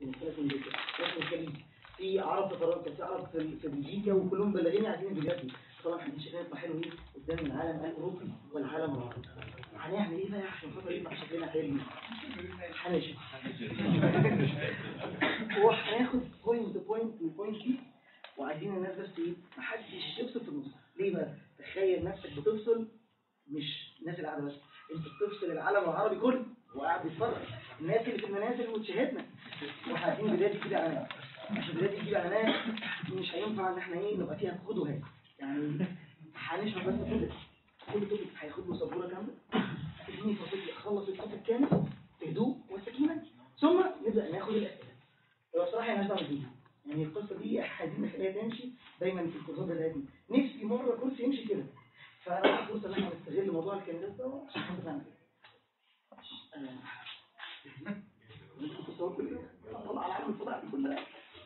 في ناس انجلترا في ناس من الخليج في عرب في فرنسا في عرب في في بلجيكا وكلهم بلغيني عايزين الفيديوهات دي طبعا احنا شايفين يطلع حلو ايه قدام العالم الاوروبي والعالم العربي هنعمل ايه بقى عشان خاطر يطلع شكلنا حلو هنشوف وهناخد بوينت بوينت بوينت دي وعايزين الناس بس ايه محدش يفصل في النص ليه بقى تخيل نفسك بتفصل مش الناس اللي قاعده بس انت بتفصل العالم العربي كله وقاعد بيتفرج الناس اللي في المنازل وتشاهدنا واحنا عايزين البدايه دي كده اعلانات عشان البدايه دي كده اعلانات مش هينفع ان احنا ايه نبقى فيها خد وهات يعني هنشرح بس كل كل توبك هياخد له سبوره كامله تديني فرصتي اخلص التوبك كامل بهدوء وسكينه ثم نبدا ناخد الاسئله هو بصراحه انا هسمع فيها يعني القصه دي عايزين نخليها تمشي دايما في الكورسات بتاعتنا نفسي مره كورس يمشي كده فانا فرصه ان احنا نستغل موضوع الكلمات ده عشان خاطر نعمل كده آه. ممكن تصور كل يوم طلع على العالم الفضاء دي كلها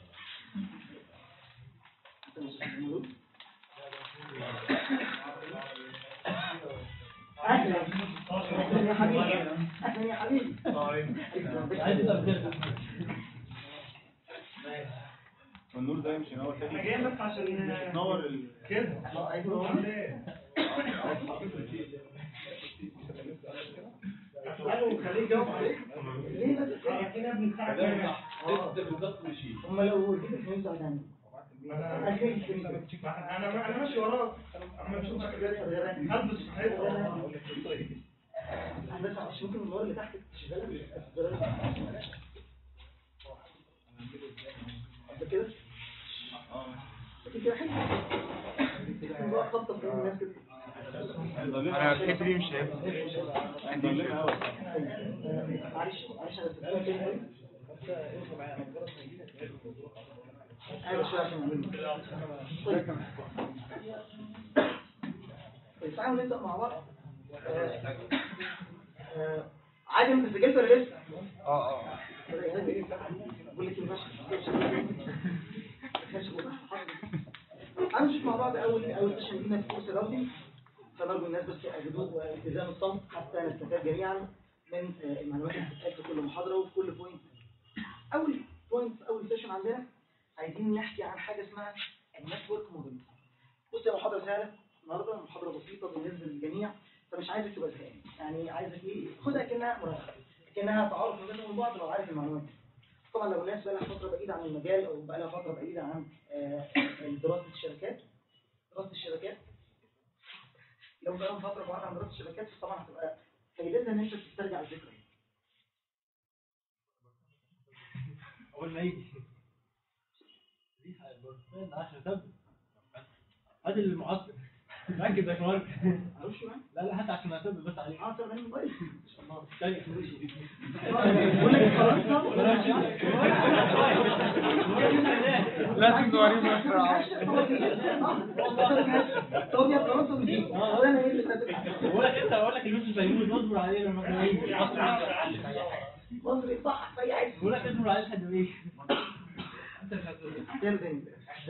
اهلا اهلا يا حبيبي اهلا يا حبيبي النور ده يمشي نور احنا تاني جايين بس عشان نور ال كده قالوا خليه يجاوب عليك ليه بس عارفين يا ابني الساعه كام هم لو جبت فلوس عشان ما انا انا انا ماشي وراك اما اشوفك هلبس صحيح بس مش ممكن النور اللي تحت تشغلها قد كده قد كده حلو ممكن بقى خطة في الناس كده انا الحته دي مش شايفها ضلمها قوي معلش معلش انا سبتها كده قوي. ايوه شويه عشان اعمل طيب طيب تعالوا نبدا مع بعض آه، آه، عادي انت سجلت ولا لسه؟ اه اه بقول لك يا باشا هنشوف مع بعض اول اول سيشن لينا في كورس الراوتنج فنرجو الناس بس هدوء والتزام الصمت حتى نستفاد جميعا من آه، المعلومات اللي بتتقال في كل محاضره وفي كل بوينت اول بوينت في اول سيشن عندنا عايزين نحكي عن حاجه اسمها النتورك موديل بص يا محاضره سهله النهارده محاضره بسيطه بالنسبه للجميع فمش عايزك تبقى زهقان يعني عايزك ايه خدها كانها مراجعه كانها تعارف ما بينهم وبعض لو عارف المعلومات دي طبعا لو الناس بقى لها فتره بعيده عن المجال او بقى لها فتره بعيده عن آه، دراسه الشركات دراسه الشبكات لو بقى لهم فتره بعيده عن دراسه الشبكات طبعا هتبقى فايدتها ان انت تسترجع الذكرى اول ما يجي ريحه البرفان 10 تب هات المعطر ركز يا باشمهندس معرفش معاك لا لا هات عشان اسبب بس عليك اه طب انا موبايل تاني بقول لك خلاص لازم توريه طب يا خلاص ودي ولا انا ايه اللي فاتت بقول لك انت بقول لك الفلوس الفيوم اصبر عليه لما احنا نيجي مصري صح في عايز بقول لك اصبر عليه لحد ما يجي يلا تاني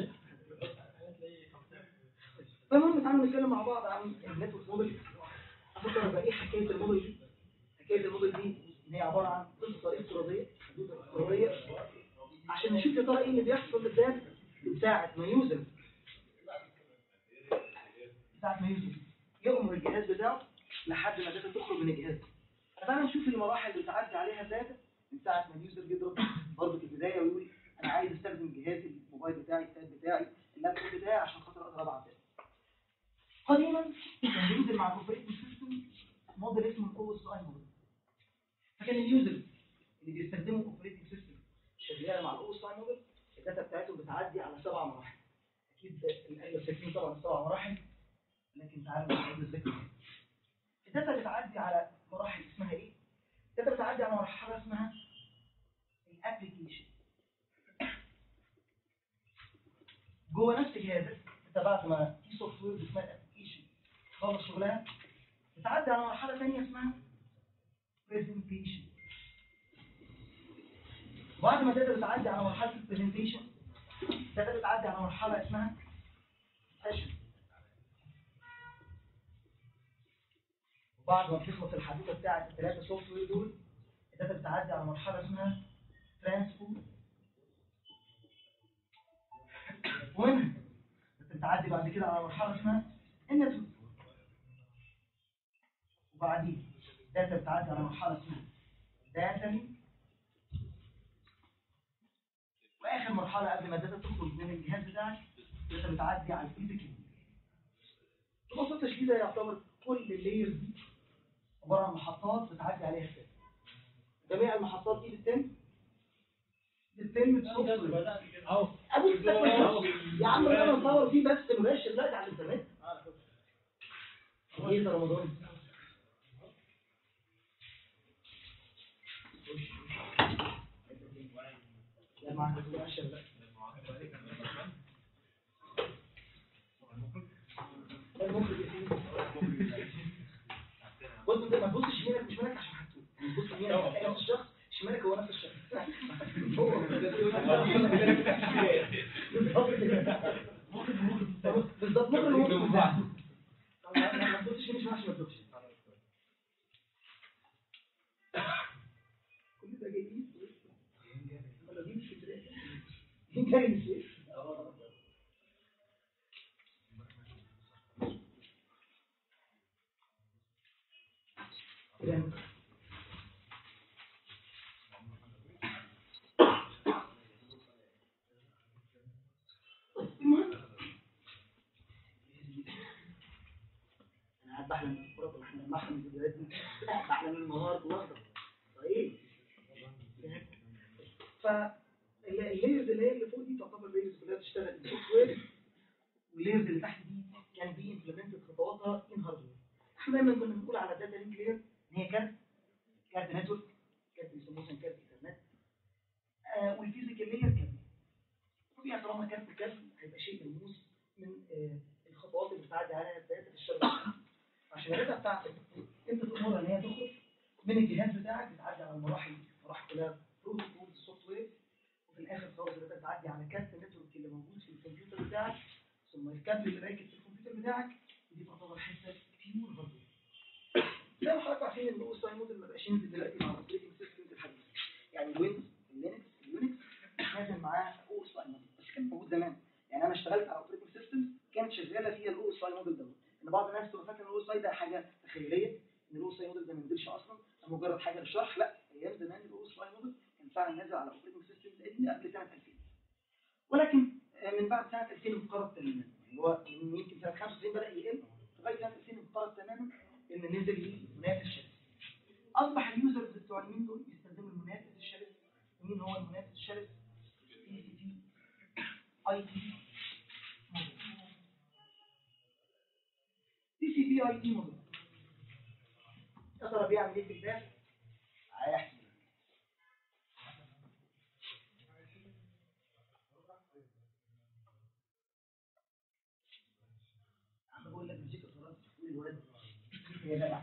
فالمهم تعالوا نتكلم مع بعض عن النتورك موديل افكر بقى ايه حكايه الموديل دي حكايه الموديل دي ان هي عباره عن قصه طريق افتراضيه حدود افتراضيه عشان نشوف يا ترى ايه اللي بيحصل بالذات من ساعه ما يوزر ساعه ما يوزر يؤمر الجهاز بتاعه لحد ما الداتا تخرج من الجهاز تعالى نشوف المراحل اللي بتعدي عليها الداتا من ساعه ما اليوزر بيضرب برضه في البدايه ويقول انا عايز استخدم جهازي الموبايل بتاعي التاب بتاعي اللابتوب بتاعي عشان خاطر اقدر ابعت داتا قديما كان بينزل مع الاوبريتنج سيستم موديل اسمه الاو اس اي موديل فكان اليوزر اللي بيستخدموا الاوبريتنج سيستم شغال مع الاو اس اي موديل الداتا بتاعتهم بتعدي على سبع مراحل اكيد الاغلب فاكرين طبعا السبع مراحل لكن تعالوا نعيد الذكر الداتا بتعدي على مراحل اسمها ايه؟ الداتا بتعدي على مرحله اسمها الابلكيشن جوه نفس جهازك انت بعد ما في سوفت وير اسمها الابلكيشن خلص شغلها بتعدي على مرحله ثانيه اسمها برزنتيشن بعد ما الداتا بتعدي على مرحله البرزنتيشن الداتا بتعدي على مرحله اسمها سيشن وبعد ما بتخلص الحدوته بتاعت الثلاثه سوفت وير دول الداتا بتعدي على مرحله اسمها ترانسبورت ومنها بتعدي بعد كده على مرحله اسمها النتورك وبعدين داتا بتعدي على مرحله اسمها داتا لينك واخر مرحله قبل ما الداتا تخرج من الجهاز بتاعك انت بتعدي على الفيزيكال ببساطه شديده يعتبر كل اللايرز دي عباره عن محطات بتعدي عليها الداتا جميع المحطات دي بتتم بتتم بسوفت وير اهو ابو السكة يا عم انا بصور فيه بس مباشر دلوقتي على الانترنت ايه ده رمضان لا معاك بس مؤشر بقى ده المخرج يا سيدي. بص انت ما تبصش يمينك وشمالك عشان هتتوه بص يمينك هتلاقي نفس الشخص شمالك هو نفس الشخص هو بالظبط مخرج ومخرج بتاعه. ما ما تبصش يمين شمال عشان ما تدوخش كل ده جايين ولا دي مش فكرة دي جاي مش إيه؟ يعني المهم انا قاعد بحلم بالكوره واحنا بحلم بالفيديوهات دي بحلم النهار واخضر طيب فاللايرز اللي هي اللي فوق دي تعتبر لايرز كلها بتشتغل سوفت وير واللايرز اللي تحت دي كان بي امبلمنتد خطواتها ان هاردوير احنا دايما كنا بنقول على الداتا لينك لاير ان هي كارت كارت نتورك كارت بيسموه مثلا كارت ايثرنت آه والفيزيكال لاير كارت طبيعي طالما كارت كارت هيبقى شيء ملموس من آه الخطوات اللي بتعدي عليها الداتا في الشبكه عشان الداتا بتاعتك انت تأمرها ان هي تخرج من الجهاز بتاعك بتعدي على المراحل مراحل كلها بروتوكول سوفت وير وفي الاخر خالص الداتا بتعدي على كارت النتورك اللي موجود في الكمبيوتر بتاعك ثم الكابل اللي راكب في الكمبيوتر بتاعك ودي تعتبر حته بيور هاردوير زي ما حضرتك عارفين ان الاو اس اي موديل ما بقاش ينزل دلوقتي مع الاوبريتنج سيستمز الحديثه يعني الويندوز اللينكس اليونكس نازل معاه او اس اي موديل بس كان موجود زمان يعني انا اشتغلت على اوبريتنج سيستمز كانت شغاله فيها الاو اس اي موديل دوت ان بعض الناس تبقى فاكره ان الاو اس اي ده حاجه تخيليه ان الاو اس اي موديل ده ما نزلش اصلا ده مجرد حاجه للشرح لا ايام زمان الاو اس اي موديل كان فعلا نازل على اوبريتنج سيستمز قديمه قبل سنه 2000 ولكن آه، من بعد سنه 2000 انقرض تماما يعني هو من يمكن سنه 95 بدا يقل لغايه سنه 2000 انقرض تماما ان نزل ليه منافس شرس اصبح اليوزرز بتوع اليمين دول بيستخدموا المنافس الشرس مين هو المنافس الشرس تي سي بي اي تي تي سي بي اي تي موديل يا ترى بيعمل ايه في الباقي؟ هيحكي عم بقول لك موسيقى تراث تقول الواد يا جدع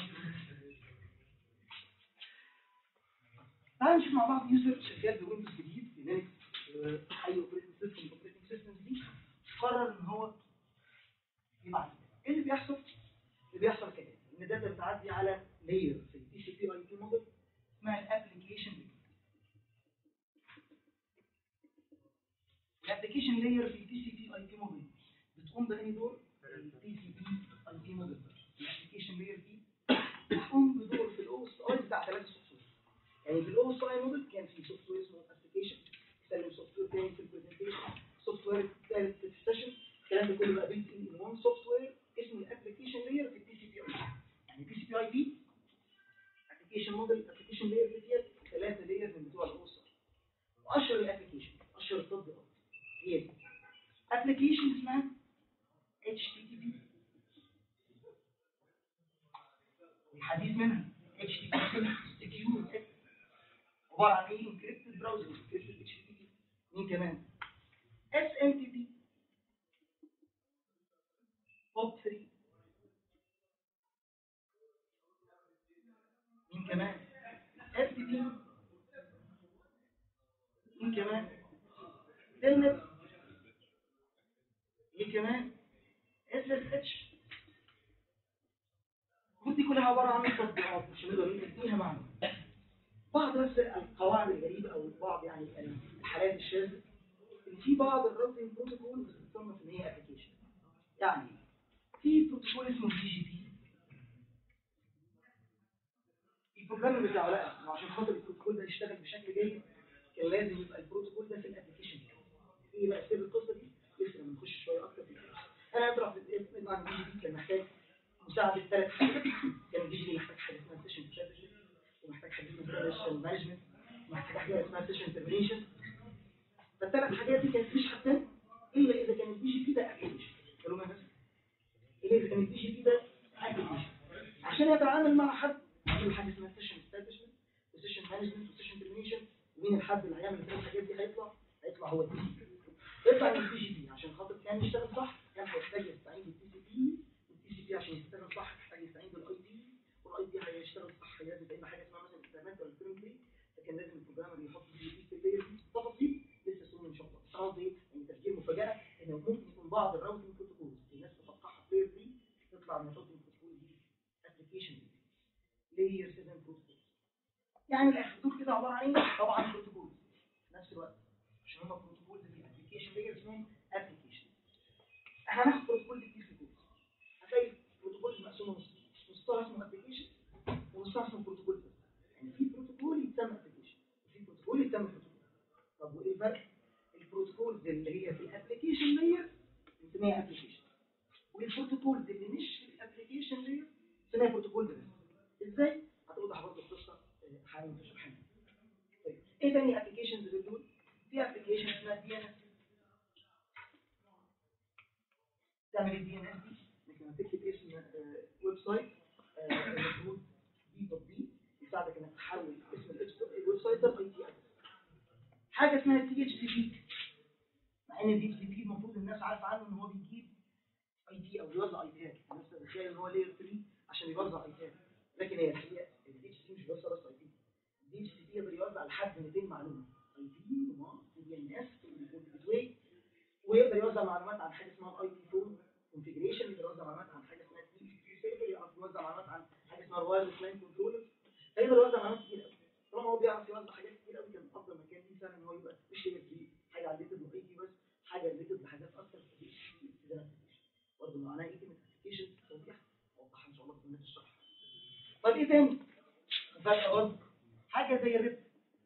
تعالوا نشوف مع بعض يوزر شغال بويندوز جديد لينكس اي اوبريتنج سيستم اوبريتنج سيستمز دي قرر ان هو يبعت ايه اللي بيحصل؟ اللي بيحصل كده ان الداتا بتعدي على لاير في التي سي بي اي تي موديل اسمها الابلكيشن لاير الابلكيشن لاير في التي سي بي اي تي موديل بتقوم بأي دور؟ التي سي بي اي تي موديل الابلكيشن لاير دي بتقوم بدور في الاو اس اي بتاع ثلاثه سوفت وير يعني في الاو اس اي موديل كان في سوفت وير اسمه ابلكيشن سلم سوفت وير تاني في البرزنتيشن سوفت وير ثالث في السيشن الكلام ده كله بقى بيلت ان وان سوفت وير اسمه الابلكيشن لاير في التي سي بي اي يعني التي سي بي اي دي ابلكيشن موديل ابلكيشن لاير دي ديت ثلاثه لاير من بتوع الاو اس اي واشهر الابلكيشن اشهر التطبيقات هي دي ابلكيشن اسمها اتش تي تي بي الحديث منها اتش تي تي بي سكيور عباره عن ايه انكريبتد براوزر انكريبتد اتش تي تي بي مين كمان اس ام تي بي بوب 3 مين كمان اس تي بي مين كمان تلنت مين كمان اس اس اتش دي كلها عباره عن تطبيقات مش هنقدر نديها معنى بعض بس القواعد الغريبه او بعض يعني الحالات الشاذه ان وفي بعض الراوتنج بروتوكول بتتصنف ان هي ابلكيشن يعني في بروتوكول اسمه بي جي بي البروجرام بتاعه لا عشان خاطر البروتوكول ده يشتغل بشكل جيد كان لازم يبقى البروتوكول ده في الابلكيشن بتاعه ايه بقى سر القصه دي لسه لما نخش شويه اكتر في الكلام انا اطرح في عن البي جي بي كان محتاج مساعده ثلاث حاجات كان البي جي بي محتاج حاجه اسمها سيشن ومحتاج حاجه اسمها سيشن مانجمنت ومحتاج حاجه اسمها سيشن ترمينيشن فالثلاث حاجات دي كانت مش حتى الا اذا كان البي جي بي ده ابلكيشن قالوا بس الا اذا كان البي جي بي ده ابلكيشن عشان يتعامل مع حد في حاجه اسمها سيشن استابلشمنت وسيشن مانجمنت وسيشن ترمينيشن ومين الحد اللي هيعمل الثلاث حاجات دي هيطلع هيطلع هو البي جي بي يطلع من البي جي بي عشان خاطر كان يشتغل صح كان هيحتاج يستعين بالتي سي بي والتي سي بي عشان يشتغل صح هيحتاج يستعين بالاي بي والاي بي هيشتغل صح لازم يبقى حاجه اسمها مثلا استعمال ولا فريملي فكان لازم البروجرامر يحط بي جي بي في اللاير دي تفاصيل لسه سنين ان شاء الله بس قصدي يعني تفجير مفاجاه انه ممكن يكون بعض الراوتنج بروتوكولز الناس تفقعها في لاير 3 تطلع من الراوتنج بروتوكول دي ابلكيشن لاير 7 بروتوكول يعني الاخر دول كده عباره عن ايه؟ طبعا بروتوكول في نفس الوقت عشان هم بروتوكولز في الابلكيشن لاير اسمهم ابلكيشن احنا هناخد بروتوكول كتير في الكورس هتلاقي بروتوكول مقسومه نص نصها اسمه ابلكيشن ونصها اسمه بروتوكول بس يعني في بروتوكول يتسمى ابلكيشن وفي بروتوكول يتسمى بروتوكول طب وايه الفرق؟ البروتوكولز اللي هي في الابلكيشن لاير بنسميها ابلكيشن والبروتوكولز اللي مش في الابلكيشن لاير بنسميها بروتوكول بس ازاي؟ هتوضح برضه القصه آه، حالا في شرحنا طيب ايه تاني ابلكيشنز اللي دول؟ في ابلكيشن اسمها دي ان اس تعمل الدي ان اس دي انك لما تكتب اسم آه، ويب سايت آه، المفروض دي تطبيق يساعدك انك تحول اسم الإبس- الويب سايت ده لاي تي ادرس حاجه اسمها تي اتش سي بي مع ان الدي اتش سي بي المفروض الناس عارفه عنه ان هو بيجيب اي تي او بيوزع اي تيات الناس تتخيل ان هو لاير 3 عشان يوزع اي تيات لكن هي الحقيقه الدي اتش سي مش بيوزع بس اي تي الدي اتش سي بي يقدر يوزع لحد 200 معلومه اي تي وماس ودي ان اس والجيت ويقدر يوزع معلومات عن حاجه اسمها الاي تي فون كونفيجريشن يقدر يوزع معلومات عن حاجه اسمها تي سي سيرفر يعرف يوزع معلومات عن حاجه اسمها الوايرلس لاين كنترولر فيقدر يوزع معلومات كتير قوي طالما هو بيعرف يوزع حاجات كتير قوي كان افضل مكان ليه فعلا ان هو يبقى مش هي دي حاجه على الليتد واي تي بس حاجه ريليتد لحاجات اكتر في الابتداء برضه معناها ايه كلمه ابلكيشن توضيح اوضحها ان شاء الله في بدايه الشرح طيب ايه تاني؟ مفاجاه برضه حاجه زي الريب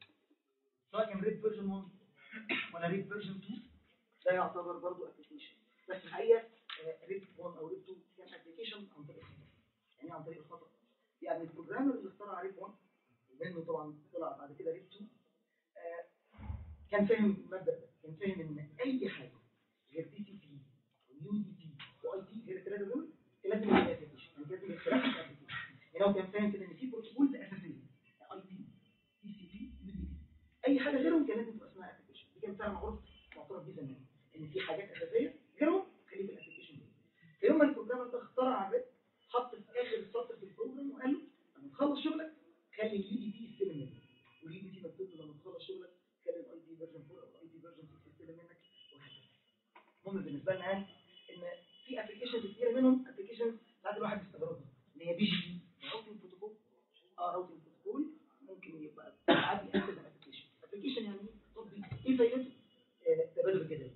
سواء كان ريب فيرجن 1 ولا ريب فيرجن 2 ده يعتبر برضه ابلكيشن بس الحقيقه ريب 1 او ريب 2 كان ابلكيشن عن طريق الخطا يعني عن طريق الخطا يعني البروجرامر اللي اخترع ريب 1 ومنه طبعا طلع بعد كده ريب 2 آه، كان فاهم المبدا ده كان فاهم ان اي حاجه غير تي سي بي ويو دي بي واي تي غير الثلاثه دول لازم يبقى ابلكيشن يعني لازم الاختلاف في ابلكيشن يعني هو كان فاهم كده ان في بروتوكولز اساسيه اي بي تي سي بي يو دي بي اي حاجه غيرهم كان لازم تبقى اسمها ابلكيشن دي كان فعلا معروف معترف بيه زمان ان في حاجات اساسيه غيرهم خليه في الابلكيشن دي فيوم ما البروجرامر ده اخترع الريب حط في اخر السطر في البروجرام وقال له لما تخلص شغلك خلي اليو دي بي يستلم منك واليو دي بي مكتوب له لما تخلص شغلك خلي الاي دي فيرجن 4 او الاي دي فيرجن 6 يستلم منك وهكذا المهم بالنسبه لنا يعني ان في ابلكيشنز كتير منهم ابلكيشن ساعات الواحد بيستغربها اللي هي بي جي بي راوتنج بروتوكول اه راوتنج بروتوكول ممكن يبقى عادي اكتب ابلكيشن ابلكيشن يعني ايه تطبيق ايه فايدته؟ آه، تبادل الجداول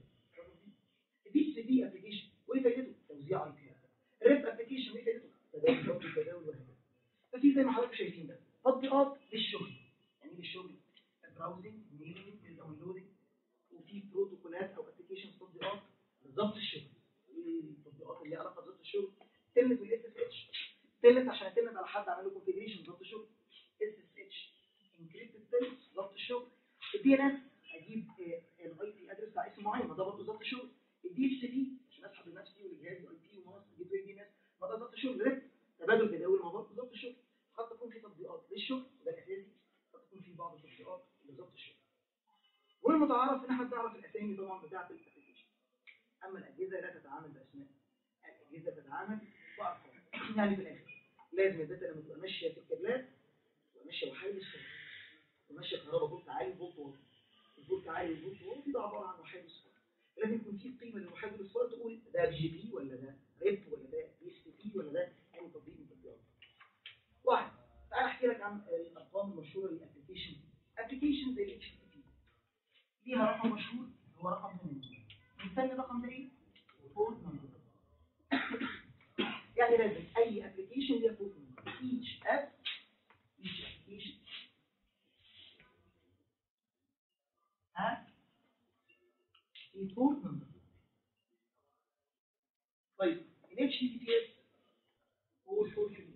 الدي سي بي ابلكيشن وايه فايدته؟ توزيع اي بي ريب ابلكيشن وايه فايدته؟ تبادل الجداول وهكذا ففي زي ما حضراتكم شايفين ده تطبيقات للشغل يعني ايه للشغل براوزنج ميلينج داونلودنج وفي بروتوكولات او ابلكيشن تطبيقات لضبط الشغل ايه التطبيقات اللي ليها علاقه بضبط الشغل تلت والاس اس اتش تلت عشان تلت على حد عمل له كونفيجريشن ضبط الشغل اس اس اتش انكريبتد تلت ضبط الشغل الدي ان اس اجيب الاي بي ادرس بتاع اسم معين ما ده برضه ضبط الشغل الدي اتش سي بي عشان اسحب لنفسي ولجهازي اي بي وماوس جيت واي دي ان اس ما ده ضبط الشغل ريب تبادل جداول ما برضه ضبط الشغل قد تكون في تطبيقات للشغل وده الاساسي قد تكون في بعض التطبيقات لضبط الشغل والمتعارف ان احنا بنعرف الاسامي طبعا بتاعه الابلكيشن اما الاجهزه لا تتعامل باسماء الاجهزه تتعامل بارقام يعني في الاخر لازم الداتا لما تبقى ماشيه في الكابلات تبقى ماشيه وحيد الصوت وماشيه كهرباء فولت عالي وفولت واطي الفولت عالي والفولت واطي ده عباره عن وحيد الصوت لازم يكون في قيمه للوحيد الصوت تقول ده بي جي بي ولا ده ريب ولا ده بي اس بي ولا ده اي تطبيق من التطبيقات واحد تعال احكي لك عن الارقام المشهوره للابلكيشن ابلكيشن زي الاتش تي بي ليها رقم مشهور هو رقم ثاني بنسمي الرقم ده ايه؟ بورت نمبر يعني لازم اي ابلكيشن ليها بورت نمبر each app each application ها في بورت نمبر طيب ال HTTPS هو البورت دي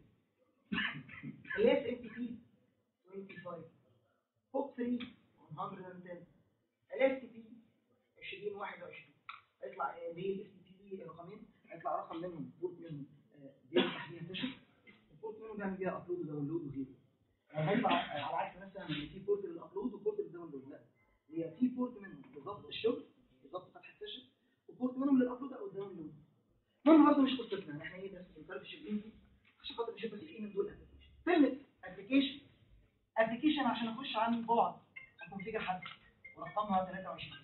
ال SMTP 25 فوق 3 110 ال STP 2021 هيطلع آه، ليه ال STP رقمين هيطلع رقم منهم بورت منهم آه، بيفتح بيها سيشن البورت منهم بيعمل بيها ابلود وداونلود وغيره يعني هيطلع آه، على عكس مثلا ان في بورت للابلود وبورت للداونلود لا هي في بورت منهم لضبط الشغل لضبط فتح السيشن وبورت منهم للابلود او الداونلود المهم النهارده مش قصتنا احنا ايه بس بنفرفش الانجليزي عشان خاطر نشوف بس ايه من دول ابلكيشن كلمه ابلكيشن ابلكيشن عشان اخش عن بعد اكونفيجر حد ورقمها 23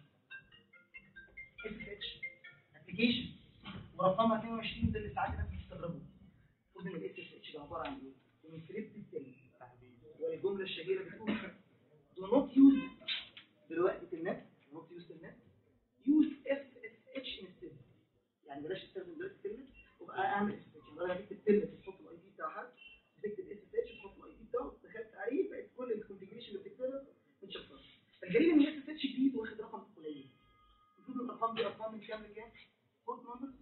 اس اس اتش ابلكيشن ورقمها 22 ده اللي ساعات الناس بتستغربوا المفروض ان الاس اس اتش ده عباره عن ايه؟ انكريبت التاني والجمله الشهيره بتقول do not use دلوقتي النت do not use النت use اس اس اتش instead يعني بلاش تستخدم دلوقتي كلمه وبقى اعمل اس اتش بدل ما تكتب كلمه تحط الاي دي بتاع حد تكتب اس اس اتش تحط الاي دي بتاعه دخلت عليه بقت كل الكونفيجريشن اللي بتكتبها متشفره الغريب ان الاس اس اتش جديد واخد رقم قليل المفروض الارقام دي ارقام من كام لكام؟ بورت نمبر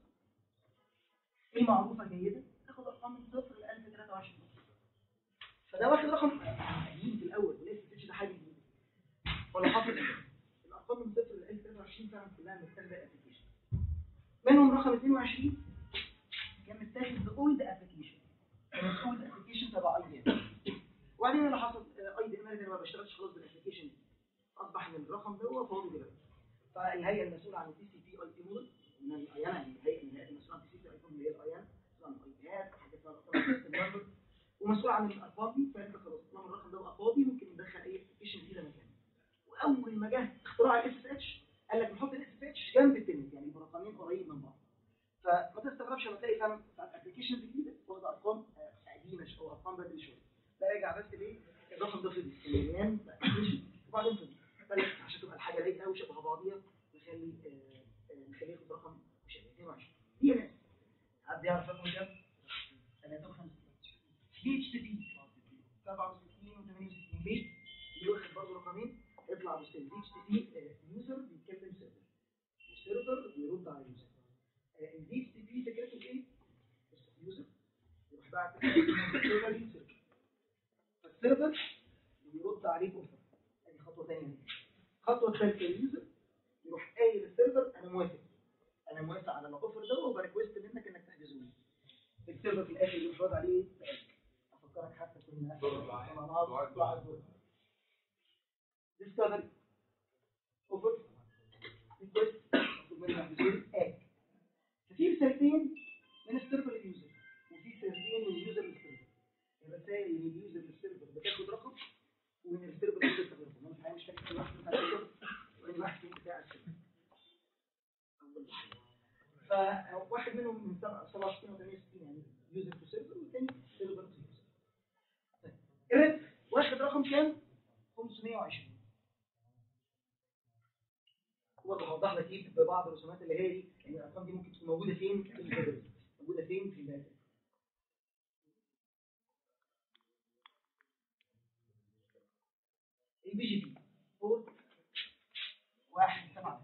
ايه معروفه جيده تاخد ارقام من صفر ل 1023 فده واخد رقم قديم في الاول والاس اس اتش ده حاجه جديده ولا حاطط الارقام من صفر ل 1023 فعلا كلها متاخده ابلكيشن منهم رقم 22 كان متاخد باولد ابلكيشن كان اولد ابلكيشن تبع اي دي وبعدين اللي حصل اي دي انا ما بشتغلش خلاص بالابلكيشن دي اصبح ان الرقم ده هو فاضي دلوقتي فالهيئه المسؤوله عن التي سي بي اي بي موديل من الايانا يعني الهيئه الهيئه المسؤوله عن التي سي بي اي بي اللي هي الايانا مسؤوله عن الاي بيات حاجه اسمها الارقام سيستم نمبر ومسؤول عن الارقام دي فانت خلاص طالما الرقم ده بقى فاضي ممكن ندخل اي ابلكيشن جديده مكانه واول ما جه اختراع الاس اس اتش قال لك نحط الاس اس اتش جنب التنت يعني يبقوا رقمين قريب من بعض فما تستغربش لما تلاقي فعلا ساعات ابلكيشنز جديده واخده ارقام آه، قديمه شوية او ارقام بدري شويه ده راجع بس ليه الرقم ده فضي اليونان ابلكيشن وبعدين فضي فلا، عشان تبقى الحاجه لايقه وشبه بعضيها نخلي آه، آه، نخليه ياخد رقم مشابه 22 دي ناس حد يعرف رقم كام؟ 53 دي اتش تي بي 67 و 68 ليه؟ اللي واخد برضه رقمين اطلع بص دي اتش تي بي يوزر بيتكلم سيرفر والسيرفر بيرد على اليوزر الدي اتش تي بي فكرته ايه؟ بص اليوزر يروح باعت السيرفر يوزر فالسيرفر بيرد عليه اوفر ادي خطوه ثانيه الخطوه الثالثه اليوزر يروح قايل للسيرفر انا موافق انا موافق على الاوفر ده وبريكوست منك انك تحجزه لي السيرفر في الاخر يروح رد عليه افكرك حتى كنا ديسكفري اوفر ريكوست مطلوب منك تحجزه اك ففي رسالتين من السيرفر لليوزر وفي رسالتين من اليوزر للسيرفر الرسائل من اليوزر للسيرفر بتاخد رقم ومن السيرفر للسيرفر رقم انا الحقيقه مش فاكر كل واحد بتاع السيرفر واني واحد فيهم بتاع السيرفر أول واحد. فواحد منهم من 67 و 68 يعني يوزر تو سيرفر والثاني سيرفر تو يوزر طيب الريد واخد رقم كام؟ 520 واضح اوضح لك ايه ببعض الرسومات اللي هي دي يعني الارقام دي ممكن تكون موجوده فين في الداتابيس موجوده فين في الداتا البي جي بي بورت واحد سبعة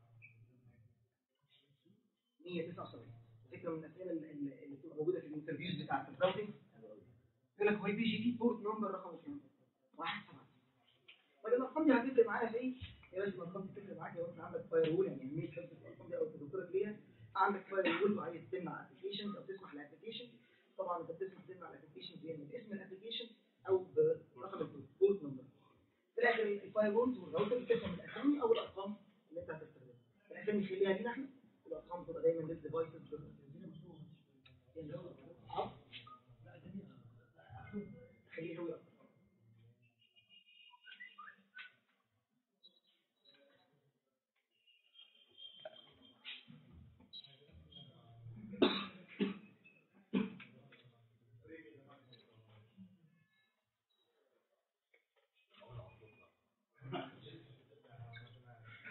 179 فكره من الاسئله اللي اللي بتبقى موجوده في الانترفيوز بتاعت الراوتنج يقول لك هو البي جي بي بورت نمبر رقم كام؟ واحد سبعة طيب الارقام دي هتفرق معايا في ايه؟ هي لازم الارقام دي تفرق معاك لو انت عندك فاير وول يعني اهميه حفظ الارقام دي او تذكرك ليها عندك فاير وول وعايز تمنع ابلكيشن او تسمح لابلكيشن طبعا انت بتسمح تمنع الابلكيشن دي من اسم الابلكيشن او برقم البورت نمبر في الاخر الفاير وولز والراوتر بتفهم الاسامي او الارقام اللي انت هتستخدمها الاسامي خليها لينا احنا والارقام تبقى دايما للديفايسز خليه هو أكتر.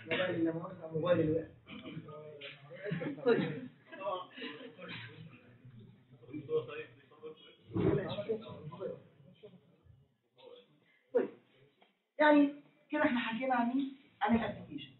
موبايل اللي مؤاخذة موبايل اللي وقع طيب طيب يعني كده احنا حكينا عن مين؟ عن الابلكيشن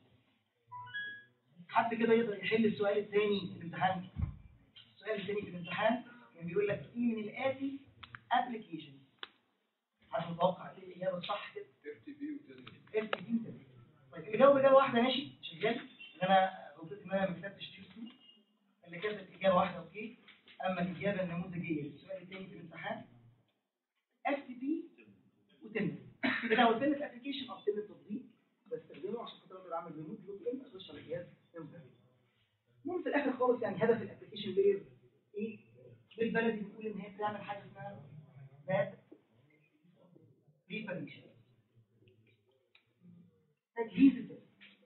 حد كده يقدر يحل السؤال الثاني في الامتحان السؤال الثاني في الامتحان كان بيقول لك ايه من الاتي ابلكيشن حد متوقع ايه الاجابه الصح كده اف تي بي طيب اللي جاوب اجابه واحده ماشي شغال ان انا غلطت ان انا ما كتبتش تي 2 اللي كتب اجابه واحده اوكي اما الاجابه النموذجيه للسؤال الثاني في الامتحان اف تي بي وتم كده قلت لك ابلكيشن او تم التطبيق بستخدمه عشان خاطر اقدر اعمل ريموت لوك ان اخش على الجهاز ينفع المهم في الاخر خالص يعني هدف الابلكيشن لاير ايه بالبلدي بنقول ان هي بتعمل حاجه اسمها داتا ريباريشن تجهيز الداتا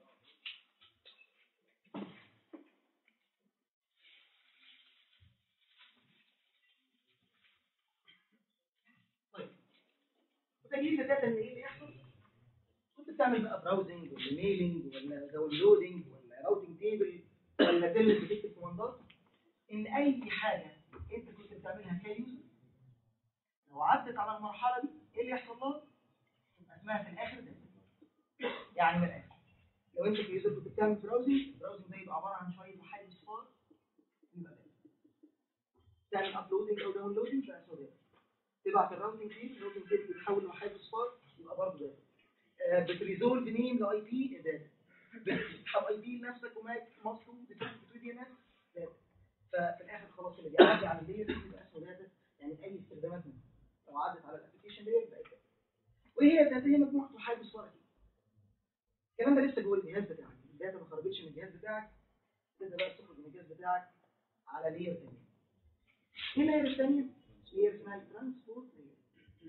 طيب وتجهيز الداتا ان ايه اللي يحصل كنت بتعمل بقى براوزنج ولا ميلينج ولا داونلودنج ولا راوتنج تيبل ولا تلت بتكتب كوماندات ان اي حاجه انت كنت بتعملها كيوزر لو عدت على المرحله دي ايه اللي يحصل لها؟ يبقى اسمها في الاخر ده يعني من الاخر لو انت كيوزر كنت بتعمل براوزنج البراوزنج ده يبقى عباره عن شويه وحيد صفار يبقى ده تعمل ابلودنج او داونلودنج يبقى اسمه ده تبعت الراوتنج تيبل الراوتنج تيبل بيتحول لوحيد صفار يبقى برضه ده آه، بتريزولف نيم لاي بي ده بتسحب اي بي لنفسك وماك مصر بتوي دي ان اس ففي الاخر خلاص اللي بيعدي على اللير دي يبقى اسمه داتا يعني اي استخدامات منها لو عدت على الابلكيشن لير يبقى كده وايه هي الداتا هي مجموعه وحيد صور كده الكلام ده لسه جوه الجهاز بتاعك الداتا ما خرجتش من الجهاز بتاعك تبدا بقى تخرج من الجهاز بتاعك على لير ثانيه ايه اللير الثانيه؟ لير اسمها الترانسبورت لير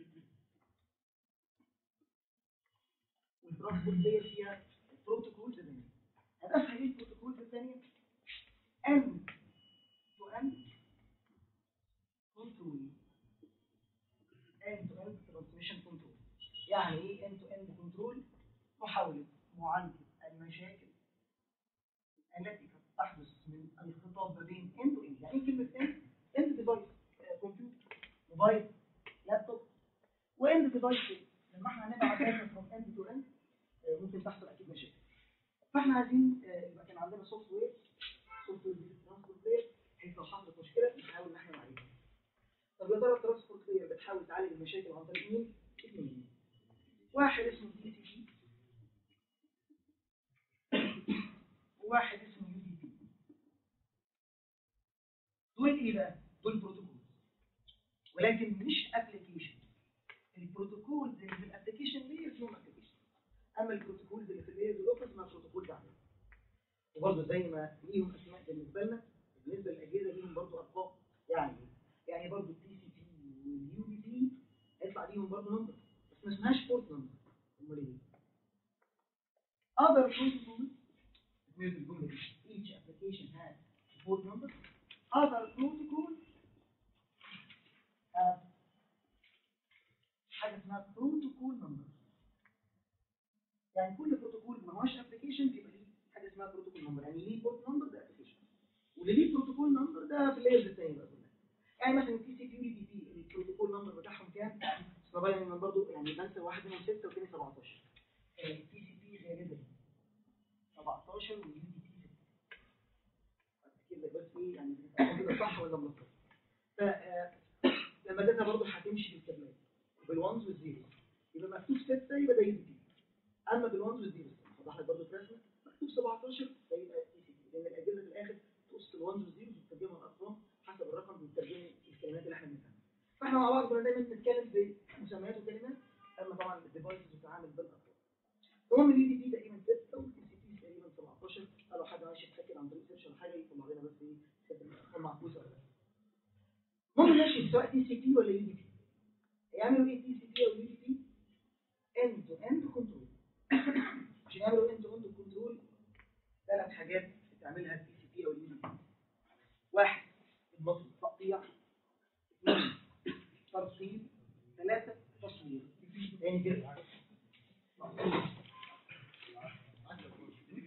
والترانسبورت لير فيها البروتوكولز الثانيه هدفها ايه البروتوكولز الثانيه؟ end to end control end to end transmission control يعني ايه end to end control محاولة معالجة المشاكل التي قد تحدث من الخطاب ما بين end to end يعني ايه كلمة end end device آه، كمبيوتر موبايل لابتوب واند ديفايس لما احنا هنبعت داتا from end to end آه، ممكن تحصل اكيد مشاكل فاحنا عايزين آه، يبقى كان عندنا سوفت وير سوفت وير ترانسبورت لاير بحيث لو حصلت مشكله نحاول ان احنا نعالجها طب يا ترى الترانسبورت لاير بتحاول تعالج المشاكل عن طريق مين؟ اثنين واحد اسمه دي سي بي وواحد اسمه يو دي بي دول ايه بقى؟ دول بروتوكول ولكن مش ابلكيشن البروتوكولز اللي في الابلكيشن لاير اسمهم ابلكيشن اما البروتوكولز اللي في اللاير الاخرى اسمها بروتوكول عاديه وبرضه زي ما ليهم اسماء بالنسبه لنا بالنسبه للاجهزه ليهم برضه ارقام يعني إيه؟ يعني برضه التي سي بي واليو دي بي هيطلع ليهم برضه نمبر بس ما اسمهاش بورت نمبر امال ايه؟ other protocols تكمله الجمله دي each application has a port number other protocols have حاجه اسمها بروتوكول نمبر يعني كل بروتوكول ما هوش ابلكيشن بيبقى ليه حاجه اسمها بروتوكول نمبر يعني ليه بورت نمبر ده ابلكيشن واللي ليه بروتوكول نمبر ده في اللايرز الثانيه بقى كلها يعني مثلا التي سي بي والدي بي البروتوكول نمبر بتاعهم كام؟ طبعا من برضه يعني بنسى واحد منهم 6 والثاني 17 التي سي بي غالبا 17 واليو دي بي 6 افتكر لك بس ايه يعني كده صح ولا ملخبط ف لما الداتا برضه هتمشي بالكابلات بالوانز والزيروز يبقى مكتوب 6 يبقى ده يو دي بي اما بالوانز والزيروز هوضح لك برضه في رسمه مكتوب 17 ده يبقى تي سي بي لان الاجهزه في الاخر تقص الوانز والزيروز وتترجمها الارقام حسب الرقم بيترجم الكلمات اللي احنا بنفهمها فاحنا مع بعض كنا دايما بنتكلم بمسميات وكلمات اما طبعا الديفايس بتتعامل بالارقام المهم اليو دي بي تقريبا 6 والتي سي بي تقريبا 17 لو حد ماشي يتاكد عن طريق سيرش ولا حاجه يطلع لنا بس ايه الارقام معكوسه ولا لا المهم ماشي سواء تي سي بي ولا يو دي بي يعملوا ايه تي سي بي او يو دي بي اند تو اند كنترول عشان يعملوا اند تو اند كنترول ثلاث حاجات بتعملها التي سي بي او اليو دي بي واحد المطلب تقطيع اثنين ترصيد ثلاثة تصوير يعني كده تقطيع.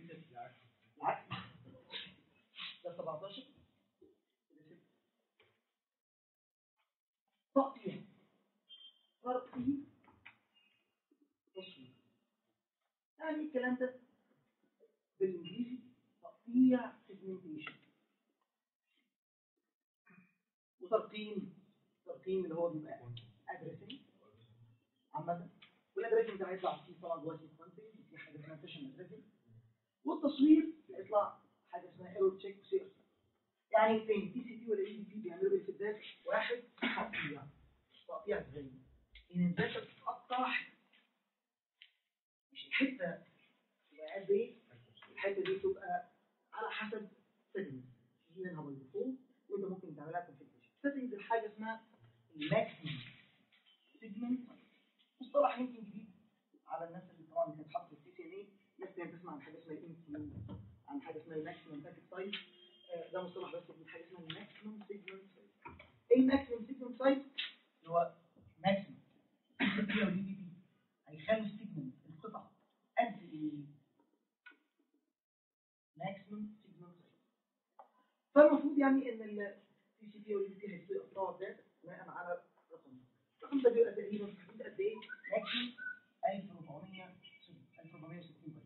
ترقيم ترقيم اللي هو بيبقى ادريسنج عامة والادريسنج ده هيطلع فيه طبعا جواه سيكونسنج وفي حاجة اسمها سيشن ادريسنج والتصوير هيطلع حاجة اسمها ايرور تشيك وسير يعني فين تي سي تي ولا اي دي بي بيعملوا ايه في الداتا واحد تقطيع تقطيع ازاي ان الداتا بتتقطع حتت. مش الحته تبقى قد ايه الحته دي تبقى على حسب سيتنجز في منها باي ديفولت وانت ممكن تعملها كونفيجريشن سيتنجز الحاجه اسمها الماكسيمم سيجمنت مصطلح يمكن جديد على الناس اللي طبعا كانت حاطه في السي سي ان اي ناس تانية بتسمع عن حاجه اسمها الام كيو عن حاجه اسمها الماكسيمم باكيت سايز ده مصطلح بس من حاجه اسمها الماكسيمم سيجمنت سايز ايه الماكسيمم سيجمنت سايز اللي هو ماكسيمم دي او دي دي بي هيخلوا السيجمنت القطع قد ايه ماكسيمم سيجمنت سايز فالمفروض يعني ان السي سي تي او دي بي هيبتدوا يقطعوا الداتا بناء على رقم الرقم ده بيبقى تقريبا في حدود قد ايه ماكسيمم 1400 1460 بايت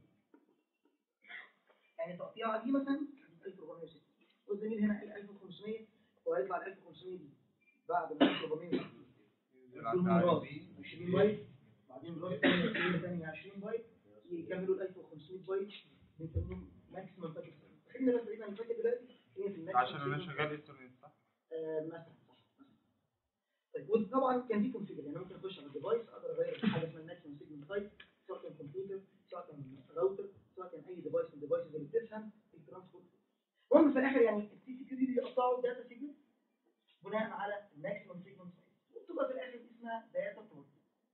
يعني تقطيعها دي مثلا 1460 والزميل هنا قال 1500 وهيطلع ال 1500 دي بعد ما 1460 يكون راس 20 بايت بعدين راس ثانيه ثانيه 20 بايت يكملوا ال 1500 بايت بنسميهم ماكسيمم باكيت خلينا بس بعيد عن الباكيت دلوقتي هي في الماكسيمم عشان انا سيجمنت شغال انترنت صح؟ آه، مثلا صح مثلا طيب وطبعا كان في كونفيجر يعني ممكن اخش على الديفايس اقدر اغير حاجه اسمها الماكسيمم سيجمنت تايب سواء كان كمبيوتر سواء كان راوتر سواء كان اي ديفايس من الديفايسز اللي بتفهم الترانسبورت المهم في الاخر يعني التي سي بي دي بيقطعوا الداتا سيجمنت بناء على الماكسيمم سيجمنت سايز وبتبقى في الاخر دي اسمها داتا بورت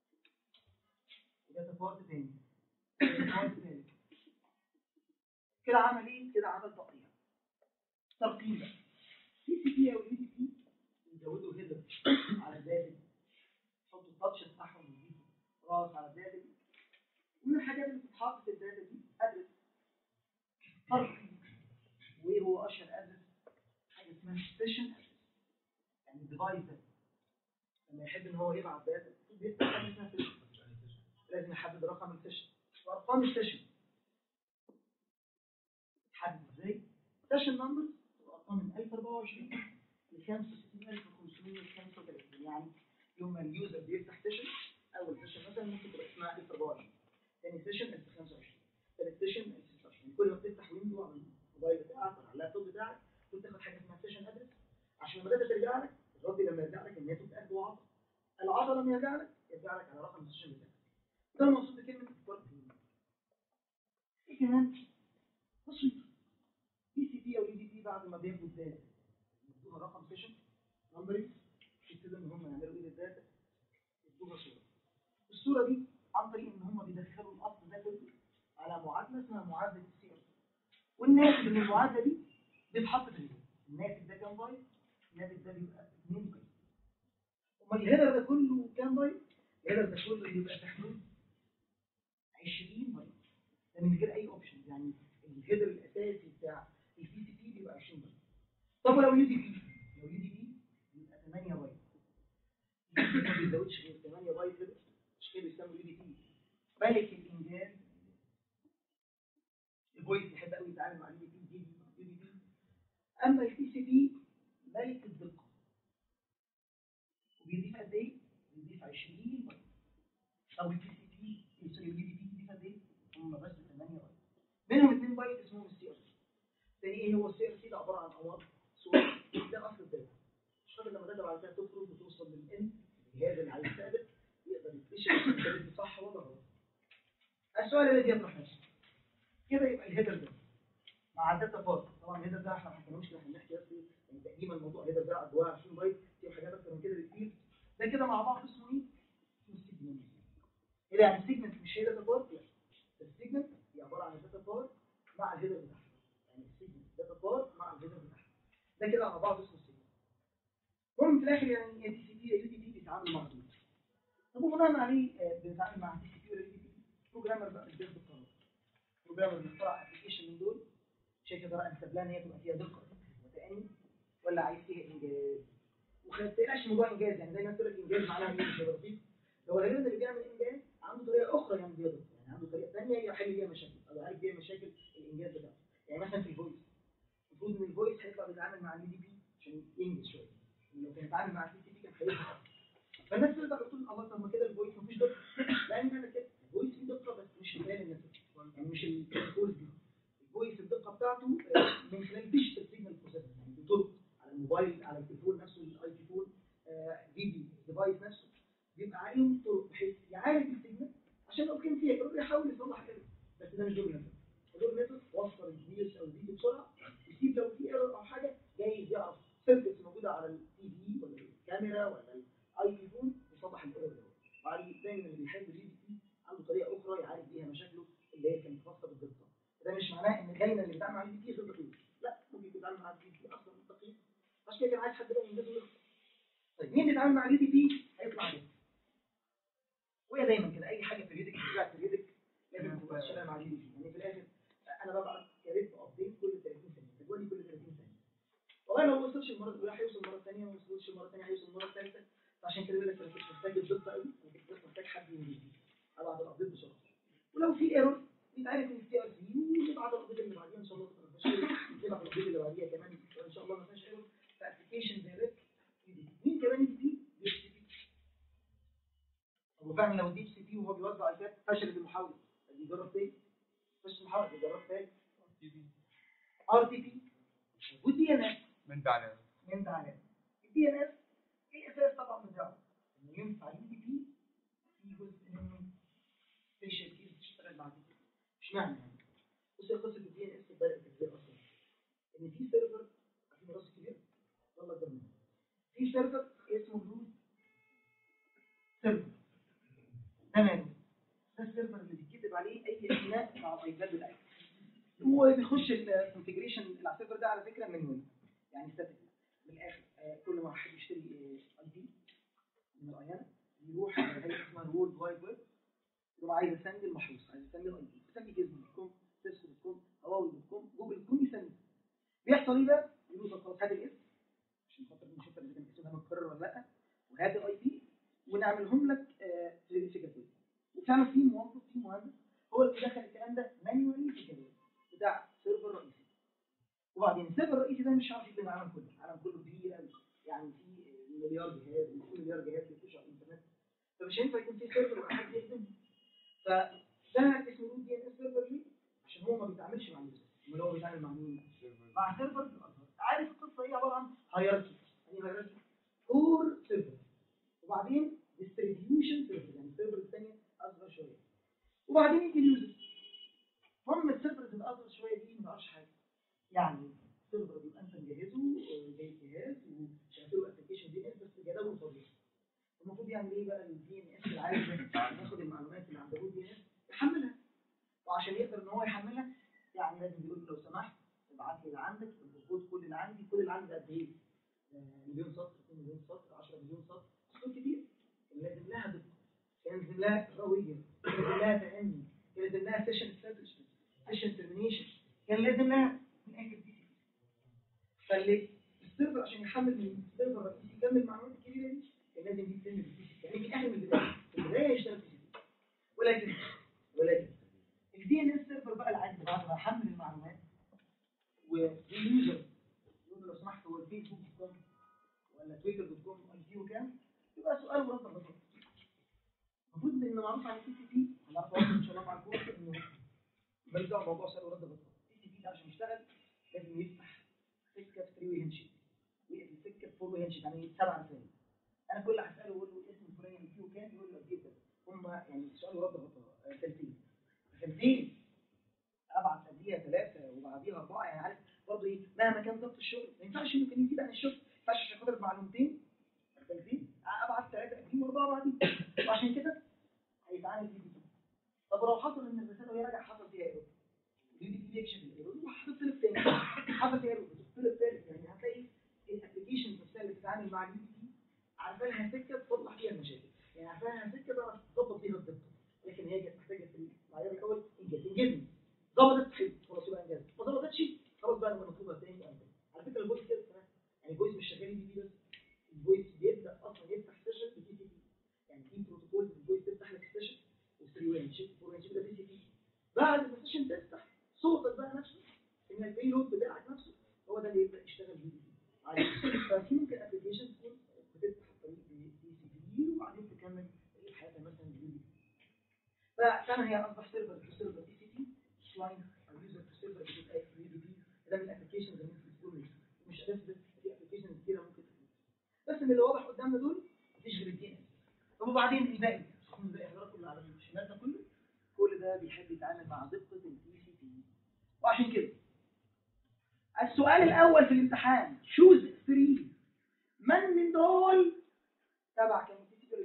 داتا بورت تاني داتا بورت تاني كده عمل ايه؟ كده عمل تقطيع ترقيم بقى سي سي بي او يو دي بي يزودوا هيدر على الداتا يحطوا التاتش بتاعهم ويضيفوا راس على الداتا دي ومن الحاجات اللي بتتحط في الداتا دي ادرس ترقيم وايه هو اشهر ادرس حاجه اسمها سيشن ادرس يعني الديفايس ده لما يحب ان هو يبعت داتا بيفتح حاجه اسمها سيشن لازم يحدد رقم السيشن وارقام السيشن تحدد ازاي سيشن نمبر ارقام من 1024 ل 65535 يعني يوم ما اليوزر بيفتح سيشن اول سيشن مثلا ممكن تبقى اسمها 1024 ثاني سيشن 1025 ثالث سيشن 1026 كل ما بتفتح ويندو على الموبايل بتاعك ولا على اللابتوب بتاعك كنت تاخد حاجه اسمها سيشن ادرس عشان لما الداتا ترجع لك الرد لما يرجع لك ان هي تبقى قد وعطا العطا لما يرجع لك يرجع لك على رقم السيشن بتاعك ده المقصود بكلمه بورت ايه كمان بسيط بي سي بي او اي دي بي بعد ما بياخدوا الداتا يدوها رقم سيشن نمبرنج يبتدوا ان هم يعملوا ايه للداتا يدوها صوره الصوره دي عن طريق ان هم بيدخلوا الاصل ده كله على معادله اسمها معادله السي ار والناتج من المعادله دي بيتحط في الهيدر الناتج ده كام بايت الناتج ده بيبقى 2 بايت امال الهيدر ده كله كام بايت الهيدر ده كله بيبقى في حدود 20 بايت ده من غير اي اوبشن يعني الهيدر الاساسي بتاع البي سي بي بيبقى 20 بايت طب ولو يو دي بي لو يو دي بي بيبقى 8 بايت اليو دي بي ما بيزودش غير 8 بايت كده مش كده بيسموا يو دي بي ملك الانجاز الفويس يحب قوي يتعامل مع اليو دي بي يو دي بي اما البي سي بي ملك الدقه وبيضيف قد ايه؟ بيضيف 20 بايت طب البي سي بي سوري اليو دي بي بيضيف قد ايه؟ هم بس 8 بايت منهم 2 بايت اسمهم السي ار سي تاني ايه هو السي ار سي ده عباره عن امر صوره ده اصل الداتا مش فاكر لما الداتا بعد كده تخرج وتوصل للان الجهاز اللي هيستقبل يقدر يكتشف الداتا دي صح ولا غلط السؤال الذي يطرح نفسه كده يبقى الهيدر ده مع الداتا بارت طبعا الهيدر ده احنا ما حكيناهوش كده احنا بنحكي بس يعني تقريبا الموضوع الهيدر ده جواه 20 بايت فيه حاجات اكتر من كده بكتير ده كده مع بعض اسمه ايه؟ اسمه السيجمنت ايه ده يعني السيجمنت مش هي داتا بارت لا السيجمنت هي عباره عن الداتا بارت مع الهيدر بتاعها يعني السيجمنت داتا بارت مع الهيدر بتاعها ده كده مع بعض اسمه السيجمنت المهم في الاخر يعني اي دي سي بي يو دي بي بيتعاملوا مع دول طب وبناء عليه آه، بنتعامل مع دي سي بي ولا دي بي بروجرامر بقى بياخد القرار بروجرامر بيخترع ابلكيشن من دول شايف يا ترى انت بلان هي تبقى فيها دقه وتأني ولا عايز فيها انجاز وما تقلقش موضوع انجاز يعني زي ما قلت لك انجاز معناها ايه مش هيبقى بسيط هو الراجل اللي بيعمل انجاز عنده طريقه اخرى يعمل بيها دقه يعني عنده طريقه ثانيه يحل بيها مشاكل او يعالج بيها مشاكل الانجاز بتاعته يعني مثلا في الفويس المفروض ان الفويس هيطلع بيتعامل مع اليو دي بي عشان ينجز شويه لو كان يتعامل مع معناه ان دايما اللي بيتعامل مع الدي بي غير دقيق لا ممكن يكون بيتعامل مع الدي بي اصلا دقيق عشان كده كان عايز حد بقى ينجزه ويخلص طيب مين بيتعامل مع اليو دي بي هيطلع عليه وهي دايما كده اي حاجه في اليودك بتاعت اليودك لازم تبقى شغاله مع اليو دي بي يعني في الاخر انا ببعت كاريت ابديت كل 30 ثانيه تجوالي كل 30 ثانيه والله لو ما وصلش المره الاولى هيوصل المره الثانيه ما وصلش المره الثانيه هيوصل المره الثالثه فعشان كده يقول لك انا كنت محتاج الدقه قوي انا كنت بس محتاج حد ينجزني ابعت الابديت بسرعه ولو في ايرور يتعرف ان السي ار سي ونبعت الابديت اللي بعديها ان شاء الله ما فيهاش ايرور نبعت الابديت اللي بعديها كمان ان شاء الله ما فيهاش ايرور فابلكيشن زي ريك مين كمان يجي فيه؟ دي سي بي طب وفعلا لو دي سي بي وهو بيوزع ايباد فشلت المحاوله يجرب تاني فشل المحاوله يجرب تاني ار تي بي ودي ان اس من بعد من ده على الدي ان اس ايه اساس طبعا بتاعه انه ينفع يو دي بي في جزء منه سبيشال كيز تشتغل بعد كده اشمعنى يعني بص يا قصه الدي ان اس بدات ازاي اصلا ان في سيرفر في راس كبير والله ده منه. في سيرفر اسمه روت سيرفر تمام ده السيرفر اللي بيتكتب عليه اي اسماء مع الايباد بتاعتك هو بيخش الكونفجريشن اللي على السيرفر ده على فكره من وين يعني ستاتيك من الاخر آه، كل ما حد يشتري اي بي من الايام يروح على حاجه اسمها الورلد وايد ويب يقول عايز اسند المحروس عايز اسند الاي بي يسمي جيزم دوت كوم سيسكو دوت كوم هواوي دوت كوم جوجل دوت كوم يسند بيحصل ايه بقى؟ يقول له طب خلاص هات الاسم عشان خاطر نشوف اذا كان الاسم ده متكرر ولا لا وهات الاي بي ونعملهم لك سيرتيفيكت وفعلا في موظف في مهندس هو اللي بيدخل الكلام ده مانيوالي في كده بتاع سيرفر رئيسي وبعدين السيرفر الرئيسي ده مش عارف يخدم العالم كله العالم كله كبير قوي يعني في مليار جهاز و مليار جهاز بيخش على الانترنت فمش هينفع يكون في سيرفر واحد يخدمه فده اسمه روت دي ان اس سيرفر ليه؟ عشان هو ما بيتعاملش مع اليوزر امال هو بيتعامل مع مين؟ مع سيرفر في الازهر عارف القصه ايه عباره عن هيراركي يعني هيراركي كور سيرفر وبعدين ديستريبيوشن سيرفر يعني السيرفر الثانيه اصغر شويه وبعدين يجي اليوزر هم السيرفرز الاصغر شويه دي ما تعرفش حاجه يعني سيرفر بيبقى انت مجهزه آه، جايب جهاز وشغال له ابلكيشن دي ان اس بس جداول فاضيه المفروض يعمل ايه بقى الدي ان اس العادي ده ياخد المعلومات اللي عند الروت دي ان اس يحملها وعشان يقدر ان هو يحملها يعني لازم يقول له لو سمحت ابعت لي اللي عندك الكود كل اللي عندي كل اللي عندي قد ايه؟ آه، مليون سطر 2 مليون سطر 10 مليون سطر سطور كتير كان لازم لها دقه كان لازم لها رويه كان لازم لها تأني كان لازم لها سيشن ستابلشمنت سيشن ترمينيشن كان لازم لها من اجل دي سي فاللي السيرفر عشان يحمل من السيرفر الرئيسي يكمل المعلومات الكبيره دي كان لازم يتم بالدي سي يعني في الاخر من البدايه في البدايه يشتغل دي سي ولكن ولكن الدي ان اس سيرفر بقى العادي بعد ما يحمل المعلومات واليوزر يقول له لو سمحت هو الفيسبوك دوت كوم ولا تويتر دوت كوم اي بي وكام يبقى سؤال مرتب بسيط المفروض ان معروف عن التي سي بي هنعرف ان شاء الله مع الكورس انه ماليش دعوه بموضوع سؤال ورد بسيط التي سي بي ده عشان يشتغل لازم يفتح سكه 3 واي هنشيك ويقفل سكه 4 واي هنشيك يعني سبع رسائل انا كل اللي هساله اقول له الاسم الفلاني اللي فيه وكام يقول له قد ايه ده هم يعني سؤال ورد غطاء ثالثين ثالثين ابعت قبليها ثلاثه وبعديها اربعه يعني عارف برضه ايه مهما كان ضغط الشغل ما ينفعش ممكن يزيد عن الشغل ما ينفعش عشان خاطر معلومتين ثالثين ابعت ثلاثه قبليهم واربعه بعدين وعشان كده هيتعامل بيه بيه طب ولو حصل ان الرساله وهي راجعه حصل فيها ايرور دي دي يكشف الايرور وهتطلب تاني حصل فيها ايرور بتطلب تالت يعني هتلاقي الابلكيشن نفسها اللي بتتعامل مع اليو دي عارفه لها سكه تصلح فيها المشاكل يعني عارفه لها سكه تعرف تظبط فيها الدقه لكن هي كانت محتاجه في المعيار الاول انجاز انجزني ظبطت حلو خلاص يبقى انجاز ما ظبطتش خلاص بقى لما نطلبها تاني يبقى انجاز على فكره الفويس كده كمان يعني الفويس مش شغال بي بي بس الفويس بيبدا اصلا يفتح سيشن بي سي بي يعني في بروتوكول في الفويس تفتح لك سيشن و3 وين شيك 4 وين شيك ده بي سي بي بعد ما السيشن تفتح صوتك بقى نفسه ان البيلود بتاعك نفسه هو ده اللي يبدا يشتغل بي بي ففي ممكن ابلكيشن تكون بتفتح الطريق بي سي بي وبعدين تكمل حياتها مثلا بي بي ففعلا هي اصبح سيرفر تو سيرفر دي سي بي كلاينت او يوزر تو سيرفر بتبقى بي بي بي ده من الابلكيشنز اللي ممكن تكون مش هتثبت في ابلكيشنز كتيره ممكن تكون بس من اللي واضح قدامنا دول مفيش غير الدي ان اس طب وبعدين الباقي شوفوا الباقي حضرتك كله على الشمال ده كله كل ده بيحب يتعامل مع دقه الدي سي بي وعشان كده السؤال الاول في الامتحان شوز 3 من من دول تبع كان في سيكول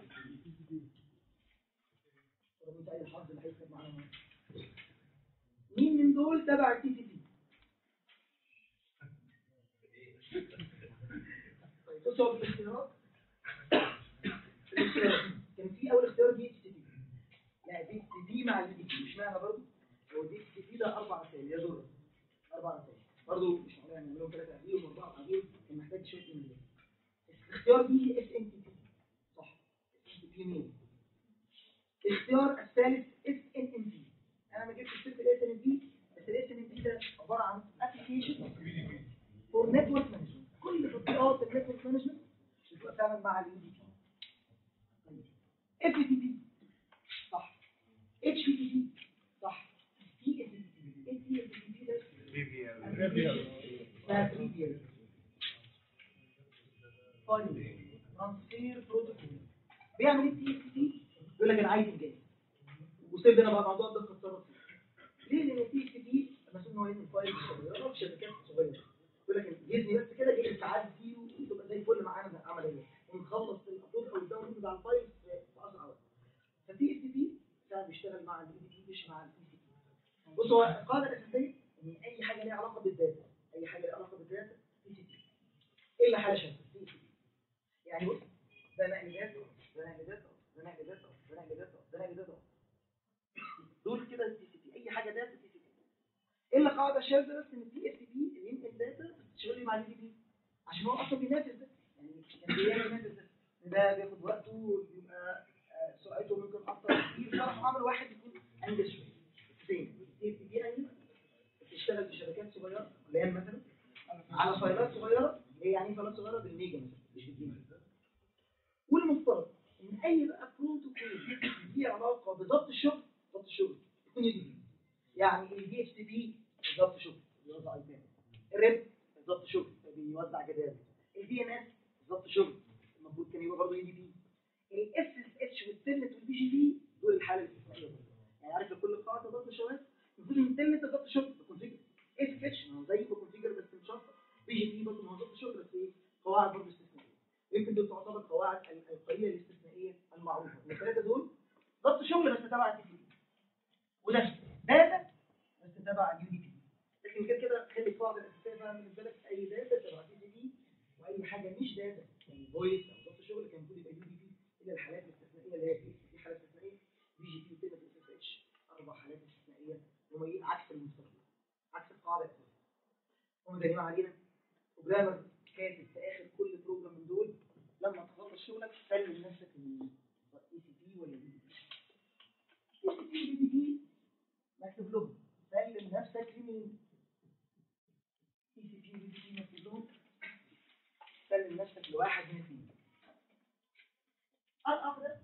مين سعيد الحظ اللي هيكتب معانا مين من دول تبع التي سي بي طيب بصوا في الاختيارات الاختيارات كان في اول اختيار دي اتش تي بي لا دي اتش تي بي مع الدي بي مش معنى برضه هو دي اتش تي بي ده اربع رسائل يا دور اربع رسائل برضه مش معنى نعملهم ثلاثه قبليهم واربعه بعديهم كان محتاج شويه انجليزي اختيار بي اس ان تي بي صح اس ان تي بي مين الاختيار الثالث اس ان ام بي انا ما جبتش سيره الاس ان بي بس الاس ان بي ده عباره عن ابلكيشن فور نتورك مانجمنت كل تطبيقات النتورك مانجمنت بتبقى فعلا مع اليو دي بي اف تي بي صح اتش تي بي صح تي اس تي بي ايه تي اس تي بي ده اسمها 3 بي طيب ترانسفير بروتوكول بيعمل ايه تي اس تي يقول لك انا عايز انجاز وسيب انا بقى موضوع ده اتصرف فيه ليه لان تي اس تي مسؤول ان هو ينزل فايل صغيره في شركات صغيره يقول لك جيزني بس كده جاي ساعات دي وتبقى زي الفل معانا عمليه ونخلص الابلود او الداونلود على الفايل في في اسرع وقت فالتي اس تي فعلا بيشتغل مع الاي دي مش مع الاي سي تي بص هو القاعده الاساسيه ان اي حاجه ليها علاقه بالداتا اي حاجه ليها علاقه بالداتا تي سي تي الا حاله شاذه تي سي تي يعني بص ده نقل داتا ده نقل داتا ده نقل داتا ده نقل داتا ده نقل داتا دول كده تي سي تي اي حاجه داتا تي سي تي الا قاعده شاذه بس ان التي اس تي اللي ينقل داتا بتشتغل مع الدي بي عشان هو اصلا بينافس ده يعني كان بيعمل ينافس ده ده بياخد وقته بيبقى آه، سرعته ممكن اكتر كتير فراح عمل واحد يكون انجز شويه فين التي اس تي انجز بتشتغل في شركات صغيره اللي هي مثلا على فايلات صغيره هي يعني إيه فايلات صغيره بالميجا مثلا مش بالجيجا والمفترض ان اي بقى بروتوكول ليه علاقه بضبط الشغل ضبط الشغل يكون يدي يعني الدي اتش تي بي ضبط شغل بيوزع ايباد الريب ضبط شغل بيوزع جداول الدي ان اس ضبط شغل المفروض كان يبقى برضه اي دي بي الاس اس اتش والتلنت والبي جي بي دول الحاله الاستثنائيه برضه. يعني عارف لكل قاعده ضبط شغل المفروض ان التلنت ضبط شغل بكونفيجر اس اس اتش ما هو زي بكونفيجر بس مش شرط بي جي بي برضه ما هو ضبط شغل بس ايه قواعد برضه استثنائيه يمكن دول تعتبر قواعد ال- القليله الاستثنائيه المعروفه الثلاثه دول ضبط شغل بس تبع التي بي وده داتا بس تبع اليو دي بي لكن كده كده خلي القاعده الاساسيه بقى بالنسبه لك اي داتا تبع تي بي واي حاجه مش داتا يعني فويس او ضبط شغل كان المفروض يبقى يو دي بي الا الحالات الاستثنائيه اللي هي في في حالات استثنائيه بي جي بي وتيلت اس اس اتش اربع حالات استثنائيه هم ايه عكس المفترض عكس القاعده الاساسيه هم دايما علينا بروجرامر كاتب في اخر كل بروجرام من دول لما تخلص شغلك سلم نفسك من اي سي بي ولا بي دي بي اي سي بي بي دي بي مكتوب لهم سلم نفسك لمين اي سي بي بي دي بي مكتوب لهم سلم نفسك لواحد من اثنين الافضل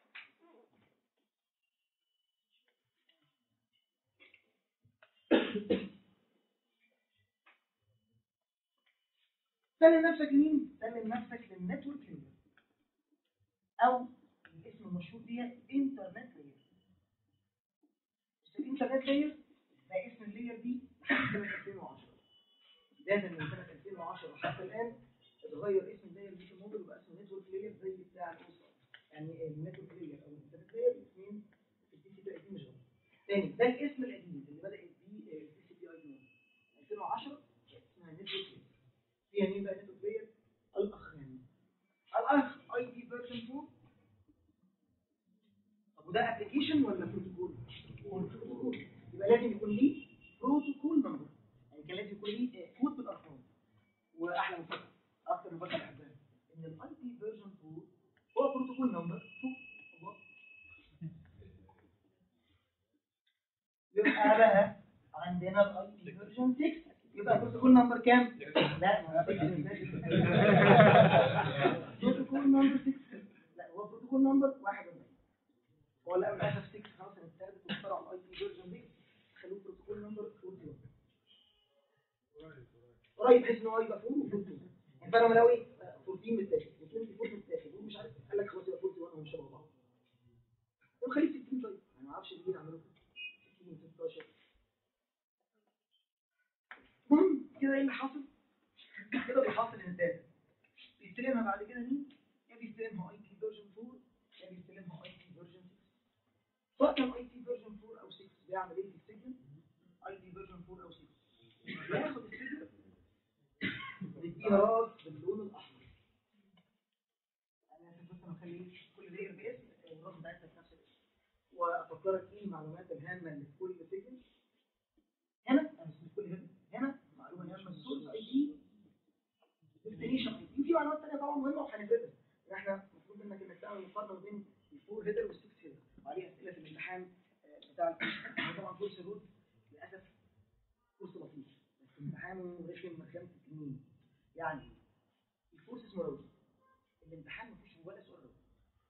سلم نفسك لمين؟ سلم نفسك للنتورك لاير او الاسم المشهور بيها انترنت لاير الانترنت لاير ده اسم اللاير دي لحد سنه 2010 بدايه من سنه 2010 حتى الان اتغير اسم اللاير دي في الموبايل وبقى اسمه نتورك لاير زي بتاع الاوسط يعني النتورك لاير او الانترنت لاير الاثنين في التي سي بي اي مش غلط تاني ده الاسم القديم اللي بدات بيه التي سي بي اي 2010 اسمها نتورك لاير فيها مين بقى نتورك لاير الاخ يعني الاخ اي بي فيرجن 4 طب وده ابلكيشن ولا بروتوكول؟ بروتوكول يبقى لازم يكون ليه بروتوكول نمبر يعني كان لازم يكون ليه كود بالارقام واحلى مفاجاه اكتر مفاجاه بحبها ان الاي بي فيرجن 4 هو بروتوكول نمبر 2 الله يبقى بقى عندنا الاي بي فيرجن 6 يبقى بروتوكول نمبر كام؟ لا ما هو 6 بروتوكول نمبر 6 لا هو بروتوكول نمبر 41 هو لا للاسف 6 خلاص اتاخدت واخترعوا الاي بي فيرجن دي خلوه بروتوكول نمبر 41 قريب بحيث ان هو يبقى 4 و42 يعني فانا لو ايه 14 متاخد و24 متاخد ومش عارف قال لك خلاص يبقى 41 وهم شبه بعض طب خليه 60 طيب انا ما اعرفش ليه عملوا كده 60 16 المهم كده ايه اللي حاصل؟ كده بيحصل الداتا بيستلمها بعد كده مين؟ يا بيستلمها اي تي فيرجن 4 يا بيستلمها اي تي فيرجن 6 سواء كان اي تي فيرجن 4 او 6 بيعمل ايه في السيجنال؟ اي دي فيرجن 4 او 6 ياخد السيجن نديها راس باللون الاحمر انا اسف بس انا اخلي كل لاير باسم والراس بتاعتها في نفس الاسم وافكرك ايه المعلومات الهامه اللي في كل سيجن هنا انا مش كل هنا هنا معلومه هامه السورس اي دي ديستنيشن اي دي في معلومات ثانيه طبعا مهمه وهنفردها احنا المفروض انك انك تعمل مقارنه بين الفور هيدر والسكس هيدر وعليه اسئله في الامتحان آه، بتاع الكورس. طبعا كورس الرود للاسف كورس لطيف بس امتحانه رخم مخامه التنين يعني الكورس اسمه رود الامتحان ما فيهوش ولا سؤال رود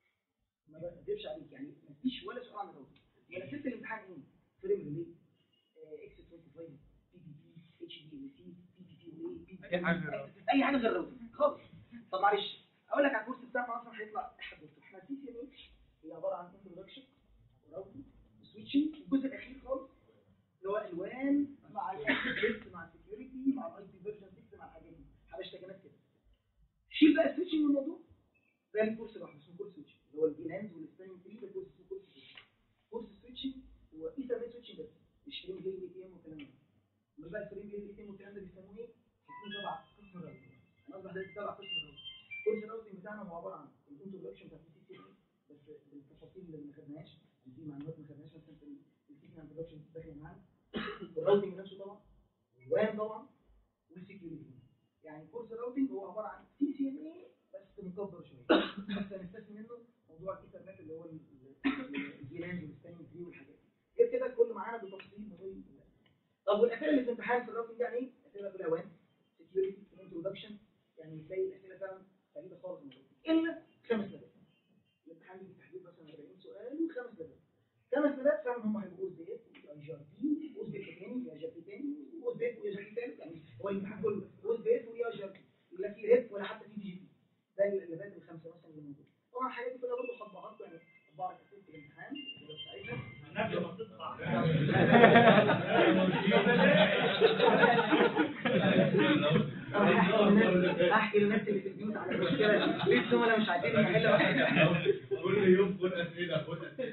ما بكذبش عليك يعني ما فيش ولا سؤال عن الرود ولا ست الامتحان ايه؟ فريم ريلي اكس 25 بي بي بي اتش دي ام سي بي بي بي واي بي أي حاجة غير الرود. اي حاجه غير الرود خالص طب معلش اقول لك على الكورس بتاعنا اصلا هيطلع احد دكتور احنا سي سي ام اتش هي عباره عن انترودكشن وراوتنج وسويتشنج الجزء الاخير خالص اللي هو الوان مع الاكسس مع السكيورتي مع الاي بي فيرجن 6 مع الحاجات دي هاشتاجات كده شيل بقى السويتشنج من الموضوع ده الكورس لوحده اسمه كورس سويتشنج اللي هو الفيلانز والستايم 3 ده كورس اسمه كورس سويتشنج كورس سويتشنج هو ايثرنت سويتشنج بس مش فريم جاي اي تي ام والكلام ده امال بقى الفريم جاي اي تي ام والكلام ده بيسموه ايه؟ بيسموه تبع قسم الراوتنج انا قصدي حضرتك تبع قسم الراوتنج كورس الراوتنج بتاعنا هو عباره عن الانترودكشن بتاع السي سي بس بالتفاصيل اللي ما خدناهاش في معلومات ما خدناهاش مثلا في السي سي انترودكشن داخل معانا الراوتنج نفسه طبعا الوان طبعا والسكيورتي يعني كورس الراوتنج هو عباره عن سي سي ام اي بس مكبر شويه بس هنستثني منه موضوع الايثرنت اللي هو الفيلانز والستاينج تري والحاجات دي غير كده كله معانا بتفصيل مهم طب والاسئله اللي في الامتحان في الراوتنج يعني ايه؟ اسئله في الاوان سكيورتي انترودكشن يعني تلاقي الاسئله فعلا فريده خالص من الراوتنج الا خمس لبات الامتحان بيجي تحديد مثلا 40 سؤال وخمس لبات خمس لبات فعلا هم هيبقوا اوز بيت واي جي ار بي اوز بيت تاني واي جي ار بي تاني واوز بيت واي جي ار بي تالت يعني هو الامتحان كله اوز بيت واي جي ار بي لا في ريت ولا حتى في جي بي ده اللبات الخمسه مثلا اللي موجوده طبعا الحاجات دي كلها برضه هطبعها لكم يعني هطبع لك اسئله الامتحان بتاعتها قبل ما تطلع احكي للناس اللي في البيوت على المشكله ليه الزملاء مش عايزين يحلوا كل يوم خد اسئله خد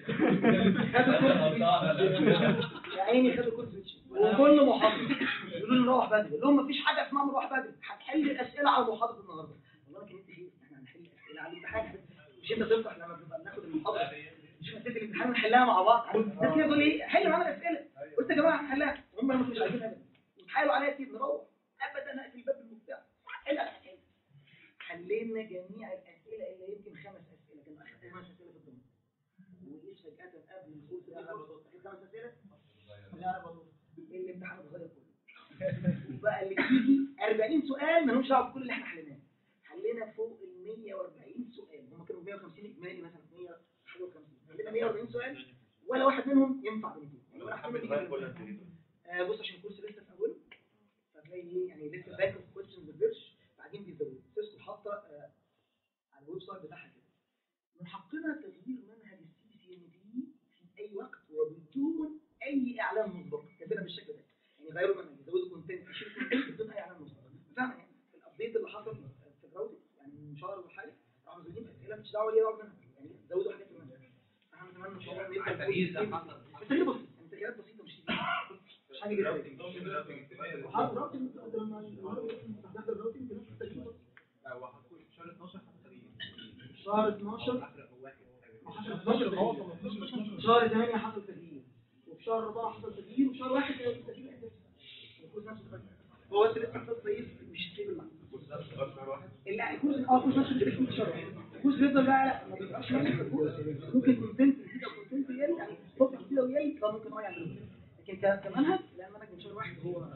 يا عيني خدوا كورس سويتش وكل محاضره يقولوا لي نروح بدري يقول لهم مفيش حاجه اسمها نروح بدري هتحل الاسئله على محاضره النهارده والله انا كنت ايه احنا هنحل الاسئله على الامتحان مش انت تفتح لما بنبقى بناخد المحاضره مش مسألة الامتحان ونحلها مع بعض عارف الناس كده بيقول ايه حل معانا الاسئله قلت يا جماعه هنحلها هم مش عايزين ابدا يتحايلوا عليا كتير نروح ابدا اقفل الباب بالمفتاح حل على الاسئله حلينا جميع الاسئله الا يمكن خمس اسئله كان اخر خمس اسئله في الضمن ولقيت فجاه قبل الكورس ده خمس اسئله لا بطل الامتحان اتغير كله وبقى اللي بيجي 40 سؤال مالهمش دعوه بكل اللي احنا حليناه حلينا فوق ال 140 سؤال هم كانوا 150 اجمالي مثلا 150 حلينا 140 سؤال ولا واحد منهم ينفع ب 200 يعني ولا واحد منهم يجي آه بص عشان الكورس لسه في اوله فتلاقي ايه يعني لسه باك اوف كويستشنز ريسيرش بعدين بيزودوا سيسكو حاطه آه على الويب سايت بتاعها كده من حقنا تغيير منهج السي سي ان بي في اي وقت وبدون اي اعلان مسبق كاتبينها بالشكل ده يعني غيروا منهج يزودوا كونتنت يشيلوا كونتنت بدون اي اعلان مسبق فعلا يعني في الابديت اللي حصل في الراوتنج يعني من شهر ولا حاجه راحوا مزودين اسئله مش دعوه ليها دعوه منها يعني زودوا حاجات في المنهج احنا كمان ان شاء الله نبدا التغيير ده حصل. بس تغيير بسيط يعني تغييرات بسيطه مش كتير مش حاجه جديده وحاطط الراوتنج لما استخدمت الراوتنج بنفس التغيير شهر 12 شهر 12 حصل شهر 8 حصل تغيير وفي شهر 4 حصل تغيير وفي شهر 1 كان التغيير اساسي الكورس نفسه اتغير هو بس لسه القصه ايه مش ستيبل معاه لا الكورس اه الكورس نفسه بيبقى في شهر الكورس بيفضل بقى لا ما بيبقاش نفس الكورس ممكن كونتنت يزيد او كونتنت يقل يعني توبك كتير ويقل ده ممكن اه يعملوه لكن ك- كمنهج لا المنهج من شهر واحد هو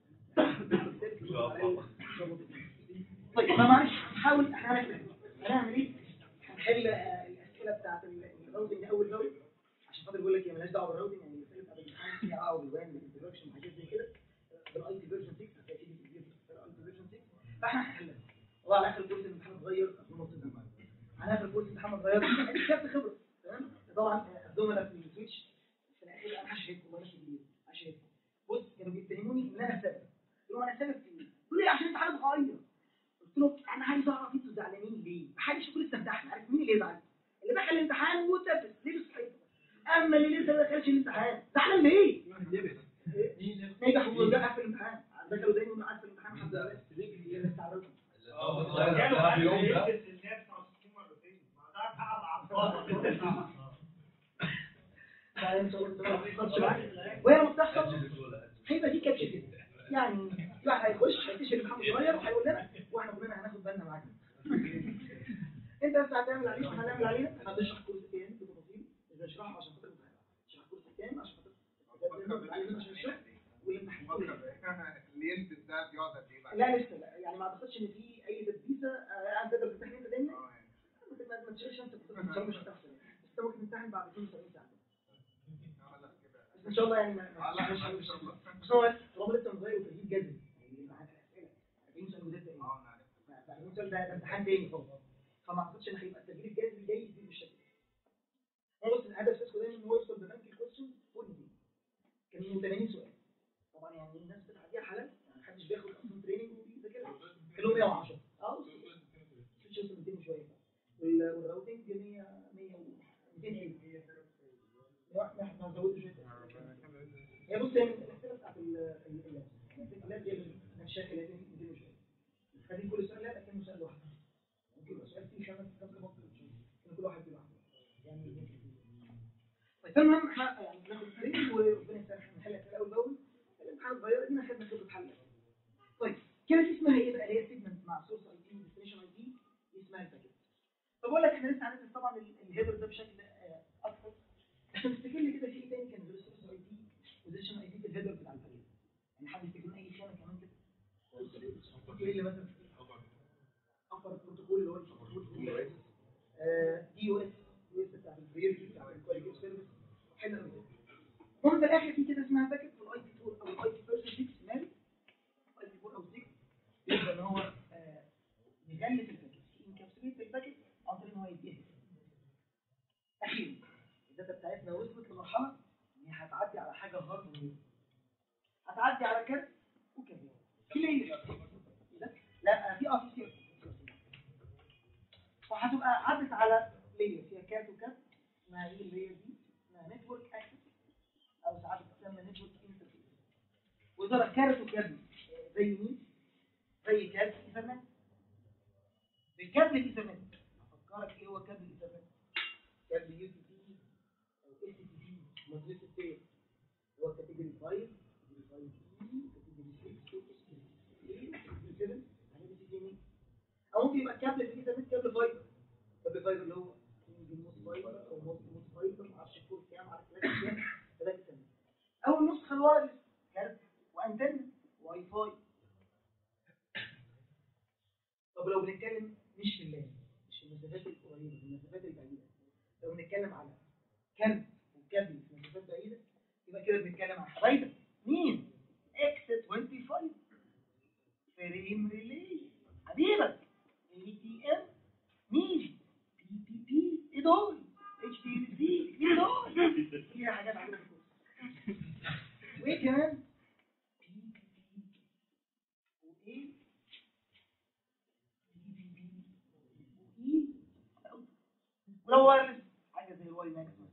طيب ما معلش هنحاول احنا هنعمل هنعمل ايه؟ هنحل آه، الاسئله بتاعت الراوتنج اول باول عشان خاطر بيقول لك هي مالهاش دعوه بالراوتنج يعني الاسئله بتاعت الامتحان فيها دعوه بالوان بالانترودكشن وحاجات زي كده بالاي تي فيرجن 6 هتلاقي في كتير في الاي تي فيرجن 6 فاحنا هنحلها والله على اخر الكورس الامتحان اتغير اظن نص ده على اخر الكورس الامتحان اتغير انت كسبت خبره تمام طبعا آه، الزملاء في السويتش في الاخير انا هشهدكم والله ماشي كبير هشهدكم بص كانوا بيتهموني ان انا السبب قلت لهم انا السبب في ايه؟ قالوا لي عشان الامتحان اتغير قلت لهم انا عايز اعرف انتوا زعلانين ليه؟ محدش يكون لسه امتحن عارف مين اللي يزعل؟ اللي دخل الامتحان وتلبس لبس حيطه اما اللي لسه ما دخلش الامتحان زعلان ليه؟ وده في الامتحان دخلوا دايما قاعد في الامتحان الحمد لله رجلي استعرضها كانوا عايز يلبس اللي هي 69 مرتين ما ده تعب عباره بعدين صورت ما بيحصلش معاك وهي لما بتحصل هيبقى دي كاتش كده يعني في واحد هيخش هيكتشف الامتحان صغير وهيقول لنا واحنا كلنا هناخد بالنا معاك انت بس هتعمل عليه واحنا هنعمل علينا احنا هنشرح كورس تاني بتفاصيل مش هنشرحه عشان خاطر الامتحان نشرح كورس تاني عشان خاطر عشان الشرح والامتحان اللي يلبس ده بيقعد قد ايه بقى؟ لا لسه لا يعني ما اعتقدش ان في اي تدبيسه آه، قاعد تقدر تمتحن انت دايما اه يعني. ما ما تشيلش انت كنت بتشتغل مش هتحصل يعني. بس انت ممكن تمتحن بعد 72 ساعه خلاص كده. بس ان شاء الله يعني ما ما- على مش- ان مش- شاء الله. بس هو طالما لسه صغير وترتيب جذري يعني معاك الاسئله 40 سؤال وده ايه؟ اه انا عارف. 40 سؤال ده ده امتحان تاني خالص فما اعتقدش ان هيبقى التغيير الجذري جاي يزيد بالشكل ده هو بس الهدف سيسكو دايما ان هو يوصل ببنك الكويستشن فول دي كان 80 سؤال طبعا يعني الناس بتعديها حلال يعني محدش بياخد اصلا تريننج وبيذاكرها كانوا 110 اه مش وصل 200 شويه وال- والراوتنج 100 100 و 200 لا احنا هنزوده شويه هي بص هي من الاسئله بتاعت ال- ال- اللاب اللاب دي المشاكل اللي هي 200 وشويه خلي كل سؤال لاب كانه سؤال لوحده ممكن يبقى سؤال فيه خمس خمس نقط كان كل واحد فيه لوحده يعني طيب المهم احنا يعني ناخد بريك وربنا يسامحنا نحل اسئله اول باول الامتحان صغيره دي خدنا خبره حل طيب كده دي اسمها ايه بقى اللي هي سيجمنت مع سورس اي دي وديستنيشن اي دي دي اسمها الباكيت طب اقول لك احنا لسه هندرس طبعا ال- الهيدر ده بشكل آه، اكثر عشان تفتكر لي كده في ايه تاني كان غير السورس اي دي وديستنيشن اي دي في الهيدر بتاع الباكيت يعني حد يفتكر لنا اي خانه كمان كده ايه اللي مثلا ابر بروتوكول اللي هو البروتوكول دي يو اس دي اس بتاع البرير بتاع الكواليتي سيرفيس حلو قوي المهم في الاخر في كده اسمها باكيت في الاي بي 4 او الاي بي بيرسون 6 مالي اي بي 4 او 6 يبقى ان هو آه، يغلف الباكيت ينكابسوليت الباكيت عن طريق ان هو يديها اخيرا الداتا بتاعتنا وصلت لمرحله ان هي هتعدي على حاجه هارد هتعدي على كارت وكارت في ليه لا في اه في سي وهتبقى عدت على لير فيها كارت وكارت اسمها ايه اللير دي اسمها نتورك اكسس او ساعات بتسمى نتورك انترفيس وترى كارت وكابل زي مين زي كارت ايثرنت بالكابل الايثرنت افكرك ايه هو كابل الايثرنت كابل يو تي تي او اس تي تي مدرسه التير هو كاتيجوري 5 كاتيجوري 5 كاتيجوري 6 كاتيجوري 7 هنبقى تي تي او ممكن يبقى كابل في الايثرنت كابل فايبر كابل فايبر اللي هو سنجل موس فايبر او موس موس فايبر معرفش الكور كام على كلاس كام ثلاثة سنة او النسخة الوايرلس كارت وانتن واي فاي طب لو بنتكلم مش في اللان مش في المسافات القريبة في المسافات البعيدة لو بنتكلم على كارت وكابل في مسافات بعيدة يبقى كده بنتكلم عن حبايبك مين؟ اكس 25 فريم ريلي حبيبك الاي تي ام مين بي بي بي ايه دول اتش تي سي ايه دول فيها حاجات عندنا في الكورس وايه كمان بي بي بي وايه بي بي بي وايه ولو وايرلس حاجه زي الواي ماكس مثلا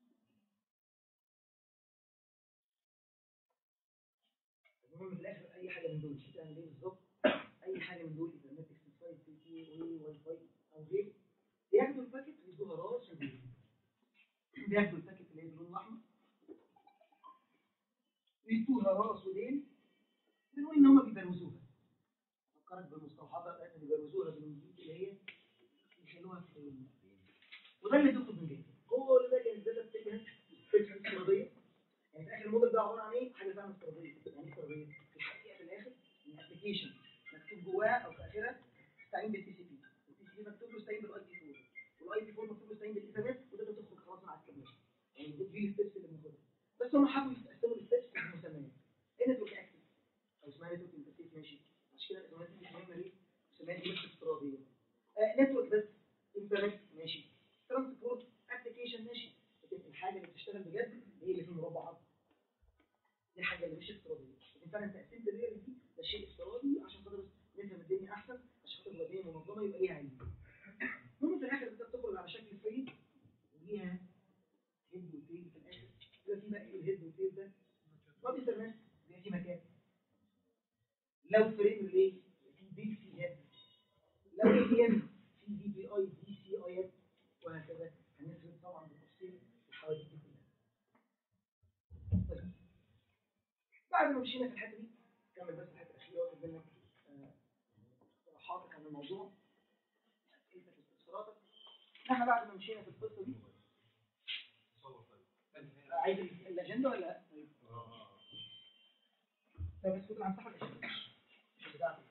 المهم في الاخر اي حاجه من دول مش هتعمل ايه بالظبط اي حاجه من دول اذا نت اكسسايز تي تي واي واي فاي او غيره بياخدوا الباكت ويدوها راس وديل بياخدوا الباكت اللي هي باللون الاحمر ويدوها راس وديل بنقول ان هم بيبروزوها فكرت بالمصطلحات بتاعتنا بيبروزوها بالانجليزي اللي هي يخلوها فريم وده اللي بياخد من جاي كل ده كان الداتا بتجهز فكره افتراضيه يعني في اخر الموديل ده عباره عن ايه؟ حاجه اسمها افتراضيه يعني ايه افتراضيه؟ في الحقيقه في الاخر الابلكيشن مكتوب جواها او في اخرها استعين بالتي سي بي التي سي بي مكتوب له استعين بالاي بي 4 والاي بي 4 مكتوب له استعين بالايثرنت وده تدخل خلاص مع الكابلات يعني دي دي الستبس اللي بناخدها بس هم حبوا يقسموا الستبس بمسميات النتورك اكسس او اسمها نتورك انترفيس ماشي عشان كده الاسماء دي مهمه ليه؟ مسميات دي مش افتراضيه نتورك بس انترنت ماشي ترانسبورت ابلكيشن ماشي لكن الحاجه اللي بتشتغل بجد هي اللي في المربعات دي الحاجه اللي مش افتراضيه لكن فعلا تقسيم الريال دي ده شيء افتراضي عشان خاطر بس نفهم الدنيا احسن عشان خاطر تبقى الدنيا منظمه يبقى ليها علم المهم في الاخر انت بتخرج على شكل فريد وليها هيد وتيل في الاخر يبقى في بقى الهيد والتيل ده لو فريم ريلي في بي سي ام لو اي ام في دي بي اي دي سي اي ام وهكذا هنسرد طبعا بالتفصيل الحواديت دي كلها طيب. بعد ما مشينا في الحته دي كمل بس الحته الاخيره واخد منك آه، اقتراحاتك عن الموضوع اسئلتك واستفساراتك احنا بعد ما مشينا في القصه دي آه، عايز ال- الاجنده ولا لا؟ طيب طيب بس كنت هنفتح الاجنده مش بتاعتي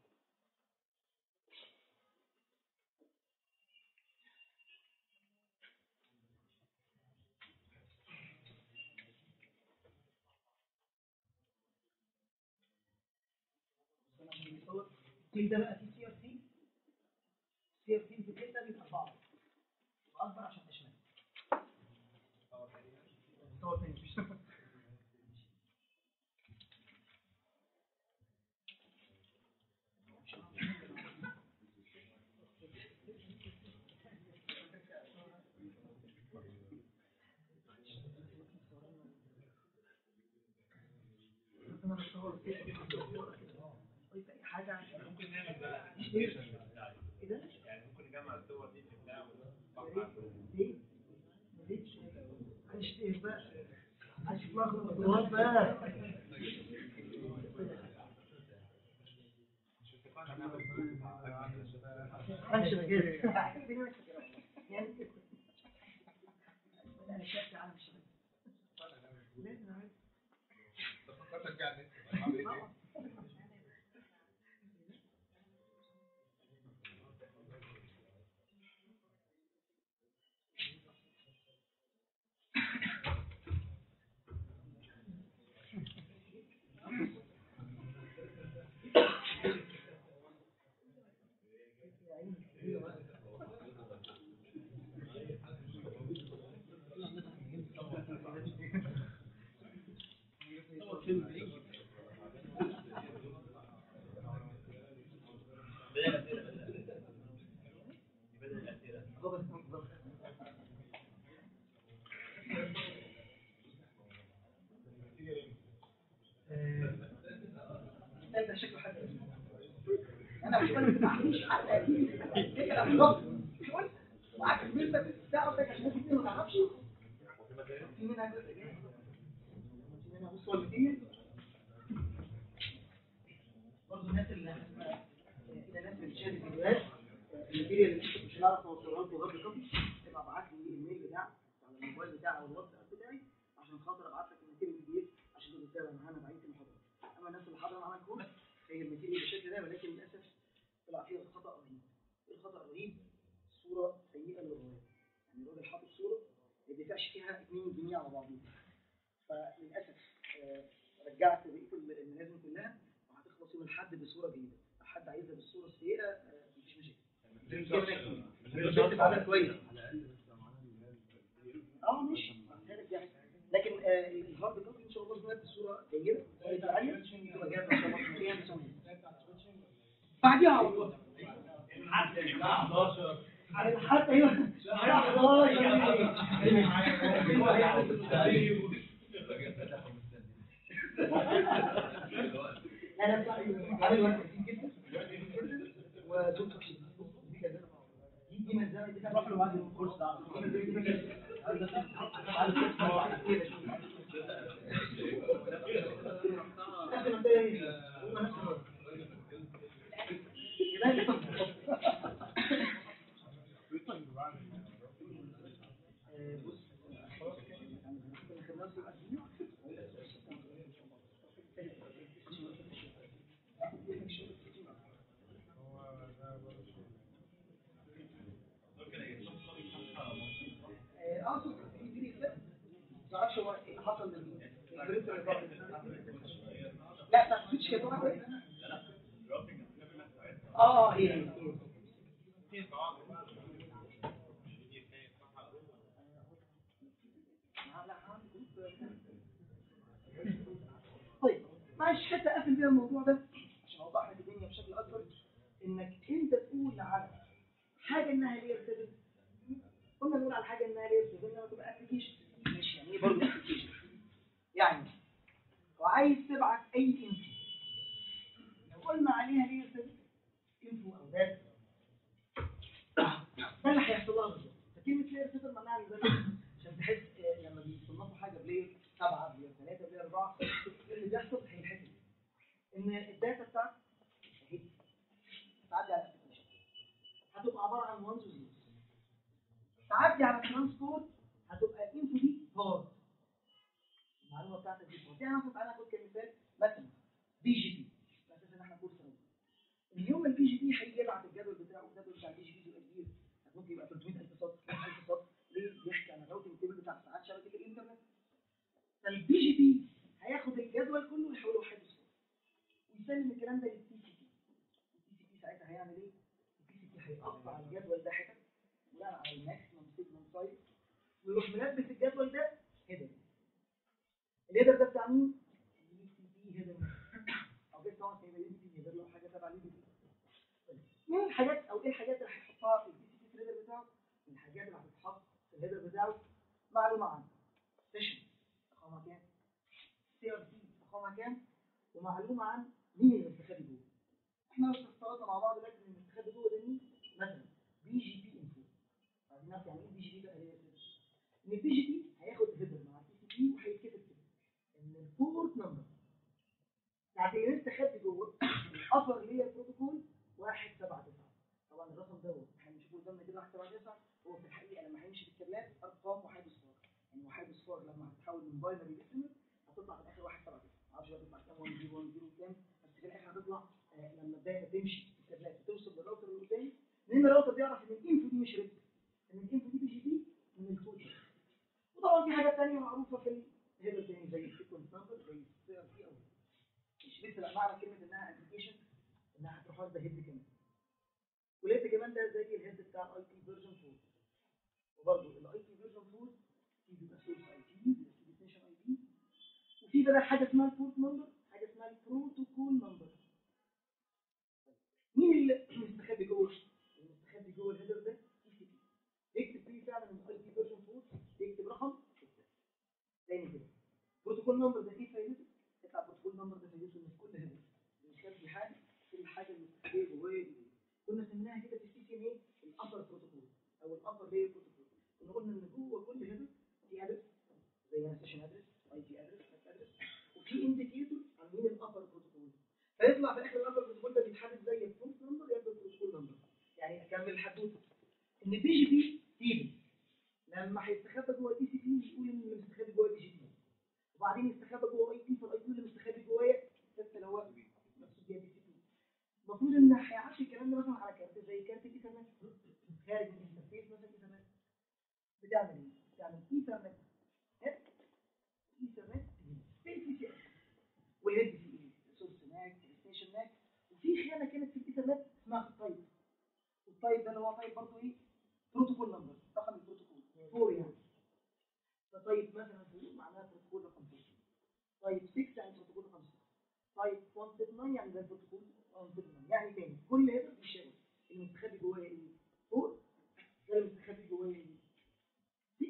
التيل ده بقى فيه سي ار سي سي ار سي في التيل ده بيبقى صعب يبقى اكبر عشان تشمل صور تاني مش انا بصور طيب اي حاجه عشان ممكن نعمل بقى ايه ده؟ يعني ممكن نجمع الصور دي في بتاع ليه؟ ليه؟ عايش ايه بقى؟ عايش في لحظة الخطوات بقى امشي كده يعني انا شفت على الشباب لازم اعمل فكرتك يعني عامل ايه؟ ده شكله حد انا مش قلت ما عنديش حد اكيد كده بالظبط مش قلت معاك البيت تعرف عشان ممكن تكون ما تعرفش في منها جزء جاهز في منها بص والدين برضه الناس اللي الى الناس اللي بتشاهد الفيديوهات الماتيريال اللي مش هنعرف نوصلها لكم غير كوبي تبقى ابعت لي الايميل بتاعك على الموبايل بتاعي او الواتساب بتاعي عشان خاطر ابعت لك الماتيريال الجديد عشان تقدر تتابع معانا بقيه المحاضرات اما الناس اللي حاضره معانا الكورس هي الماتيريال بالشكل ده ولكن للاسف طلع فيها خطا رهيب ايه الخطا الرهيب صوره سيئه للروايه يعني الراجل حاطط صوره ما بيدفعش فيها 2 جنيه على بعضهم فللاسف آه، رجعت بقيه الملازم كلها وهتخلص يوم الاحد بصوره جيده لو حد عايزها بالصوره السيئه آه، مفيش مشاكل البيت عمل كويس اه ماشي هذا يعني لكن آه، الهارد كوبي ان شاء الله بنات بصوره جيده بصوره عاليه تبقى جاهزه ان شاء الله في ايام مسويه بعديها على طول حتى هنا انا بتاع عامل واحد كتير جدا ودول دي دي ملزمه دي كان بعد الكورس ده اقصد في في ما تعرفش هو ايه حصل للبريد لا ما تقصدش كده واحده اه هي هي هي. لا، عندي جروب. طيب معلش حتى اقفل بيها الموضوع ده عشان اوضح لك الدنيا بشكل اكبر انك انت تقول على حاجه انها لير 7 كنا بنقول على حاجه انها لير 7 لما تبقى ابلكيشن ماشي يعني ايه برضه ابلكيشن يعني وعايز تبعت اي انفو ان الداتا بتاعتك اهي تعدي على الابلكيشن هتبقى عباره عن وانز وزيروز تعدي على الترانسبورت هتبقى الانفو دي بار المعلومه بتاعتك دي بار يعني مثلا تعالى ناخد كمثال مثلا بي جي بي على اساس ان احنا كورس رياضي اليوم البي جي بي هيجي يبعت الجدول بتاعه الجدول بتاع البي جي بي بيبقى كبير ممكن يبقى 300000 سطر 1000 سطر ليه بيحكي عن الراوتنج تيبل بتاع ساعات شبكه الانترنت فالبي جي بي هياخد الجدول كله ويحوله لحد صفر ويسلم الكلام ده للتي سي بي التي سي بي ساعتها هيعمل ايه؟ التي سي بي هيقطع الجدول ده حتت بناء على الماكسيمم سيجمنت سايز ويروح ملبس الجدول ده هيدر الهيدر ده بتاع مين؟ اليو تي بي هيدر او جاي طبعا هيبقى يو تي بي هيدر لو حاجه تبع اليو تي بي مين الحاجات او ايه الحاجات اللي هيحطها في الدي سي بي في الهيدر بتاعه؟ من الحاجات اللي هتتحط في الهيدر بتاعه معلومه عنه سيشن رقمها كام؟ سي ار سي رقمها كام؟ ومعلومه عن مين اللي مستخبي جوه. احنا بس افترضنا مع بعض دلوقتي ان المستخبي جوه ده مين؟ مثلا بي جي بي انفو. عايزين نعرف يعني ايه بي جي بي بقى هي كده. ان البي جي بي هياخد هيدر مع التي سي بي وهيتكتب كده ان البورت نمبر بتاعت اللي مستخبي جوه الابر لير بروتوكول 179 طبعا الرقم ده احنا بنشوفه قدامنا كده 179 هو في الحقيقه لما هيمشي في الكابلات ارقام وحيد اصفار يعني وحيد اصفار لما هتتحول من باينري ديسيمال هتطلع في الاخر 179 معرفش بقى تطلع كام 1 0 1 0 كام بس في الاخر هتطلع آه، لما الداتا تمشي في الكابلات وتوصل للراوتر اللي قدامي لان الراوتر بيعرف ان الانفو دي مش ريد ان الانفو دي بي جي بي من التوتال وطبعا في حاجات ثانيه معروفه في الهيدر تاني زي السيكونس نمبر زي السي ار سي او مش لسه لا معنى كلمه انها ابلكيشن انها هتروح واخده هيد كمان والهيد كمان ده زي الهيد بتاع الاي بي فيرجن 4 وبرضه الاي بي فيرجن 4 في بيبقى سورس اي بي ديستنيشن اي بي وفي بقى حاجه اسمها البورت نمبر حاجه اسمها البروتوكول نمبر مين اللي مستخبي جوه اللي مستخبي جوه الهيدر ده تي سي بي يكتب فيه فعلا الاي بي فيرجن 4 يكتب رقم 6 تاني كده بروتوكول نمبر ده ايه فايدته؟ يطلع بروتوكول نمبر ده فايدته ان في كل هيدر بيخبي حاجه كل حاجه المستخبيه جواه دي. كنا سميناها كده في السي سي ام اي الابر بروتوكول او الابر لاير بروتوكول كنا قلنا ان جوه كل هيدر في ادرس زي انا سيشن ادرس اي بي ادرس ادرس وفي انديكيتور عن مين الابر بروتوكول فيطلع في الاخر الابر بروتوكول ده بيتحدد زي البورت نمبر يبقى البروتوكول نمبر يعني اكمل الحدوته ان بي جي بي تيبل لما هيستخبى جوه الدي سي بي يقول ان اللي مستخبي جوه الدي جي بي وبعدين يستخبى جوه اي بي فالاي بي اللي مستخبي جوايا بس اللي هو مقصود بيها دي سي بي المفروض ان هيعدي الكلام ده مثلا على كارت زي كارت الايثرنت خارج من الانترفيس مثلا ايثرنت بتعمل ايه؟ بتعمل ايثرنت هيد ايثرنت في البي سي اس والهيد في ايه؟ سورس ماك ستيشن ماك وفي خانه كانت في الايثرنت اسمها التايب والتايب ده اللي هو تايب برضه ايه؟ بروتوكول نمبر رقم البروتوكول فور يعني فطيب مثلا فور معناها بروتوكول رقم فور طيب 6 يعني بروتوكول رقم 6 طيب 179 يعني ده البروتوكول 179 يعني تاني كل هيدر بيشاور المستخبي جواه ايه؟ 4 ده المستخبي جواه ايه؟ 6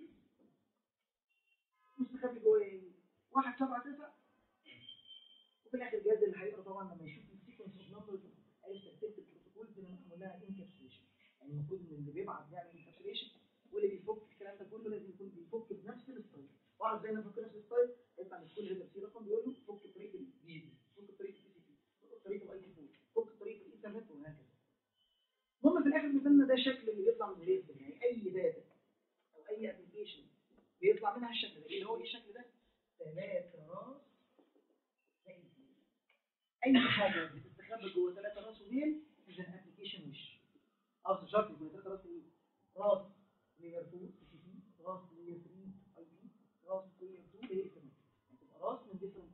مستخبي جواه ايه؟ 1 7 9 وفي الاخر الجهاز اللي هيقرا طبعا لما يشوف السيكونس اوف نمبرز عايز ترتيب البروتوكول بنعمل لها انكابسوليشن يعني المفروض ان اللي بيبعت بيعمل انكابسوليشن واللي بيفك الكلام ده كله لازم يكون بيفك بنفس الستايل واحد زي ما فك نفس الستايل يطلع من كل هيدر فيه رقم بيقول له فك بطريقه البي جي بي فك بطريقه البي سي بي فك بطريقه الاي تي 4 فك بطريقه الانترنت وهكذا المهم في الاخر مثلنا ده شكل اللي بيطلع من الهيدر يعني اي داتا او اي ابلكيشن بيطلع منها الشكل ده ايه هو ايه الشكل ده؟ ثلاثة راس زي الفيل. اي حاجه بتستخبى جوه ثلاثة راس وديل اذا ابلكيشن وش اصل شرط يكون ثلاثة راس ايه؟ راس لير 2 سي سي راس لير 3 اي بي راس لير 2 ايه كمان هتبقى راس من ديفرنت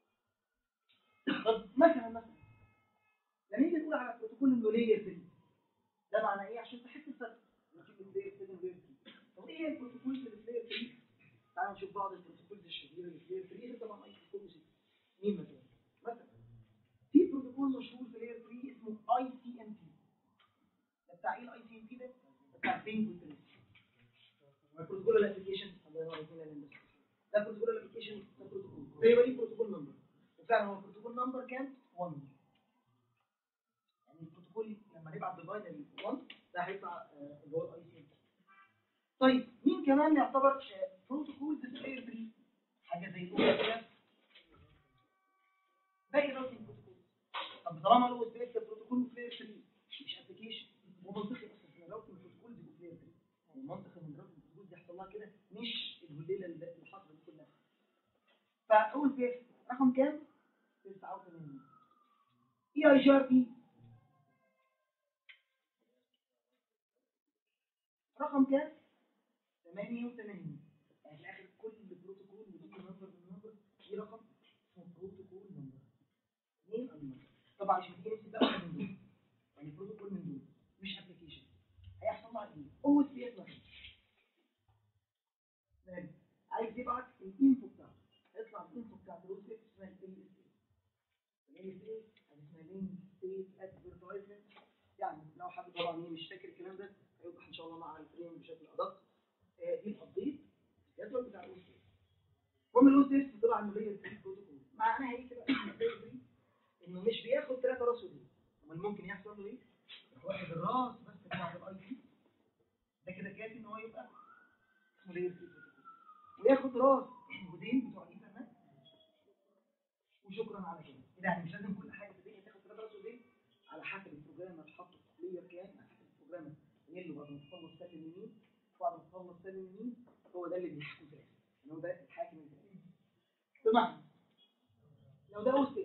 طب مثلا مثلا لما نيجي نقول على بروتوكول انه لير 3 ده معناه ايه عشان تحس الفرق بين كلمه لير 7 ولير 3 طب ايه هي البروتوكولز اللي في لير 3 تعالوا نشوف بعض البروتوكولز الشهيره اللي في لير 3 غير طبعا اي بروتوكول 6 مين مثلا مثلا في بروتوكول مشهور في لير 3 اسمه اي سي ام بي ده بتاع ايه الاي سي ام بي ده؟ ده بتاع بينج وتريس بروتوكول الابلكيشن الله ينور عليك يا هندسة. ده بروتوكول الابلكيشن ده بروتوكول ده يبقى ليه بروتوكول نمبر وفعلا هو بروتوكول نمبر كام 1 يعني البروتوكول لما نبعت بباينري 1 ده هيطلع آه، اللي هو الاي سي ام طيب مين كمان يعتبر بروتوكول في لاير 3 حاجه زي الاو اس باقي الراوتنج بروتوكول فطالما الاو اس اس بروتوكول في لاير 3 مش ابلكيشن هو منطقي اصلا ان الراوتنج بروتوكول دي في لاير 3 يعني المنطق ان الراوتنج بروتوكول دي يحصل لها كده مش الهليله اللي اللي حصلت دي كلها فاو اس اس رقم كام؟ 89 اي اي جي ار بي رقم كام؟ 88 يعني في الاخر كل بروتوكول ودي نمبر من نمبر في رقم اسمه بروتوكول نمبر نيم اند نمبر طبعا مش بتيجي نفس ده من دول يعني بروتوكول من دول مش ابلكيشن هيحصل لها ايه؟ او اس بي اس مثلا تمام. عايز يبعت الانفو بتاعته هيطلع الانفو بتاعت الاو اس بي اسمها ال اس اي ال اس اي اسمها لينك ستيت ادفرتايزمنت يعني لو حد طبعا ايه مش فاكر الكلام ده هيوضح ان شاء الله مع الفريم بشكل ادق آه، دي الابديت الجدول بتاع الاو اس المهم الاو اس اس طلع انه لير 3 بروتوكول معناها ايه كده لير 3 انه مش بياخد ثلاثه راس ودين امال ممكن يحصل له ايه؟ واحد الراس بس بتاع الاي بي ده كده كافي ان هو يبقى اسمه لير 3 بروتوكول وياخد راس ودين بتوع الايثرنت وشكرا على كده كده يعني مش لازم كل حاجه في الدنيا تاخد ثلاثه راس ودين على حسب البروجرامر حاطه في لير كام على حسب البروجرامر قايل له بعد ما تخلص سلم يمين بعد ما تخلص سلم يمين هو ده اللي بيحكم في الاخر يعني هو ده الحاكم اللي في الاخر بمعنى لو ده اوس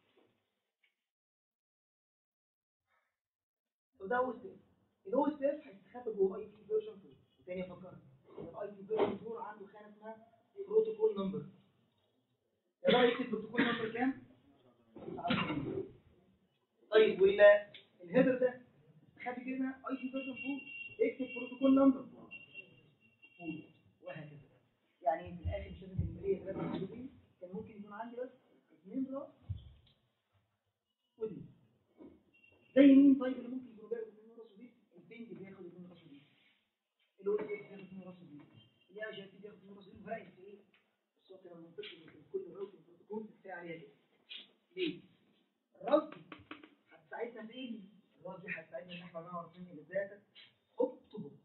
لو ده اوس الاو اس اس هيستخبى جوه اي بي فيرجن 4 وتاني افكرك الاي بي فيرجن 4 عنده خانه اسمها بروتوكول نمبر يا ترى يكتب بروتوكول نمبر كام؟ 99. طيب ولا الهيدر ده خلي كده اي بي فيرجن 4 اكتب بروتوكول نمبر وهكذا يعني في الاخر مش لازم الماليه ثلاثه موجودين كان ممكن يكون عندي بس اثنين راس ودي زي مين طيب اللي ممكن يكونوا بياخدوا اثنين راس ودي البنج بياخد اثنين راس ودي الاو اس بياخد اثنين راس ودي الاي جي بي بياخد اثنين راس ودي فرق في ايه؟ بس هو كده منطقي ان كل راوتنج بروتوكول بتساوي عليها كده ليه؟ الراس دي هتساعدنا في ايه؟ الراس دي هتساعدنا ان احنا نعرف مين اللي ذاتك هوب تو هوب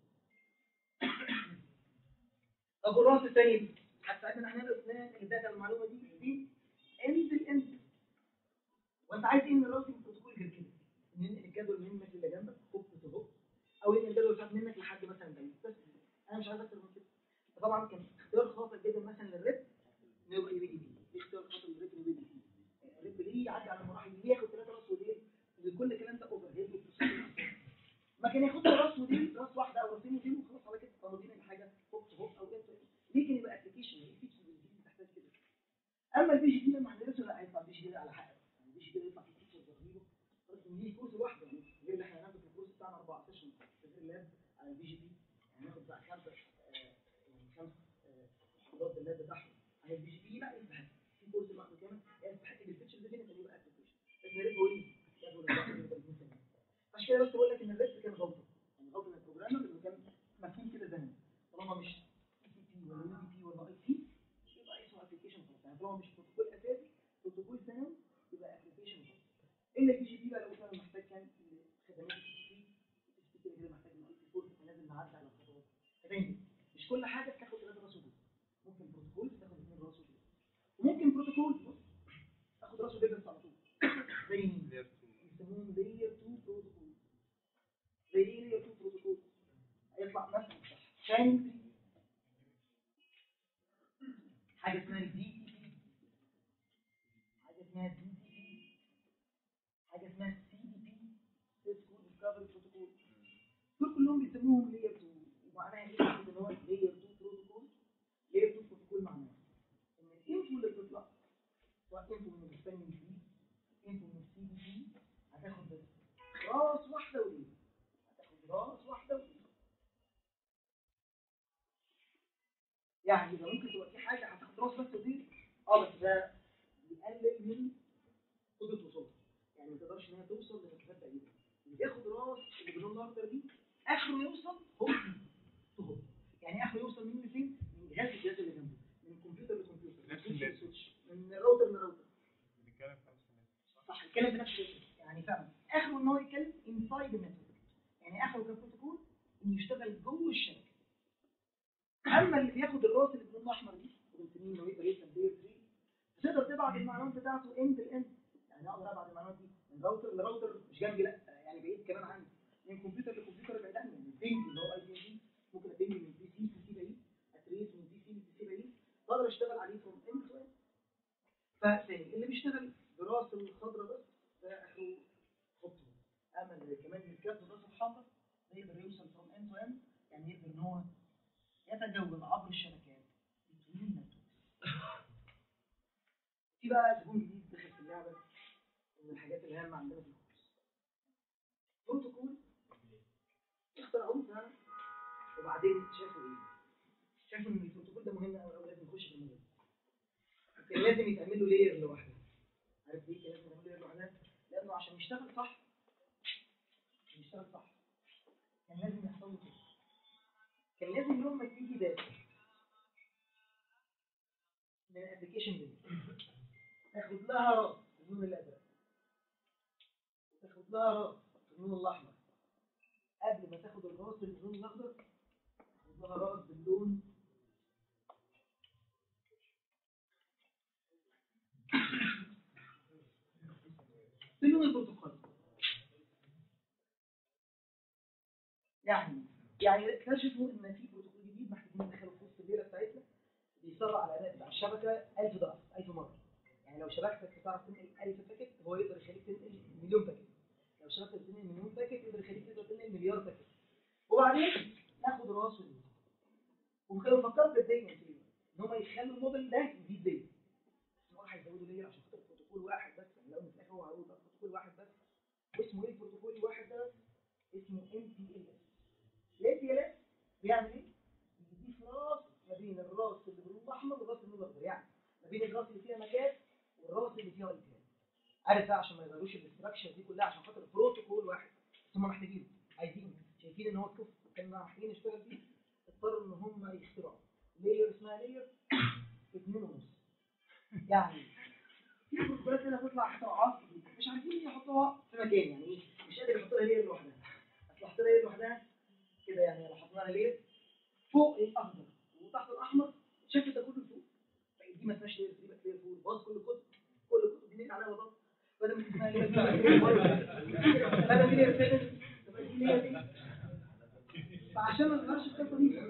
طب والراس الثاني هتساعدنا ان احنا نعرف مين الداتا المعلومه دي دي اند الاند وانت عايز ايه من الراوتنج بروتوكول غير كده؟ ننقل الجدول منك للي جنبك هوب تو هوب او ينقل الجدول بتاعك منك لحد مثلا بعيد بس انا مش عايز اكتر من كده طبعا كان اختيار خاطئ جدا مثلا للريب انه يبقى يو بي دي بي ليه اختيار خاطئ للريب انه يبقى يو بي دي بي الريب ليه يعدي على المراحل ليه ياخد ثلاثه راس وديل كل الكلام ده اوفر هيد ما كان ياخد له راس وديل راس واحده او راسين وديل وخلاص على كده قامضين الحاجه هوب تو هوب او انت ليه كان يبقى ابلكيشن ايه فيتشر دي بتحتاج كده اما البي جي بي لما هندرسه لا هيطلع البي جي بي على حق يعني البي جي بي يطلع فيه فيتشرز رهيبه بس دي كورس لوحده يعني غير اللي احنا هناخده في الكورس بتاعنا اربع سيشن في اللاب على البي جي بي هناخد بقى خمسه آه، يعني خمس آه، محاضرات باللاب بتاعهم على البي جي بي لا يستحق في كورس لوحده كامل يستحق بالفيتشرز دي كان يبقى ابلكيشن لكن يا ريت هو ايه ياخد الواحد يبقى 30 سنه عشان كده بس بقول لك ان الريسك كان غلطه يعني غلطه من البروجرامر اللي كان مفهوم كده زمان طالما مش اي سي بي ولا يو بي ولا اي بي يبقى اسمه ابلكيشن خلاص يعني طالما مش بروتوكول اساسي بروتوكول ثانوي يبقى ابلكيشن خلاص الا البي جي بي بقى لو كان محتاج كان خدمات التي سي بي التي سي كده محتاج الاي بي كورس فلازم نعدي على الخطوات فاهمني مش كل حاجه بتاخد ثلاثه راس ودود ممكن بروتوكول تاخد اثنين راس ودود وممكن بروتوكول بص تاخد راس ودود بس على طول زي مين؟ يسموهم لاير 2 بروتوكول زي ايه لاير 2 بروتوكول؟ هيطلع مثلا شاين حاجه اسمها الدي تي بي حاجه اسمها الدي تي بي حاجه اسمها السي دي بي سيسكو ديسكفري بروتوكول دول كلهم بيسموهم لاير 2 ومعناها ايه ان هو لاير 2 بروتوكول لاير 2 بروتوكول معناه ان الانفو اللي بتطلع سواء انفو من السبانينج تري انفو من السي دي بي هتاخد بس راس واحده ودي هتاخد راس واحده ودي يعني يبقى ممكن تبقى في حاجه هتاخد راس بس ودي اه بس ده بيقلل من قدره وصولها يعني ما تقدرش ان هي توصل لمسافات بعيده اللي بياخد راس اللي باللون الاخضر دي اخره يوصل هوب تو هوب يعني اخره يوصل من فين؟ من جهاز الجهاز اللي جنبه من كمبيوتر لكمبيوتر من نفس سويتش الليل. لسويتش من راوتر لراوتر بنتكلم في نفس الناس. صح يتكلم بنفس الاسم يعني فعلا اخره ان هو يتكلم انسايد النتورك يعني اخره كبروتوكول انه يشتغل جوه الشبكه اما اللي بياخد الراس اللي باللون الاحمر دي وبنسميه انه يبقى ليس لاير 3 تقدر تبعت المعلومات بتاعته اند لاند يعني اقدر ابعت المعلومات دي من راوتر جنبي لا يعني بعيد كمان عني من كمبيوتر لكمبيوتر بعيد عني يعني البينج اللي هو اي بي جي ممكن ابينج من بي سي بي سي بعيد اتريس من بي سي لبي سي بعيد اقدر اشتغل عليه فروم اند تو اند فتاني اللي بيشتغل براس الخضراء بس ده اخره خطوه اما اللي كمان بيتكلم براس الحمراء ده يقدر يوصل فروم اند تو اند يعني يقدر ان هو يتجول عبر الشبكات between networks. في بقى زبون جديد دخل في اللعبه من الحاجات اللي هامه عندنا في الكورس بروتوكول اخترعوه فعلا وبعدين شافوا ايه؟ شافوا ان البروتوكول ده مهم قوي قوي لازم يخش في المجال كان لازم يتعمل له لاير لوحده عارف ليه كان لازم يتعمل له لاير لوحدها؟ لانه عشان يشتغل صح عشان يشتغل صح كان لازم يحصل له كده كان لازم يوم ما تيجي داتا من الابلكيشن دي تاخد لها راس باللون الازرق وتاخد لها راس باللون الاحمر قبل ما تاخد الراس باللون الاخضر تاخد لها راس باللون باللون البرتقالي يعني يعني اكتشفوا ان في بروتوكول جديد محتاجين ندخله في وسط الليله بتاعتنا بيسرع الاداء بتاع الشبكه 1000 ضعف 1000 مره يعني لو شبكتك بتعرف تنقل 1000 باكيت هو يقدر يخليك تنقل مليون باكيت لو شبكتك بتنقل مليون باكيت يقدر يخليك تقدر تنقل مليار باكيت وبعدين ناخد راسه وكانوا فكروا في الدنيا كده ان هم يخلوا الموديل ده يزيد ليه بس هو هيزودوا ليه عشان خاطر بروتوكول واحد بس يعني لو في الاخر هو هيقول ده بروتوكول واحد بس واسمه ايه البروتوكول الواحد ده بس؟ اسمه ام تي ال اس الام تي ال اس بيعمل ايه؟ بيضيف راس ما بين الراس اللي باللون الاحمر والراس اللي باللون الاخضر يعني ما بين الراس اللي فيها مكان والراس اللي فيها الكان عارف بقى عشان ما يغيروش الاستراكشر دي كلها عشان خاطر بروتوكول واحد بس هم محتاجينه عايزين شايفين ان هو كفر كنا محتاجين نشتغل فيه اضطروا ان هم يخترعوا لاير اسمها لاير اتنين ونص يعني في بروتوكولات كده تطلع اختراعات مش عارفين يحطوها في مكان يعني ايه مش قادر يحط لها لاير لوحدها اصل احط لها لاير لوحدها كده يعني لو حطينا لها لاير فوق الاخضر وتحت الاحمر شايف ده كله فوق دي ما اسمهاش لاير 3 بقى لاير 4 باص كل كتب كل كتب دي نقل عليها بطاطا بدل ما اسمها لاير 5 بدل دي لاير 7 تبقى دي لاير 8 فعشان ما نغيرش القصه دي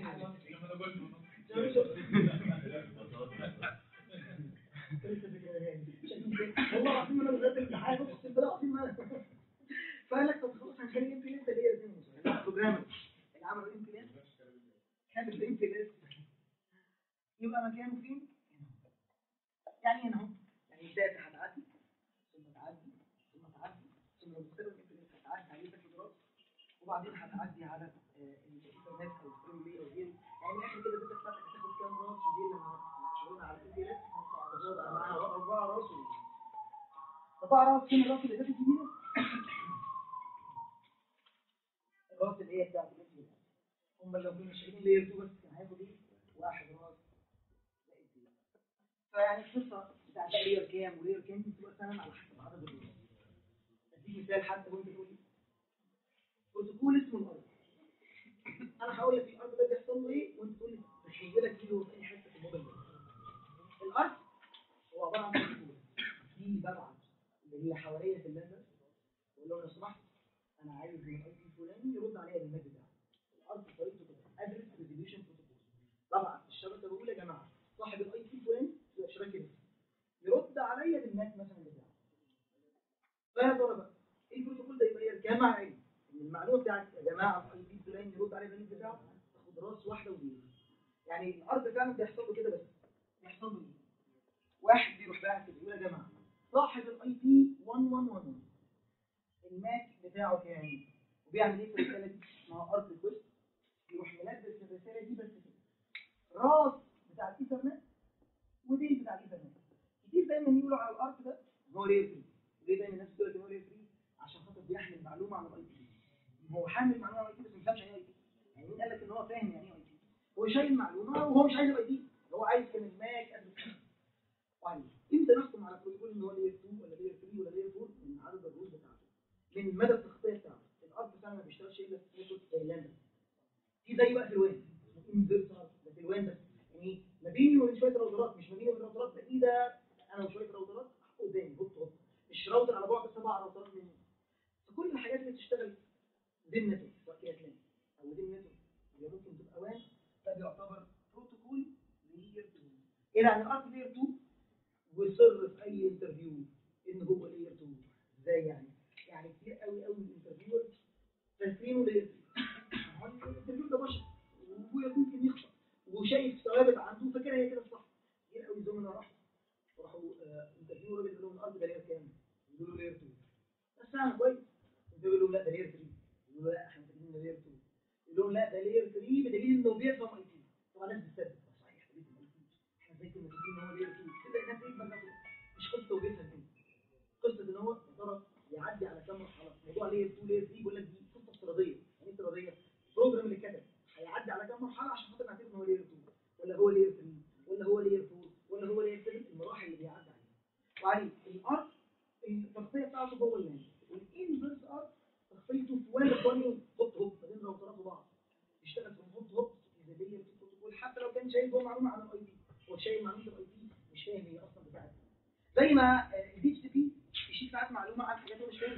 والله العظيم انا بجد الامتحان اقسم بالله العظيم ما فقال لك طب خلاص هنخلي الامبلانت ده لاير 2 البروجرامر اللي عمل الامبلانت كان الامبلانت يبقى مكانه فين؟ يعني هنا اهو يعني الداتا هتعدي ثم تعدي ثم تعدي ثم لو بتستخدم الامبلانت هتعدي عليه بشكل راس وبعدين هتعدي على آه، الانترنت او الستريم لي او غيره يعني من الاخر كده الداتا بتاعتك هتاخد كام راس ودي لما شغلنا على الامبلانت هتبقى معاها اربع راس اربع راس فين الراس اللي فاتت الجديده؟ الراس اللي هي بتاعت الامبلانت هم لو كانوا شايلين لاير 2 بس كان هياخد ايه؟ واحد راس زائد دي. فيعني القصه بتاعت لاير كام ولير كام دي بتبقى فعلا على حسب عدد الراس اديك مثال حتى وانت تقول لي بروتوكول اسمه الارض انا هقول لك الارض ده بيحصل له ايه وانت تقول لي تخيلك كيلو في اي حته في الموبايل ده الارض هو عباره عن بروتوكول دي ببعت اللي هي حواليا في اللاب بقول له لو سمحت انا عايز من الاي بي فلاني يرد عليا بالماك بتاعه الارض طريقته كده ادرس ريزوليوشن بروتوكول ببعت في الشبكه بقول يا جماعه صاحب الاي بي فلاني يبقى شبكه بس يرد عليا بالماك مثلا بتاعه فيا ترى بقى ايه البروتوكول ده يبقى هي الجامعه ايه ان المعلومه بتاعت يا جماعه الاي بي فلاني يرد عليا بالماك بتاعه تاخد راس واحده ودي يعني الارض فعلا بيحصل له كده بس بيحصل له ايه واحد بيروح باعت كده يقول يا جماعه صاحب الاي بي 1111 الماك بتاعه كام وبيعمل ايه في الرساله دي اسمها ارت ريكوست يروح ملبس الرساله دي بس كده راس بتاع الايثرنت وديل بتاع الايثرنت كتير دايما يقولوا على الارت ده ان هو لير 3 ليه دايما الناس بتقول لك ان هو لير 3 عشان خاطر بيحمل معلومه عن الاي بي هو حامل معلومه عن الاي بي بس ما فهمش يعني ايه اي بي يعني مين قال لك ان هو فاهم يعني ايه اي بي هو شايل معلومه وهو مش عايز الاي بي هو عايز كان الماك قبل كده طيب امتى نحكم على بروتوكول ان هو لير 2 ولا لير 3 ولا لير 4 من عدد الروز بتاعته من مدى التغطيه بتاعته الارض فعلا ما بيشتغلش الا في نتورك زي لاندا في زي بقى في الوان انفرتر ده في الوان بس يعني ما بيني وبين شويه راوترات مش ما بيني وبين راوترات بعيده انا وشويه راوترات قدامي هوب هوب مش راوتر على بعد سبع راوترات مني كل الحاجات اللي بتشتغل ودين نتورك سواء كانت لان او ودين نتورك اللي ممكن تبقى وان ده بيعتبر بروتوكول لير 2 ايه يعني الارك لير 2 ويصر في اي انترفيو ان هو لير 2 ازاي يعني؟ يعني كتير قوي قوي من الانترفيور فاكرينه لير 2 الانترفيو ده بشر وممكن يخطأ وشايف ثوابت عنده فاكر هي كده الصح كتير قوي زملاء راحوا راحوا آه، انترفيو راجل قال لهم الارض ده لير كام؟ يقولوا له لير 2 بس فعلا كويس يقول لهم لا ده لير 3 يقولوا لا احنا متأكدين انه لير 2 يقول لهم لا ده لير 3 بدليل انه بيفهم اي تي طبعا الناس بتصدق صحيح ده بيفهم اي تي احنا زي كنا متأكدين ان هو لير 2 كده الناس ايه بقى مش قصه وبيفهم كده قصه ان هو يا ترى يعدي على كام مرحله موضوع لير 2 لير 3 بيقول لك دي قصه افتراضيه يعني ايه افتراضيه البروجرام اللي كتب هيعدي على كام مرحله عشان خاطر نعتبر ان هو لير 2 ولا هو لير 3 ولا هو لير 4 ولا هو لير 7 المراحل اللي بيعدي عليها وبعدين الارك التغطيه بتاعته جوه اللان والانفرس ارك تغطيته في وان بوينت هوب هوب ما بين راوترات وبعض يشتغل في هوب هوب اذا لير بروتوكول حتى لو كان شايف هو معلومه عن الاي بي هو شايف معلومه الاي بي مش فاهم هي اصلا بتاعت إيه. زي ما الدي اتش بي يشيل ساعات معلومه عن حاجات هو مش فاهم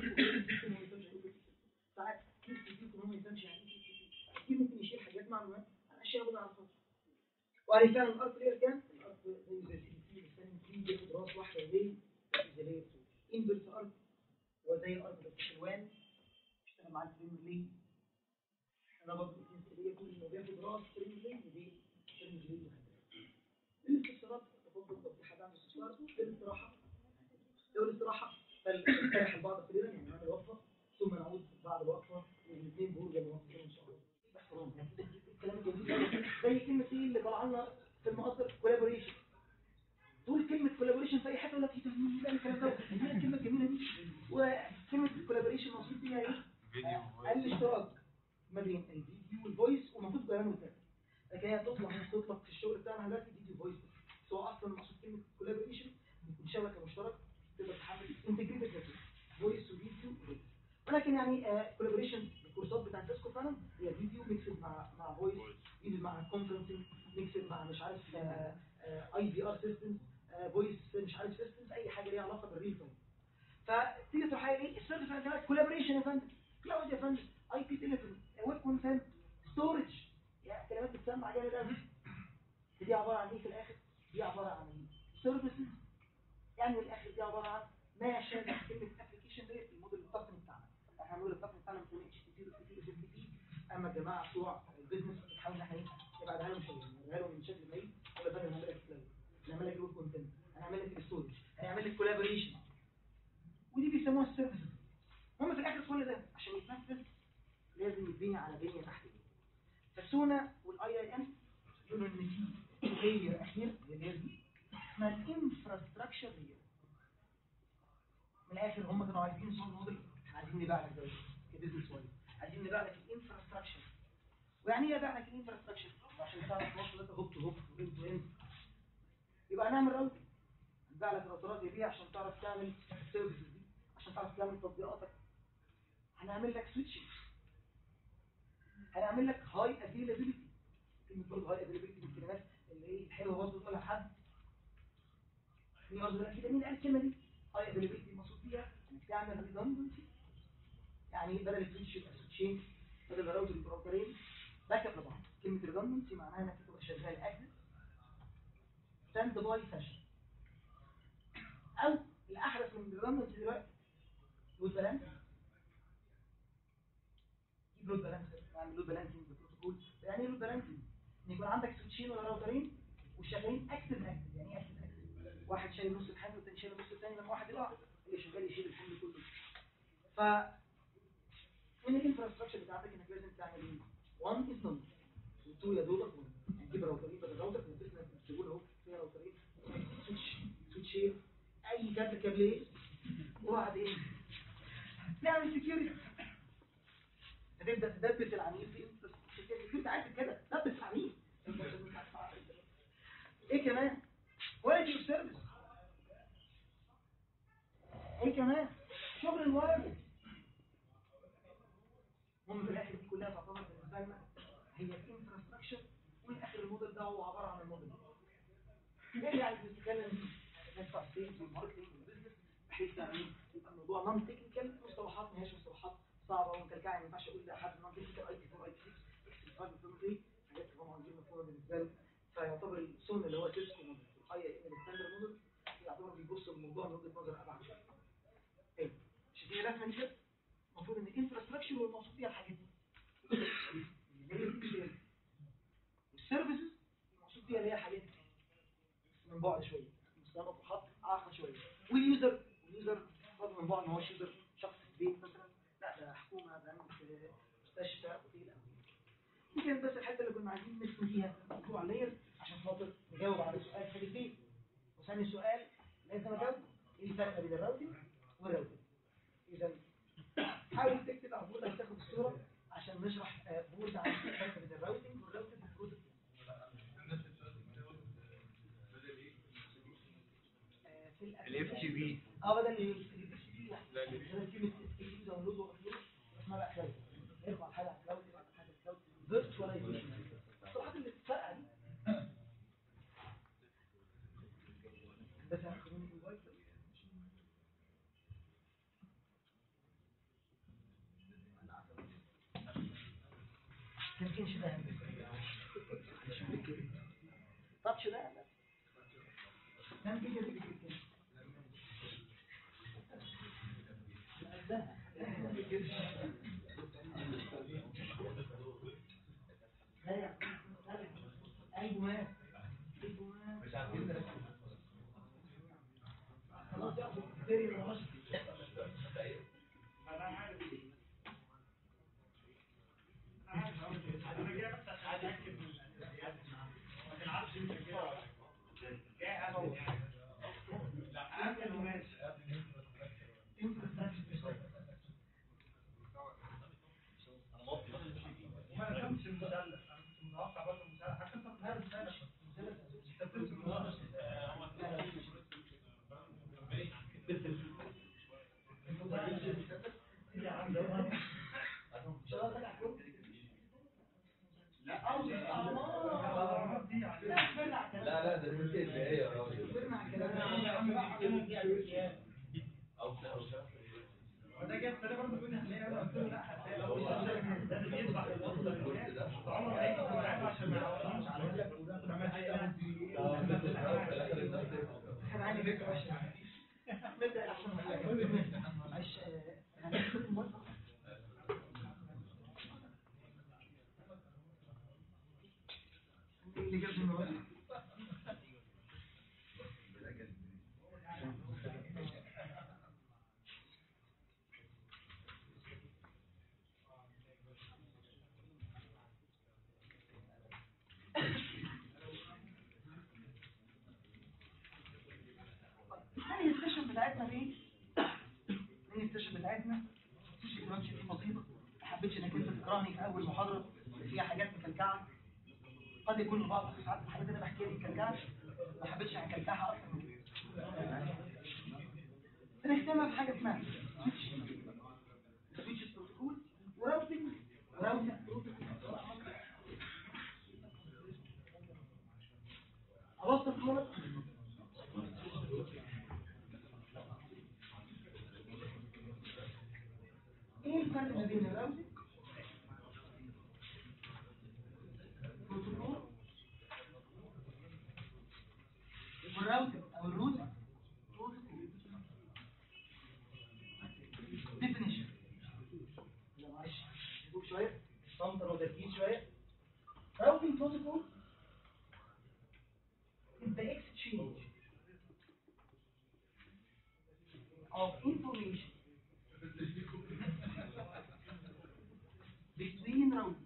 ساعات كتير كتير هو ما يفهمش يعني ايه TCP. كتير ممكن يشيل حاجات معلومات عن اشياء هو ما يعرفهاش وعليه كان الارك لير كام؟ الارك زي زي سي سي بيستخدم 3 بياخد راس واحده ليه؟ زي لير 2 انفرس ارك هو زي الارك بس في الوان اشتغل مع الفريم ليه؟ انا برضه ليه كل انه بياخد راس فريم ليه ودي فريم ليه الاستفسارات تفضل توضيح حاجه عن الاستفسار للاستراحه لو الاستراحه فنستريح البعض قليلا يعني نعمل وقفه ثم نعود بعد الوقفه والاثنين دول زي ما وقفتين ان شاء الله باحترام يعني الكلام الجميل ده زي كلمه ايه اللي طلع لنا في المقاصر كولابوريشن تقول كلمه كولابوريشن في اي حته يقول لك ايه ده مين ده الكلام ده هي الكلمه الجميله دي وكلمه كولابوريشن مقصود بيها ايه؟ آه، الاشتراك ما بين الفيديو والفويس ومفروض كلام وكذا لكن هي تطلق تطلق في الشغل بتاعنا دلوقتي فيديو فويس بس هو اصلا مقصود كلمه كولابوريشن بتكون شبكه مشتركه تقدر تحمل انتجريتد فويس وفيديو وفويس ولكن يعني كولابوريشن الكورسات بتاعت سيسكو فعلا هي فيديو ميكسد مع مع فويس فيديو مع كونفرنسنج ميكسد مع مش عارف اي في ار سيستمز فويس مش عارف سيستمز اي حاجه ليها علاقه بالريل تايم فتيجي تروح قايل ايه السيرفيس عندنا كولابوريشن يا فندم كلاود يا فندم اي بي تليفون ويب كونسنت ستورج يعني كلمات بتسمع جامد قوي دي عباره عن ايه في الاخر؟ دي عباره عن سيرفيسز يعني من الاخر دي عباره عن ما شابه كلمه ابلكيشن ديت الموديل التقني بتاعنا احنا الموديل التقني بتاعنا بنسميه اتش تي بي وتي بي بي اما الجماعه بتوع البيزنس بنحاول ان احنا ايه نبعدها لهم شويه نبعدها لهم من شكل ميت ولا فاهم هنعمل لك كلاود هنعمل لك الويب كونتنت هنعمل لك الستورج هنعمل لك كولابوريشن ودي بيسموها السيرفيسز المهم في الاخر كل ده عشان يتنفذ لازم يتبني على بنيه تحتيه فالسونا والاي اي ام يقولوا ان في لاير اخير اللي هي دي اسمها الانفراستراكشر لاير من الاخر هم كانوا عايزين صوت موديل عايزين نبيع لك ده كبزنس وايز عايزين نبيع لك الانفراستراكشر ويعني ايه ابيع لك الانفراستراكشر عشان تعرف توصل لك هوب تو هوب وين تو اند يبقى نعمل راوتر نبيع لك راوترات زي دي عشان تعرف تعمل السيرفيسز دي عشان تعرف تعمل تطبيقاتك هنعمل لك سويتشنج هنعمل لك هاي افيلابيلتي كلمه برضه هاي افيلابيلتي من الكلمات اللي ايه الحلوه برضه تقولها لحد في برضه لا كده مين قال الكلمه دي هاي افيلابيلتي المقصود بيها انك تعمل ريدندنسي يعني بدل السويتش يبقى سويتشين بدل الراوتر يبقى راوترين باك اب لبعض كلمه ريدندنسي معناها انك تبقى شغال اكسس ستاند باي سيشن او الاحدث من الريدندنسي دلوقتي لود بالانس جيب لود بالانس اعمل لود بالانسنج بروتوكول يعني ايه لود بالانسنج ان يكون عندك سويتشين ولا راوترين وشغالين اكتف اكتف يعني ايه اكتف اكتف واحد شايل نص الحمل والتاني شايل النص الثاني لما واحد يقع اللي شغال يشيل الحمل كله ف من الانفراستراكشر بتاعتك انك لازم تعمل ايه 1 از نون و2 يا دوبك تجيب راوترين بدل راوتر في البيزنس بتقول اهو فيها راوترين سويتش سويتشين اي كابل كابلين وبعد ايه نعمل سكيورتي هتبدا تدبس العميل في انت عايز كده دبس العميل ايه كمان كواليتي اوف سيرفيس ايه كمان شغل الوايرلس المهم في الاخر دي كلها تعتبر بالنسبه لنا هي الانفراستراكشر والاخر الموديل ده هو عباره عن الموديل ايه اللي عايز نتكلم فيه ناس بتاع السيلز والماركتنج والبيزنس بحيث يعني يبقى الموضوع نون تكنيكال مصطلحات ما هيش مصطلحات صعبه ومكلكعه يعني ما ينفعش اقول لحد نون تكنيكال اي تي 4 اي تي 6 اكس 5 انفورماتي حاجات طبعا دي مفهومه بالنسبه له فيعتبر السون اللي هو سيسكو اي ان الستاندرد موديل يعتبر بيبص للموضوع من وجهه نظر ابعد شويه. طيب شايفين الرسمه دي كده؟ المفروض ان الانفراستراكشر والمقصود بيها الحاجات دي. اللي هي دي والسيرفيسز المقصود بيها اللي هي الحاجات دي. بس من بعد شويه مستوى مطروحات اعقد شويه واليوزر واليوزر برضه من بعد ما هوش يوزر شخص في بيت مثلا لا ده حكومه بنك مستشفى اوتيل او دي كانت بس الحته اللي كنا عايزين نسمي فيها موضوع لاير عشان خاطر نجاوب على سؤال في البيت وثاني سؤال لازم اجاوب ايه الفرق بين الراوتنج والراوتنج اذا حاول تكتب على البورد عشان تاخد الصوره عشان نشرح آه، بورد عن الفرق بين الراوتنج والراوتنج المفروض آه، في الاف تي بي اه بدل ال ال FTP لا بدل كلمة FTP داونلود وابلود اسمها بقى كلاود ارفع الحاجة على الكلاود ارفع الحاجة على الكلاود فيرتشواليزيشن الصراحات اللي بتفرقع دي بس هاخدوني الموبايل يمكنش ده تاتش ده لا كان في كده كده ايوه مش عارفين خلاص ياخد كتير من الرشد انا عارف انا عارف انا جاي بس عشان اتاكد من الاساسيات ما تلعبش انت كده جاي انا لا عارف انه ماشي وما رسمتش المثلث انا كنت متوقع برضه المثلث حتى انت بتعرف المثلث انت بترسم المثلث يا عم ده لا لا ده مش اللي هي يا راجل او او وده جاب ده برضه بيقول هتلاقي انا قلت له لا هتلاقي لازم يدفع عمر هيجي معاه عشان ما يعوضهمش على كان عندي فكرة وحشة نبدأ أحسن من حاجة معلش آه، هناخد الموظف اللي جاب الموظف هنهي السيشن بتاعتنا بايه؟ نهي السيشن بتاعتنا مفيش اجراءات دي بسيطه ما حبيتش انك انت تكرهني في اول محاضره فيها حاجات مكلكعه قد يكون البعض ساعات الحاجات اللي انا بحكيها دي مكلكعه ما حبيتش اكلكعها اصلا بنختمها بحاجه اسمها سويتش سويتش بروتوكول وراوتنج وراوتنج ابسط خالص ايه الفرق ما بين الراوتنج بروتوكول والراوتنج او الروتنج بروتوكول ديفينيشن لا معلش شوف شويه صمتر وتركيز شويه routing protocol is the exchange of information between routers.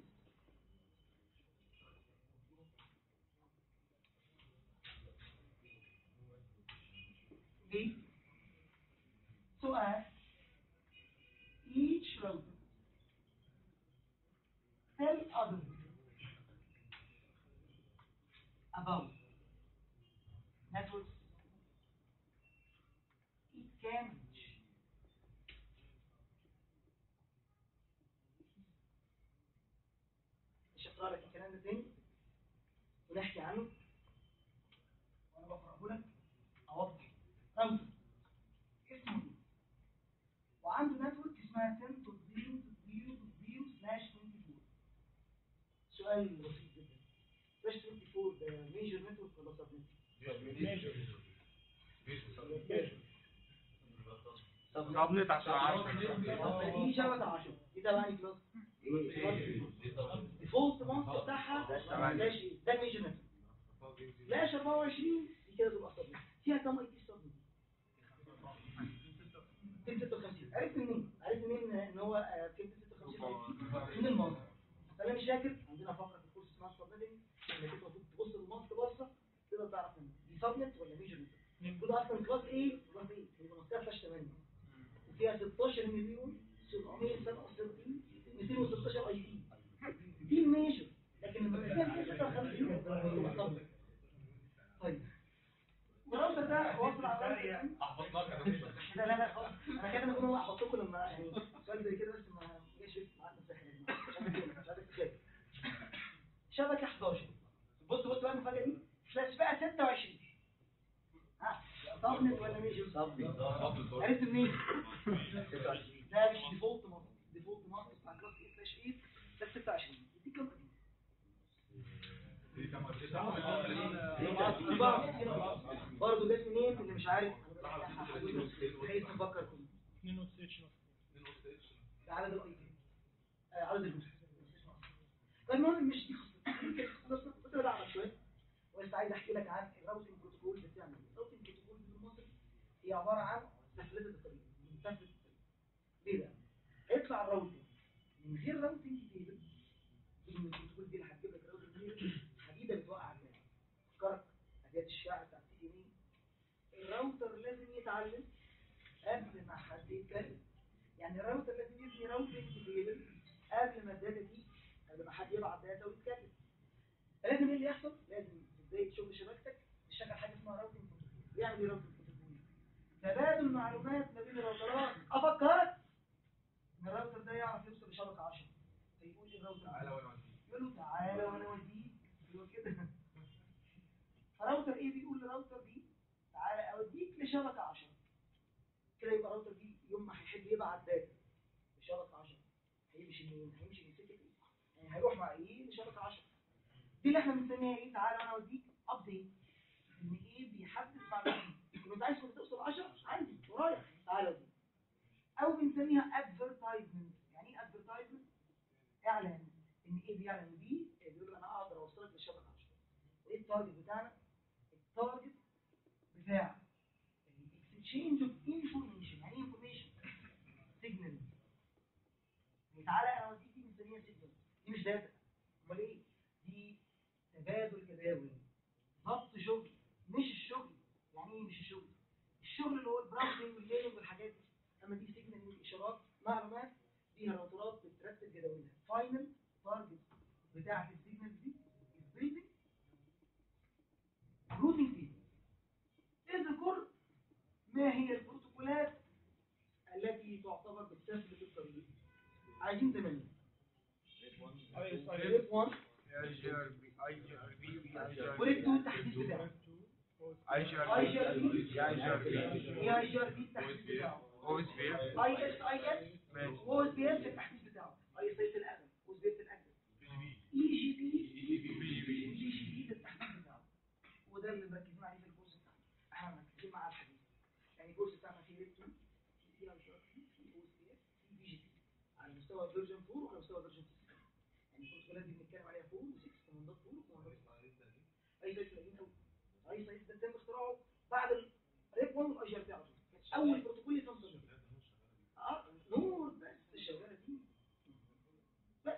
Okay? So as each router tell others about networks it can reach مش هقرا لك الكلام ده تاني ونحكي عنه وانا بقراه لك اوضح راوتر اسمه اسمها 10 دوت 0 دوت 0 دوت 0 سلاش 24 سؤال بسيط جدا سلاش 24 ده ميجر نتورك ولا سب نتورك؟ سبنت عشان 10 دي شبكة 10 دي تبع اي كلاس الديفولت ماسك بتاعها سلاش ايه ده الميجر نتورك سلاش 24 دي كده تبقى سب فيها كام اي تي سب 256 عرفت منين؟ عرفت منين ان هو آه، في 256 من المنطق انا مش فاكر عندنا فقره في الكورس اسمها سبنتنج انك انت المفروض تبص للماسك بصه تقدر تعرف منه دي سبنت ولا ميجر نتورك المفروض اصلا كلاس ايه كلاس ايه هي منطقه فيهاش 8 وفيها 16 مليون 767 216 اي دي دي الميجر لكن لما يبقى فيها 56 تبقى سبنت طيب الراوتر ده واصل على احبطناك لا لا لا خلاص انا كده بقول هو احط لكم لما يعني سؤال زي كده بس ما جاش معاك مساحه مش عايزك تخاف شبكه 11 بص بص بقى المفاجاه دي سلاش بقى 26 ها صابنت ولا ميجر صابنت عرفت منين؟ لا مش ديفولت مصر ديفولت مصر بتاع كلاس ايه سلاش 8 سلاش 26 دي كام قديم برضه جت منين اللي مش عارف بحيث نفكر كله 2 ستيشن ده عدد الاي تي عدد الجزء فالمهم مش دي خصوصا بس انا بعمل شويه بس عايز احكي لك عن الراوتنج بروتوكول بتعمل ايه الراوتنج بروتوكول بالمصري هي عباره عن سفلته الطريق سفلته الطريق ليه بقى؟ هيطلع الراوتنج من غير راوتنج تيبل كلمه البروتوكول دي اللي هتجيب لك راوتنج تيبل حديده بتوقع الناس فكرك ابيات الشعر بتاع سي دي الراوتر لازم يتعلم قبل ما حد يتكلم يعني الراوتر لازم يبني راوتنج تيبل قبل ما الداتا دي قبل ما حد يبعت داتا ويتكلم لازم ايه اللي يحصل؟ لازم في بدايه شغل شبكتك تشغل حاجه اسمها راوتنج بروتوكول يعمل ايه راوتنج بروتوكول؟ تبادل معلومات ما بين الراوترات افكرك ان الراوتر ده يعرف يوصل لشبكه 10 فيقول ايه الراوتر يقول له تعالى وانا اوديك يقول كده فراوتر ايه بيقول لراوتر بي تعالى اوديك لشبكه 10 كده يبقى راوتر بي يوم ما هيحب يبعت داتا لشبكه 10 هيمشي منين؟ هيمشي من سكه ايه؟ يعني هيروح مع ايه لشبكه 10 دي اللي احنا بنسميها ايه؟ تعالى انا اوديك ابديت ان ايه بيحدث معلومات يبقى انت عايز توصل 10 عندي ورايح تعالى اوديك او بنسميها ادفرتايزمنت يعني ايه ادفرتايزمنت؟ اعلان ان ايه بيعلن بيه بيقول له انا اقدر اوصلك للشبكه 10 ايه التارجت بتاعنا؟ التارجت بتاع الاكسشينج اوف انفورميشن يعني ايه انفورميشن؟ سيجنال تعالى انا اوديك دي بنسميها سيجنال دي مش داتا امال ايه؟ دي تبادل جداول ضبط شغل مش الشغل يعني ايه مش الشغل؟ الشغل اللي هو البراوزنج والليلنج والحاجات دي اما دي سيجنال اشارات معلومات فيها راوترات بترتب جداولها فاينل تارجت بتاعت السيجنال دي البيلدنج روتنج تيبل اذكر ما هي البروتوكولات التي تعتبر بتثبت الطريق عايزين زمانين ريب 1 وريب 2 التحديث بتاعه اي جي ار بي ايه اي جي ار بي التحديث بتاعه اي اس اي اس هو اس بي اس التحديث بتاعه اي اس اي في الاغلب او اس بي اس في الاغلب اي جي بي جي جي بي ده التحديث بتاعه وده اللي مركزين عليه في الكورس بتاعنا احنا مركزين مع الحديث يعني الكورس بتاعنا فيه ريب 2 فيه اي جي ار بي فيه او اس بي اس فيه بي جي بي على مستوى فيرجن 4 وعلى مستوى فيرجن 6 يعني البروتوكولات دي بنتكلم عليها 4 و6 كوماندات 4 وكوماندات 6 اي سايت قليلين قوي اي سايت ده تم اختراعه بعد الريب 1 والاي جي ار بي على طول اول بروتوكول يتم تصميمه اه نور بس شغاله دي بس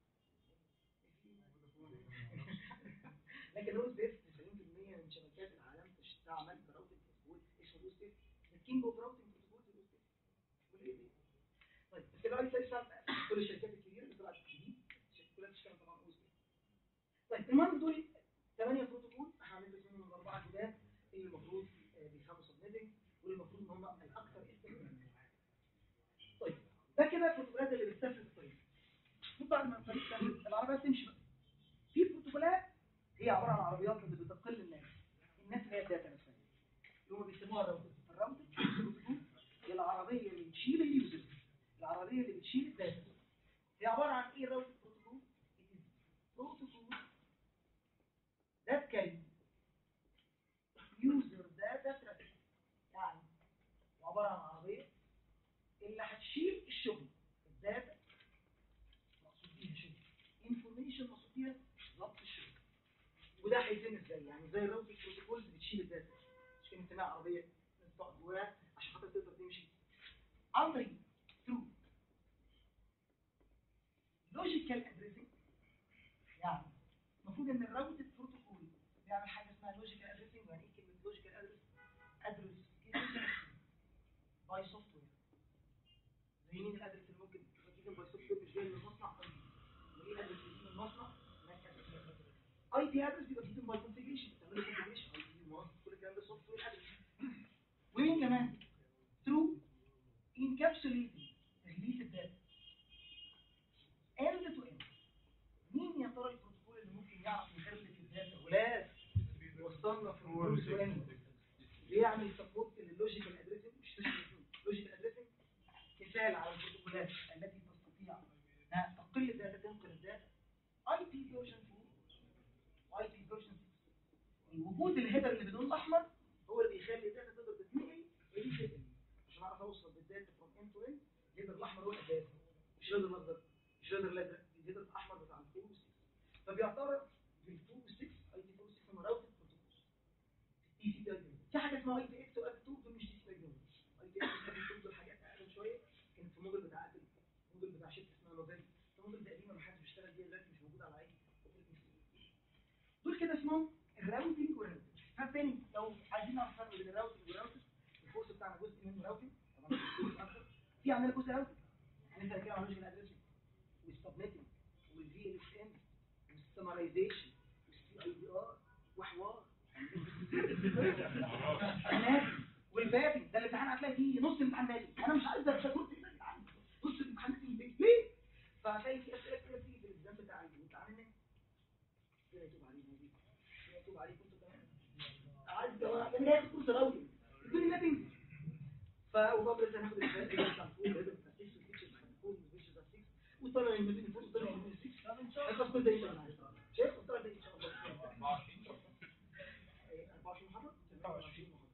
لكن روز بيف 90% من شبكات العالم تستعمل براوتنج بروتوكول اسمه روز بيف الكينج اوف راوتنج بروتوكول روز بيف والايه دي طيب بس كده لسه لسه كل الشركات الكبيره اللي طلعت جديد الشركات كلها بتشتغل طبعا روز بيف طيب المهم دول ثمانية بروتوكول احنا هندرس منهم الاربعه جداد اللي المفروض آه، بيفهموا سبنيتنج واللي المفروض ان هم الاكثر استخداما طيب ده كده البروتوكولات اللي بتسافر الطريق المفروض بعد ما الطريق تسافر العربيه تمشي بقى في بروتوكولات هي عباره عن عربيات اللي بتقل الناس الناس اللي هي الداتا نفسها اللي هم بيسموها الراوتر الراوتر بروتوكول هي العربيه اللي بتشيل اليوزر العربيه العربيه اللي بتشيل الداتا هي عباره عن ايه راوت بروتوكول بروتوكول that can user data traffic يعني عباره عن عربيه اللي هتشيل الشغل الداتا مقصود بيها شغل انفورميشن مقصود بيها ضبط الشغل وده هيتم ازاي يعني زي الراوت بروتوكولز بتشيل الداتا مش كلمه انها عربيه نطلق جواها عشان خاطر تقدر تمشي عن طريق ثرو لوجيكال ادريسنج يعني المفروض ان الراوت بروتوكول بيعمل حاجه اسمها لوجيكال ادريسنج يعني ايه كلمه لوجيكال ادرس ادرس باي سوفت وير زي مين الادرس اللي ممكن تجيب باي سوفت وير مش جاي من المصنع وايه ادرس اللي من المصنع اي بي ادرس بيبقى جاي باي كونفيجريشن بتعمل كونفيجريشن اي بي موظف كل الكلام ده سوفت وير ادرس ومين كمان through encapsulating release data end to end مين يا ترى البروتوكول اللي ممكن يعرف يخلي الداتا ولا يوصلنا في الريليز تو end بيعمل سبورت لللوجيكال ادريسنج مش لوجيكال ادريسنج مثال على البروتوكولات التي تستطيع انها تقل الداتا تنقل الداتا اي بي فيرجن 4 اي بي فيرجن 6 وجود الهيدر اللي باللون الاحمر هو اللي بيخلي الداتا تقدر تتنقل وليه تتنقل عشان اعرف اوصل بالداتا فروم اند تو اند الهيدر الاحمر هو الاساس مش الهيدر الاخضر مش الهيدر الازرق الهيدر الاحمر بتاع الفور و6 فبيعترف بالفور و6 اي تي 4 و 6 هم راوتد بروتوكولز تي سي بي في حاجه اسمها اي تي اكس واف 2 دول مش تي سي بي اي تي اكس واف 2 دول حاجات اقدم شويه كانت في الموديل بتاع ابل الموديل بتاع شركه اسمها نوفيل الموديل ده قديمه ما حدش بيشتغل بيها دلوقتي مش موجود على اي دول كده اسمهم الراوتنج والراوتنج فالتاني لو عايزين نعرف الفرق بين الراوتنج والراوتنج الكورس بتاعنا جزء منه راوتنج طبعا الكورس اكتر في عندنا جزء راوتنج يعني انت هنتكلم عن لوجيكال ادريسنج والسبنتنج والفي ال اس ام والسمرايزيشن والسي اي دي ار وحوار والبابي ده الامتحان هتلاقي فيه نص امتحان مالي انا مش عايز اشكر في الامتحان نص الامتحان في البيت ليه؟ فهتلاقي في اسئله كده بتيجي في الاكزام بتاع الامتحان هناك ربنا يتوب علينا دي ربنا يتوب عليكم انتوا كمان عايز كمان هي كورس راوي الدنيا ما تنزل ف وببرز هناخد الحاجات اللي بتاع الفول اللي بتاع 6 والفيتشرز بتاع الفول والفيتشرز بتاع 6 وطلع من بين الفول وطلع من بين 6 هيخلص كل ده ان شاء الله شايف وطلع ده ان شاء الله 24 محاضره 24 محاضره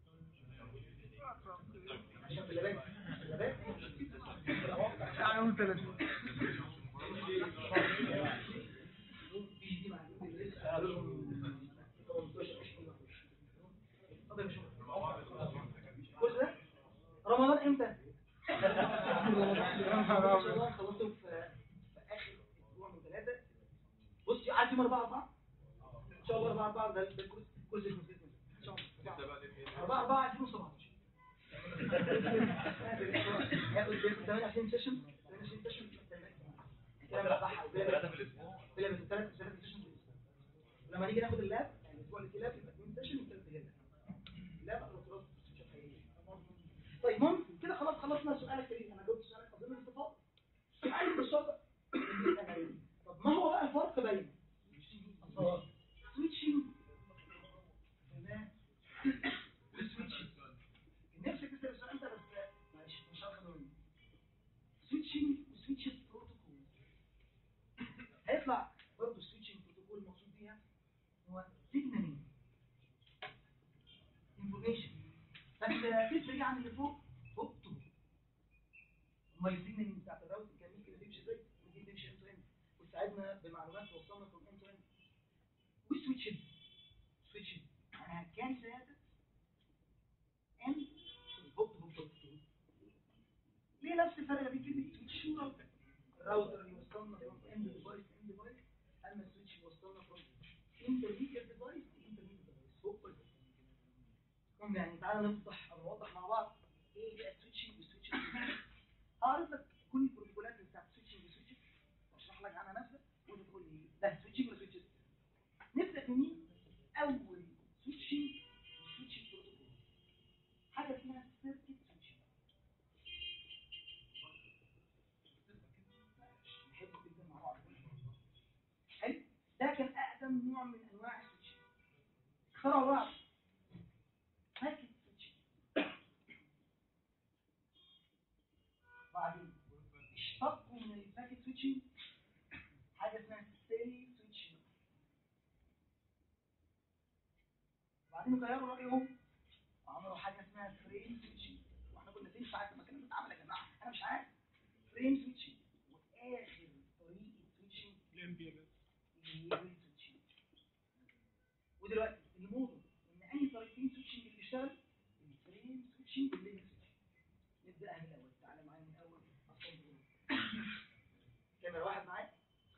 عشان في اللبات اللبات يعني قول 30 بيجي مع لسه قالوا لهم 18 20 اتفضل يا باشا كل ده رمضان امتى؟ ان شاء الله خلصته في في اخر اسبوع من ثلاثه بص عدي يوم 4 4 ان شاء الله 4 4 ده ده الكورس كورس الكورس ان شاء الله 4 4 2017 هياخد 28 سيشن 28 سيشن كده بنفتحها ثلاثة في الأسبوع بلا بس ثلاث ثلاث سيشن لما نيجي ناخد اللاب يعني الاسبوع اللي فيه لاب يبقى اثنين سيشن وثلاث هنا اللاب او خلاص مش حقيقي طيب ممكن كده خلاص خلصنا سؤال الكريم انا جاوبت سؤالك اظن الصفات عايز بالشرط طب ما هو بقى الفرق بين سويتشنج والسويتشنج نفسك تسال السؤال ده بس معلش مش هاخد مني سويتشنج وسويتشنج بروتوكول هيطلع برضه السويتشنج بروتوكول المقصود بيها هو سيجنالينج انفورميشن بس تفرق عن اللي فوق فوق تو امال السيجنالينج بتاعت الراوتر كان ممكن تمشي ازاي؟ ممكن تمشي انت اند وتساعدنا بمعلومات توصلنا من انت اند وسويتشنج سويتشنج انا كان سيادة اند هوب هوب هوب ليه نفس الفرق بين كلمة سويتش وراوتر الراوتر اللي وصلنا from end device to end device اما السويتش اللي وصلنا from intermediate device to intermediate device هو كل المهم يعني تعالى نوضح او نوضح مع بعض ايه بقى السويتشنج والسويتشنج هعرف لك كل البروتوكولات اللي بتاعت السويتشنج والسويتشنج واشرح لك عنها نفسها وانت تقول لي ده سويتشنج ولا سويتشنج نبدا بمين اول سويتشنج وسويتشنج بروتوكول حاجه اسمها سيركت سويتشنج نحب جدا مع بعض حلو ده كان اقدم نوع من انواع السويتشنج اخترعوا بعض باكيت سويتشنج بعدين اشتقوا من الباكيت سويتشنج حاجه اسمها سيل سويتشنج وبعدين غيروا رايهم وعملوا حاجه اسمها فريم سويتشنج واحنا كنا فين ساعه ما كنا بنتعامل يا جماعه انا مش عارف فريم سويتشنج واخر طريقه سويتشنج الليبل سويتشنج ودلوقتي الموضوع ان اي طريقتين سويتشنج اللي بيشتغل الفريم سويتشنج والليبل سويتشنج نبداها من الاول تعالى معايا من الاول أصلاً بقول. كاميرا واحد معايا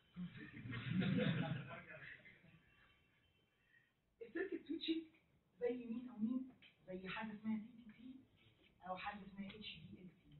السيركت سويتشنج زي مين او مين زي حاجه اسمها تي تي تي او حاجه اسمها اتش دي ال سي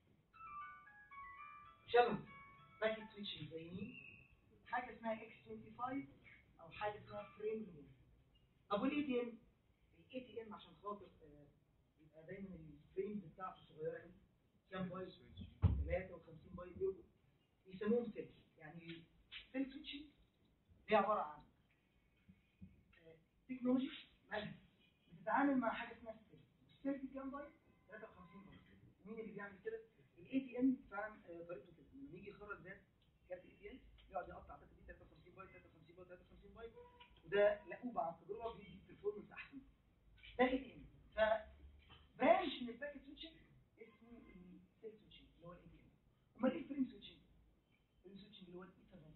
شبه باكيت سويتشنج زي مين حاجه اسمها اكس 25 او حاجه اسمها فريم ريموف طب والاي تي ام الاي تي ام عشان خاطر آه، يبقى دايما الفريمز بتاعته صغيره قوي كام بايت 53 بايت بيبقوا يسموهم سيل يعني سيل سويتشنج دي عباره عن آه، تكنولوجي مالها بتتعامل مع حاجه اسمها السيل السيل دي كام بايت 53 بايت مين اللي بيعمل كده الاي تي ام فعلا آه، طريقته كده لما يجي يخرج ذات كارت اي تي ام يقعد يقطع داتا دي 53 بايت 53 بايت 53 بايت وده لقوه عن تجربه بيدي برفورمانس احسن ده الاي تي ام ف برانش من الباكيت سويتشنج اسمه السيل سويتشنج اللي هو الاي تي ام امال ايه الفريم سويتشنج؟ الفريم سويتشنج اللي هو الايثرنت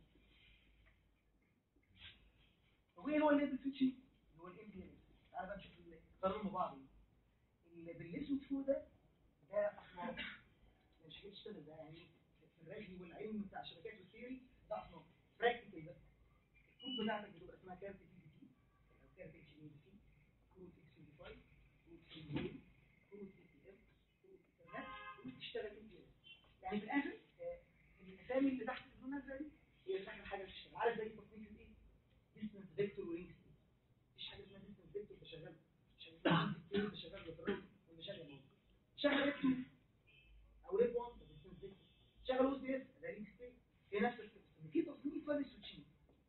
طب ايه هو الليبل سويتشنج؟ اللي هو الام بي اس تعالى بقى نشوف قارنهم ببعض ايه اللي بالاسود فوق ده ده اصناف مش حاجه تشتغل ده يعني في الرجلي والعلم بتاع الشبكات والثيوري ده اصناف براكتيكال بقى الكود بتاعتك بتبقى اسمها كارت تي بي تي او كارت اتش دي سي كود اكس 25 كود سي بي كود اي تي ام كود ايثرنت وتشتغل ام بي اس يعني في الاخر آه، الاسامي اللي تحت اللون الازرق دي هي في اخر حاجه بتشتغل عارف زي تصنيف الايه؟ ديستنس فيكتور ولينك مفيش حاجه اسمها ديستنس فيكتور بشغل مش حاجه اسمها ديستنس بشغل بالراوتر والمشغل شغل اف 2 او ريب 1 ده ديستنس فيكتور شغل او اس بي اس ده لينك ستيت هي نفس القصه في تصنيف فالي سويتشنج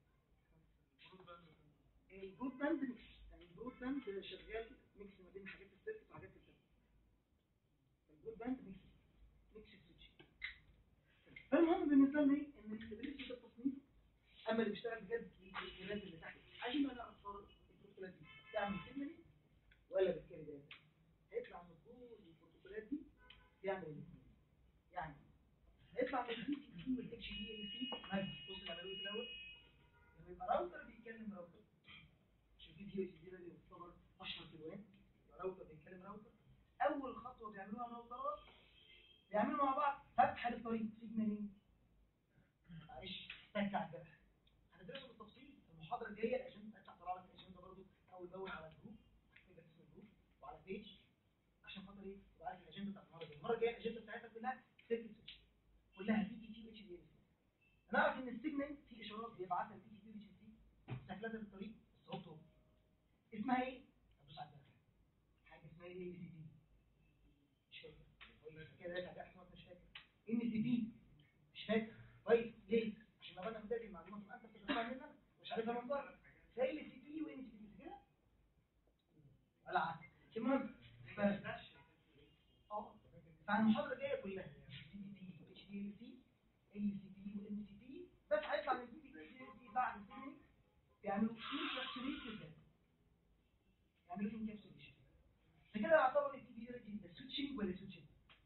البرود باند ميكس يعني البرود باند شغال ميكس ما بين حاجات السيركت وحاجات السيركت البرود باند ميكس ميكس سويتش فالمهم بالنسبه لنا ايه ان الاستابيليتي ده التصنيف اما اللي بيشتغل بجد البروتوكولات اللي تحت عايزين بقى نعرف فرق البروتوكولات دي تعمل سيجنالينج ولا بتكاري داتا هيطلع من كل البروتوكولات دي بيعمل الاثنين يعني هيطلع من الدي تي تي والاتش دي ال سي بص اللي عملوه في الاول لما يبقى راوتر بيتكلم راوتر عشان في دي اتش دي ده يعتبر اشهر في الوان يبقى راوتر بيتكلم راوتر اول خطوه بيعملوها الراوترات بيعملوا مع بعض فتح للطريق سيجنالينج معلش تكع الجرح هندرسه بالتفصيل في المحاضره الجايه الاجنده بتاعتي هطلع لك الاجنده برضه اول باول على الجروب يبقى اسم الجروب وعلى بيج عشان خاطر ايه تبقى عارف الاجنده بتاعت المره الجايه المره الجايه الاجنده بتاعتها كلها سيركت سويتش كلها بي تي تي واتش دي ال سي هنعرف ان السيجنال في اشارات بيبعتها البي تي تي واتش دي استهلاكها بالطريق الصوت هو اسمها ايه؟ هتدوس على الجرح حاجه اسمها ايه ال سي بي مش فاكر كويس كده راجع ده احمد مش فاكر ان سي بي مش فاكر كويس ليه؟ عشان لو انا متاكد المعلومه تبقى انت بتفهمها منك مش عارفها من بره زي ال سي بي وان سي بي كده ولا عكس المهم ف اه فالمحاضره الجايه كلها سي بي تي اتش دي ال سي ال سي بي وان سي بي بس هيطلع من البي تي سي بعد السيجنال بيعملوا انكابسوليشن يعملوا انكابسوليشن فكده يعتبر التي بي ده سويتشنج ولا سويتشنج؟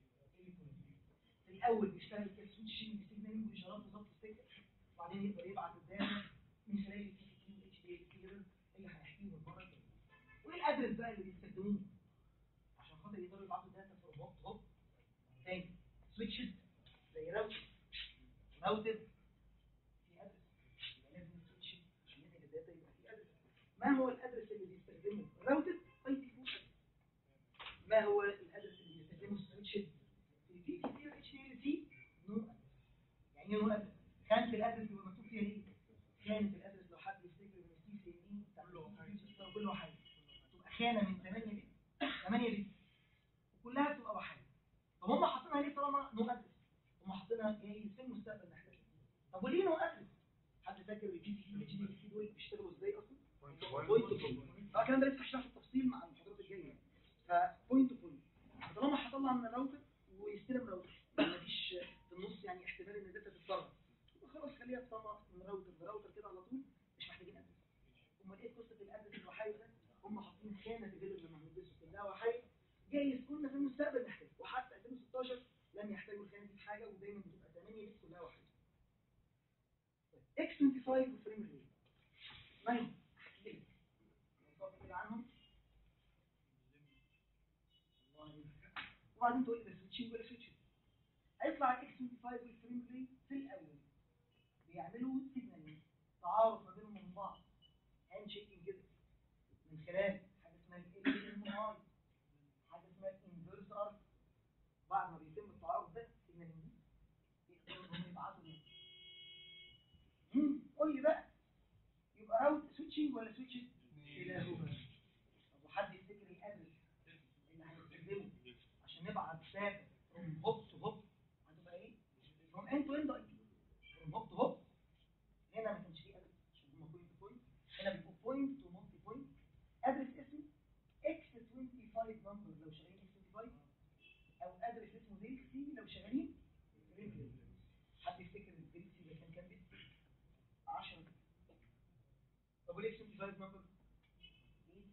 الاول بيشتغل كسويتشنج سيجنالينج واشارات بالظبط السكه وبعدين يقدر يبعت الداتا من خلال التي تي تي والاتش دي ال سي اللي هنحكيهم المره الجايه وايه الادرس بقى اللي بيستخدموه عشان خاطر يقدروا يبعتوا الداتا في روبوت هوب تاني سويتشز زي راوتر راوتر في ادرس يبقى لازم السويتش عشان ينقل الداتا يبقى في ادرس ما هو الادرس اللي بيستخدمه الراوتر اي بي فور ما هو الادرس اللي بيستخدمه السويتشز في بي تي سي اتش دي ال سي نو ادرس يعني ايه نو ادرس خانه الادرس يبقى مكتوب فيها ايه خانه الادرس لو حد يفتكر من السي سي ان اي تعمل له كل وحاجه تبقى خانه من 8 بت 8 بت وكلها بتبقى وحاجه طب هم حاطينها ليه طالما نو ادرس هم حاطينها جاي في المستقبل نحتاجها طب وليه نو ادرس حد فاكر البي تي سي اتش دي ال سي دول بيشتغلوا ازاي اصلا بوينت تو بوينت طبعا الكلام ده لسه هشرحه بالتفصيل مع المحاضرات الجايه فبوينت تو بوينت طالما هطلع من الراوتر ويستلم راوتر مفيش النص يعني احتمال ان الداتا تتسرب يبقى خلاص خليها تسرب من راوتر لراوتر كده على طول مش محتاجين ادرس امال ايه قصه الادرس الوحيد ده هم حاطين خانه تدل لما هندسه كلها وحيد جايز كنا في المستقبل نحتاج وحتى 2016 لم يحتاجوا الخانه دي في حاجه ودايما بتبقى 8 بت كلها وحيد اكس 25 وفريم ريلي مالهم احكي لك نصف كده عنهم والله وبعدين تقول لي ده سويتشنج ولا سويتشنج هيطلع الاكس 25 والفريم ريلي في الاول بيعملوا سيجنالينج تعارف ما بينهم وبين بعض هاند شيكينج كده من خلال حاجه اسمها ال ام اي حاجه اسمها الانفيرس ارك بعد ما بيتم التعارف ده سيجنالينج يقدروا انهم يبعتوا مين امم قول لي بقى يبقى راوت سويتشنج ولا سويتشنج كلاهما طب وحد يفتكر الادرس اللي هنستخدمه عشان نبعت داتا from هوب تو هوب هتبقى ايه؟ from end to end IP from هوب تو هوب هنا ما كانش فيه ادرس عشان هما بوينت تو بوينت هنا بيبقوا بوينت تو مالتي بوينت ادرس اسمه اكس 25 نمبر لو شغالين اكس 25 او ادرس اسمه ديل سي لو شغالين ريبل حد يفتكر الديل سي ده كان كام بت 10 طب والاكس 25 نمبر 80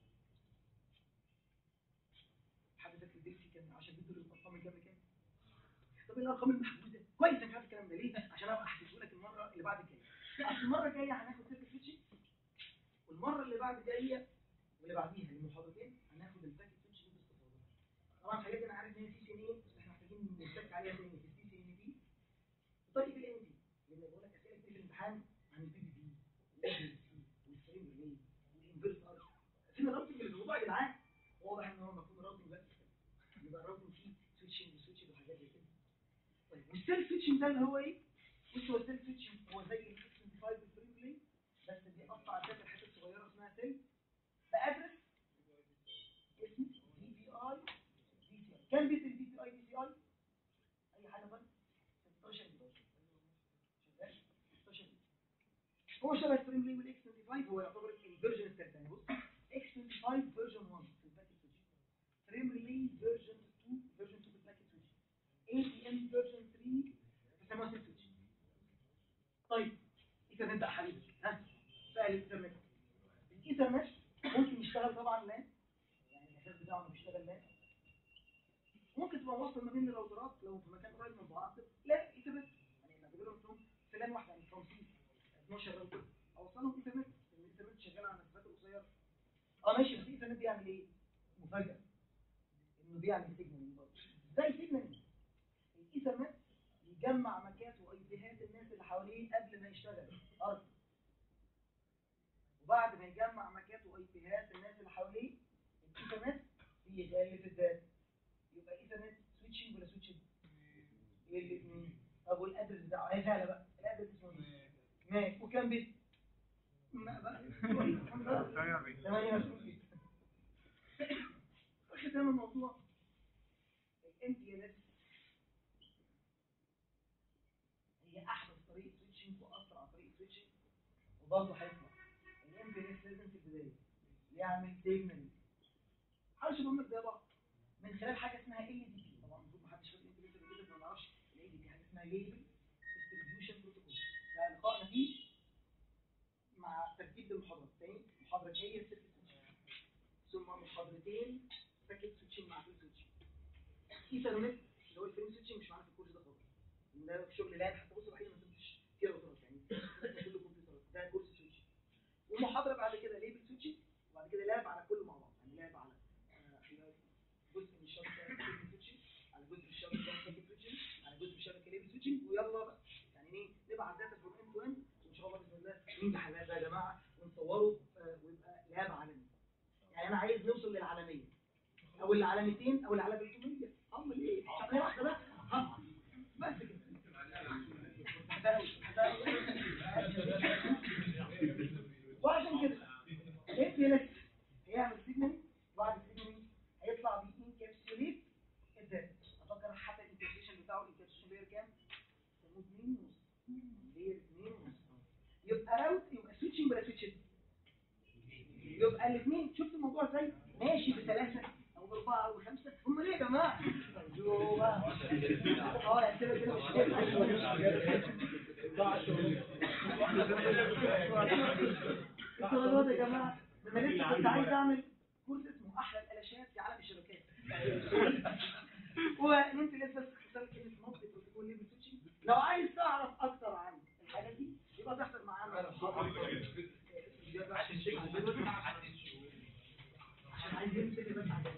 حد فاكر الديل سي كان 10 بت دول الارقام من كام لكام طب ايه الارقام المحجوزه كويس انك عارف الكلام ده ليه عشان ابقى احكيه لك المره اللي بعد الجايه اصل المره الجايه هناخد سيرك سويتشنج والمره اللي بعد الجايه واللي بعديها المحاضرتين هناخد الباكيت سويتش دي باستفاضه طبعا الحاجات دي انا عارف ان هي سي سي ان اي بس احنا محتاجين نشتغل عليها تاني في السي سي ان بي بطريقه الام دي لان بقول لك اسئله كتير في الامتحان عن البي بي بي والام سي والفريم ريلي والانفيرس ار فين الراوتنج اللي الموضوع يا جدعان واضح ان هو المفروض راوتنج بس يبقى الراوتنج فيه سويتشنج وسويتشنج وحاجات زي كده طيب والسيلف سويتشنج ده اللي هو ايه؟ بص هو السيلف سويتشنج هو زي ال 65 والفريم ريلي بس بيقطع الداتا لحتت صغيره اسمها سيل بادرس اسمه دي بي اي دي سي اي كام بيت الدي بي اي دي سي اي؟ اي حاجه بقى 16 بت شغال 16 بت هو شبه الفريم ريلي والاكس 25 هو يعتبر الفيرجن الثالث بص اكس 25 فيرجن 1 في الباكيت سويتش فريم ريلي فيرجن 2 فيرجن 2 في الباكيت سويتش اي تي ام فيرجن 3 بيسموها سيل سويتش طيب ايثرنت بقى حبيبي ها سهل الايثرنت الايثرنت ممكن يشتغل طبعا لان يعني الاساس بتاعه انه بيشتغل لان ممكن تبقى موصل ما بين الراوترات لو في مكان قريب من بعض لا ايثرنت يعني لما بيقولوا لهم في لان واحده يعني 50 12 راوتر اوصلهم ايثرنت لان الايثرنت شغال على مسافات قصيره اه ماشي بس الايثرنت بيعمل ايه؟ مفاجاه انه بيعمل سيجنال برضه ازاي سيجنال؟ الايثرنت بيجمع مكات واي بيهات الناس اللي حواليه قبل ما يشتغل ارض وبعد ما يجمع مكات واي بيهات الناس اللي حواليه الايثرنت بيغلف الداتا يبقى ايثرنت سويتشنج ولا سويتشنج ايه الاثنين طب والادرس بتاعه هي سهله بقى الادرس اسمه ايه ماشي وكام بت ما بقى 28 بت ختام الموضوع الام تي ال اس هي احدث طريقه سويتشنج واسرع طريقه سويتشنج وبرضه هيطلع الام بي اس لازم في البدايه يعمل سيجنال حاول شباب لك زي بعض من خلال حاجه اسمها ال دي بي طبعا المفروض ما حدش فاهم ال دي بي ما نعرفش ال دي بي حاجه اسمها ليبل ديستريبيوشن بروتوكول ده لقائنا فيه مع ترتيب المحاضرات تاني محاضره جايه سيركت سويتشنج ثم محاضرتين باكيت سويتشنج مع فريم سويتشنج ايثرنت اللي هو الفريم سويتشنج مش معانا في الكورس ده خالص ده في شغل لاب حتى بص الوحيد ما فهمتش فيها روترات يعني كله كمبيوترات ده كورس سويتشنج ومحاضره بعد كده ليبل سويتشنج وبعد كده لاب على كله مع بعض يعني لاب على آه، جزء من الشبكه ليبل سويتشنج على جزء من الشبكه باكيت سويتشنج على جزء من الشبكه ليبل سويتشنج ويلا بقى يعني ايه نبعت داتا فروم اند تو اند وان شاء الله باذن الله ننجح اللاب ده يا جماعه ونصوره آه، ويبقى لاب عالمي يعني انا عايز نوصل للعالميه او العالميتين او العالم 300 امال ايه شغاله واحده بس ها بس كده وعشان كده ايه بيلس هيعمل سيجنال بعد السيجنال هيطلع بينكابسوليت الداتا افكر حتى الانكابسوليشن بتاعه الانكابسوليشن لير كام؟ سموه 2 ونص لير 2 ونص يبقى راوت يبقى سويتشنج ولا سويتشنج يبقى الاثنين شفت الموضوع ازاي ماشي بثلاثه او باربعه او بخمسه هم ليه يا جماعه ايوه اه احسبها كده مش كده الطلبات يا جماعه انا لسه كنت عايز اعمل كورس اسمه احلى الالاشات في عالم الشبكات وانت لسه اختار كلمه نص بروتوكول ليفل سويتشنج لو عايز تعرف اكتر عن الحاجات دي يبقى تحصل معانا عشان عايزين نتكلم بس عن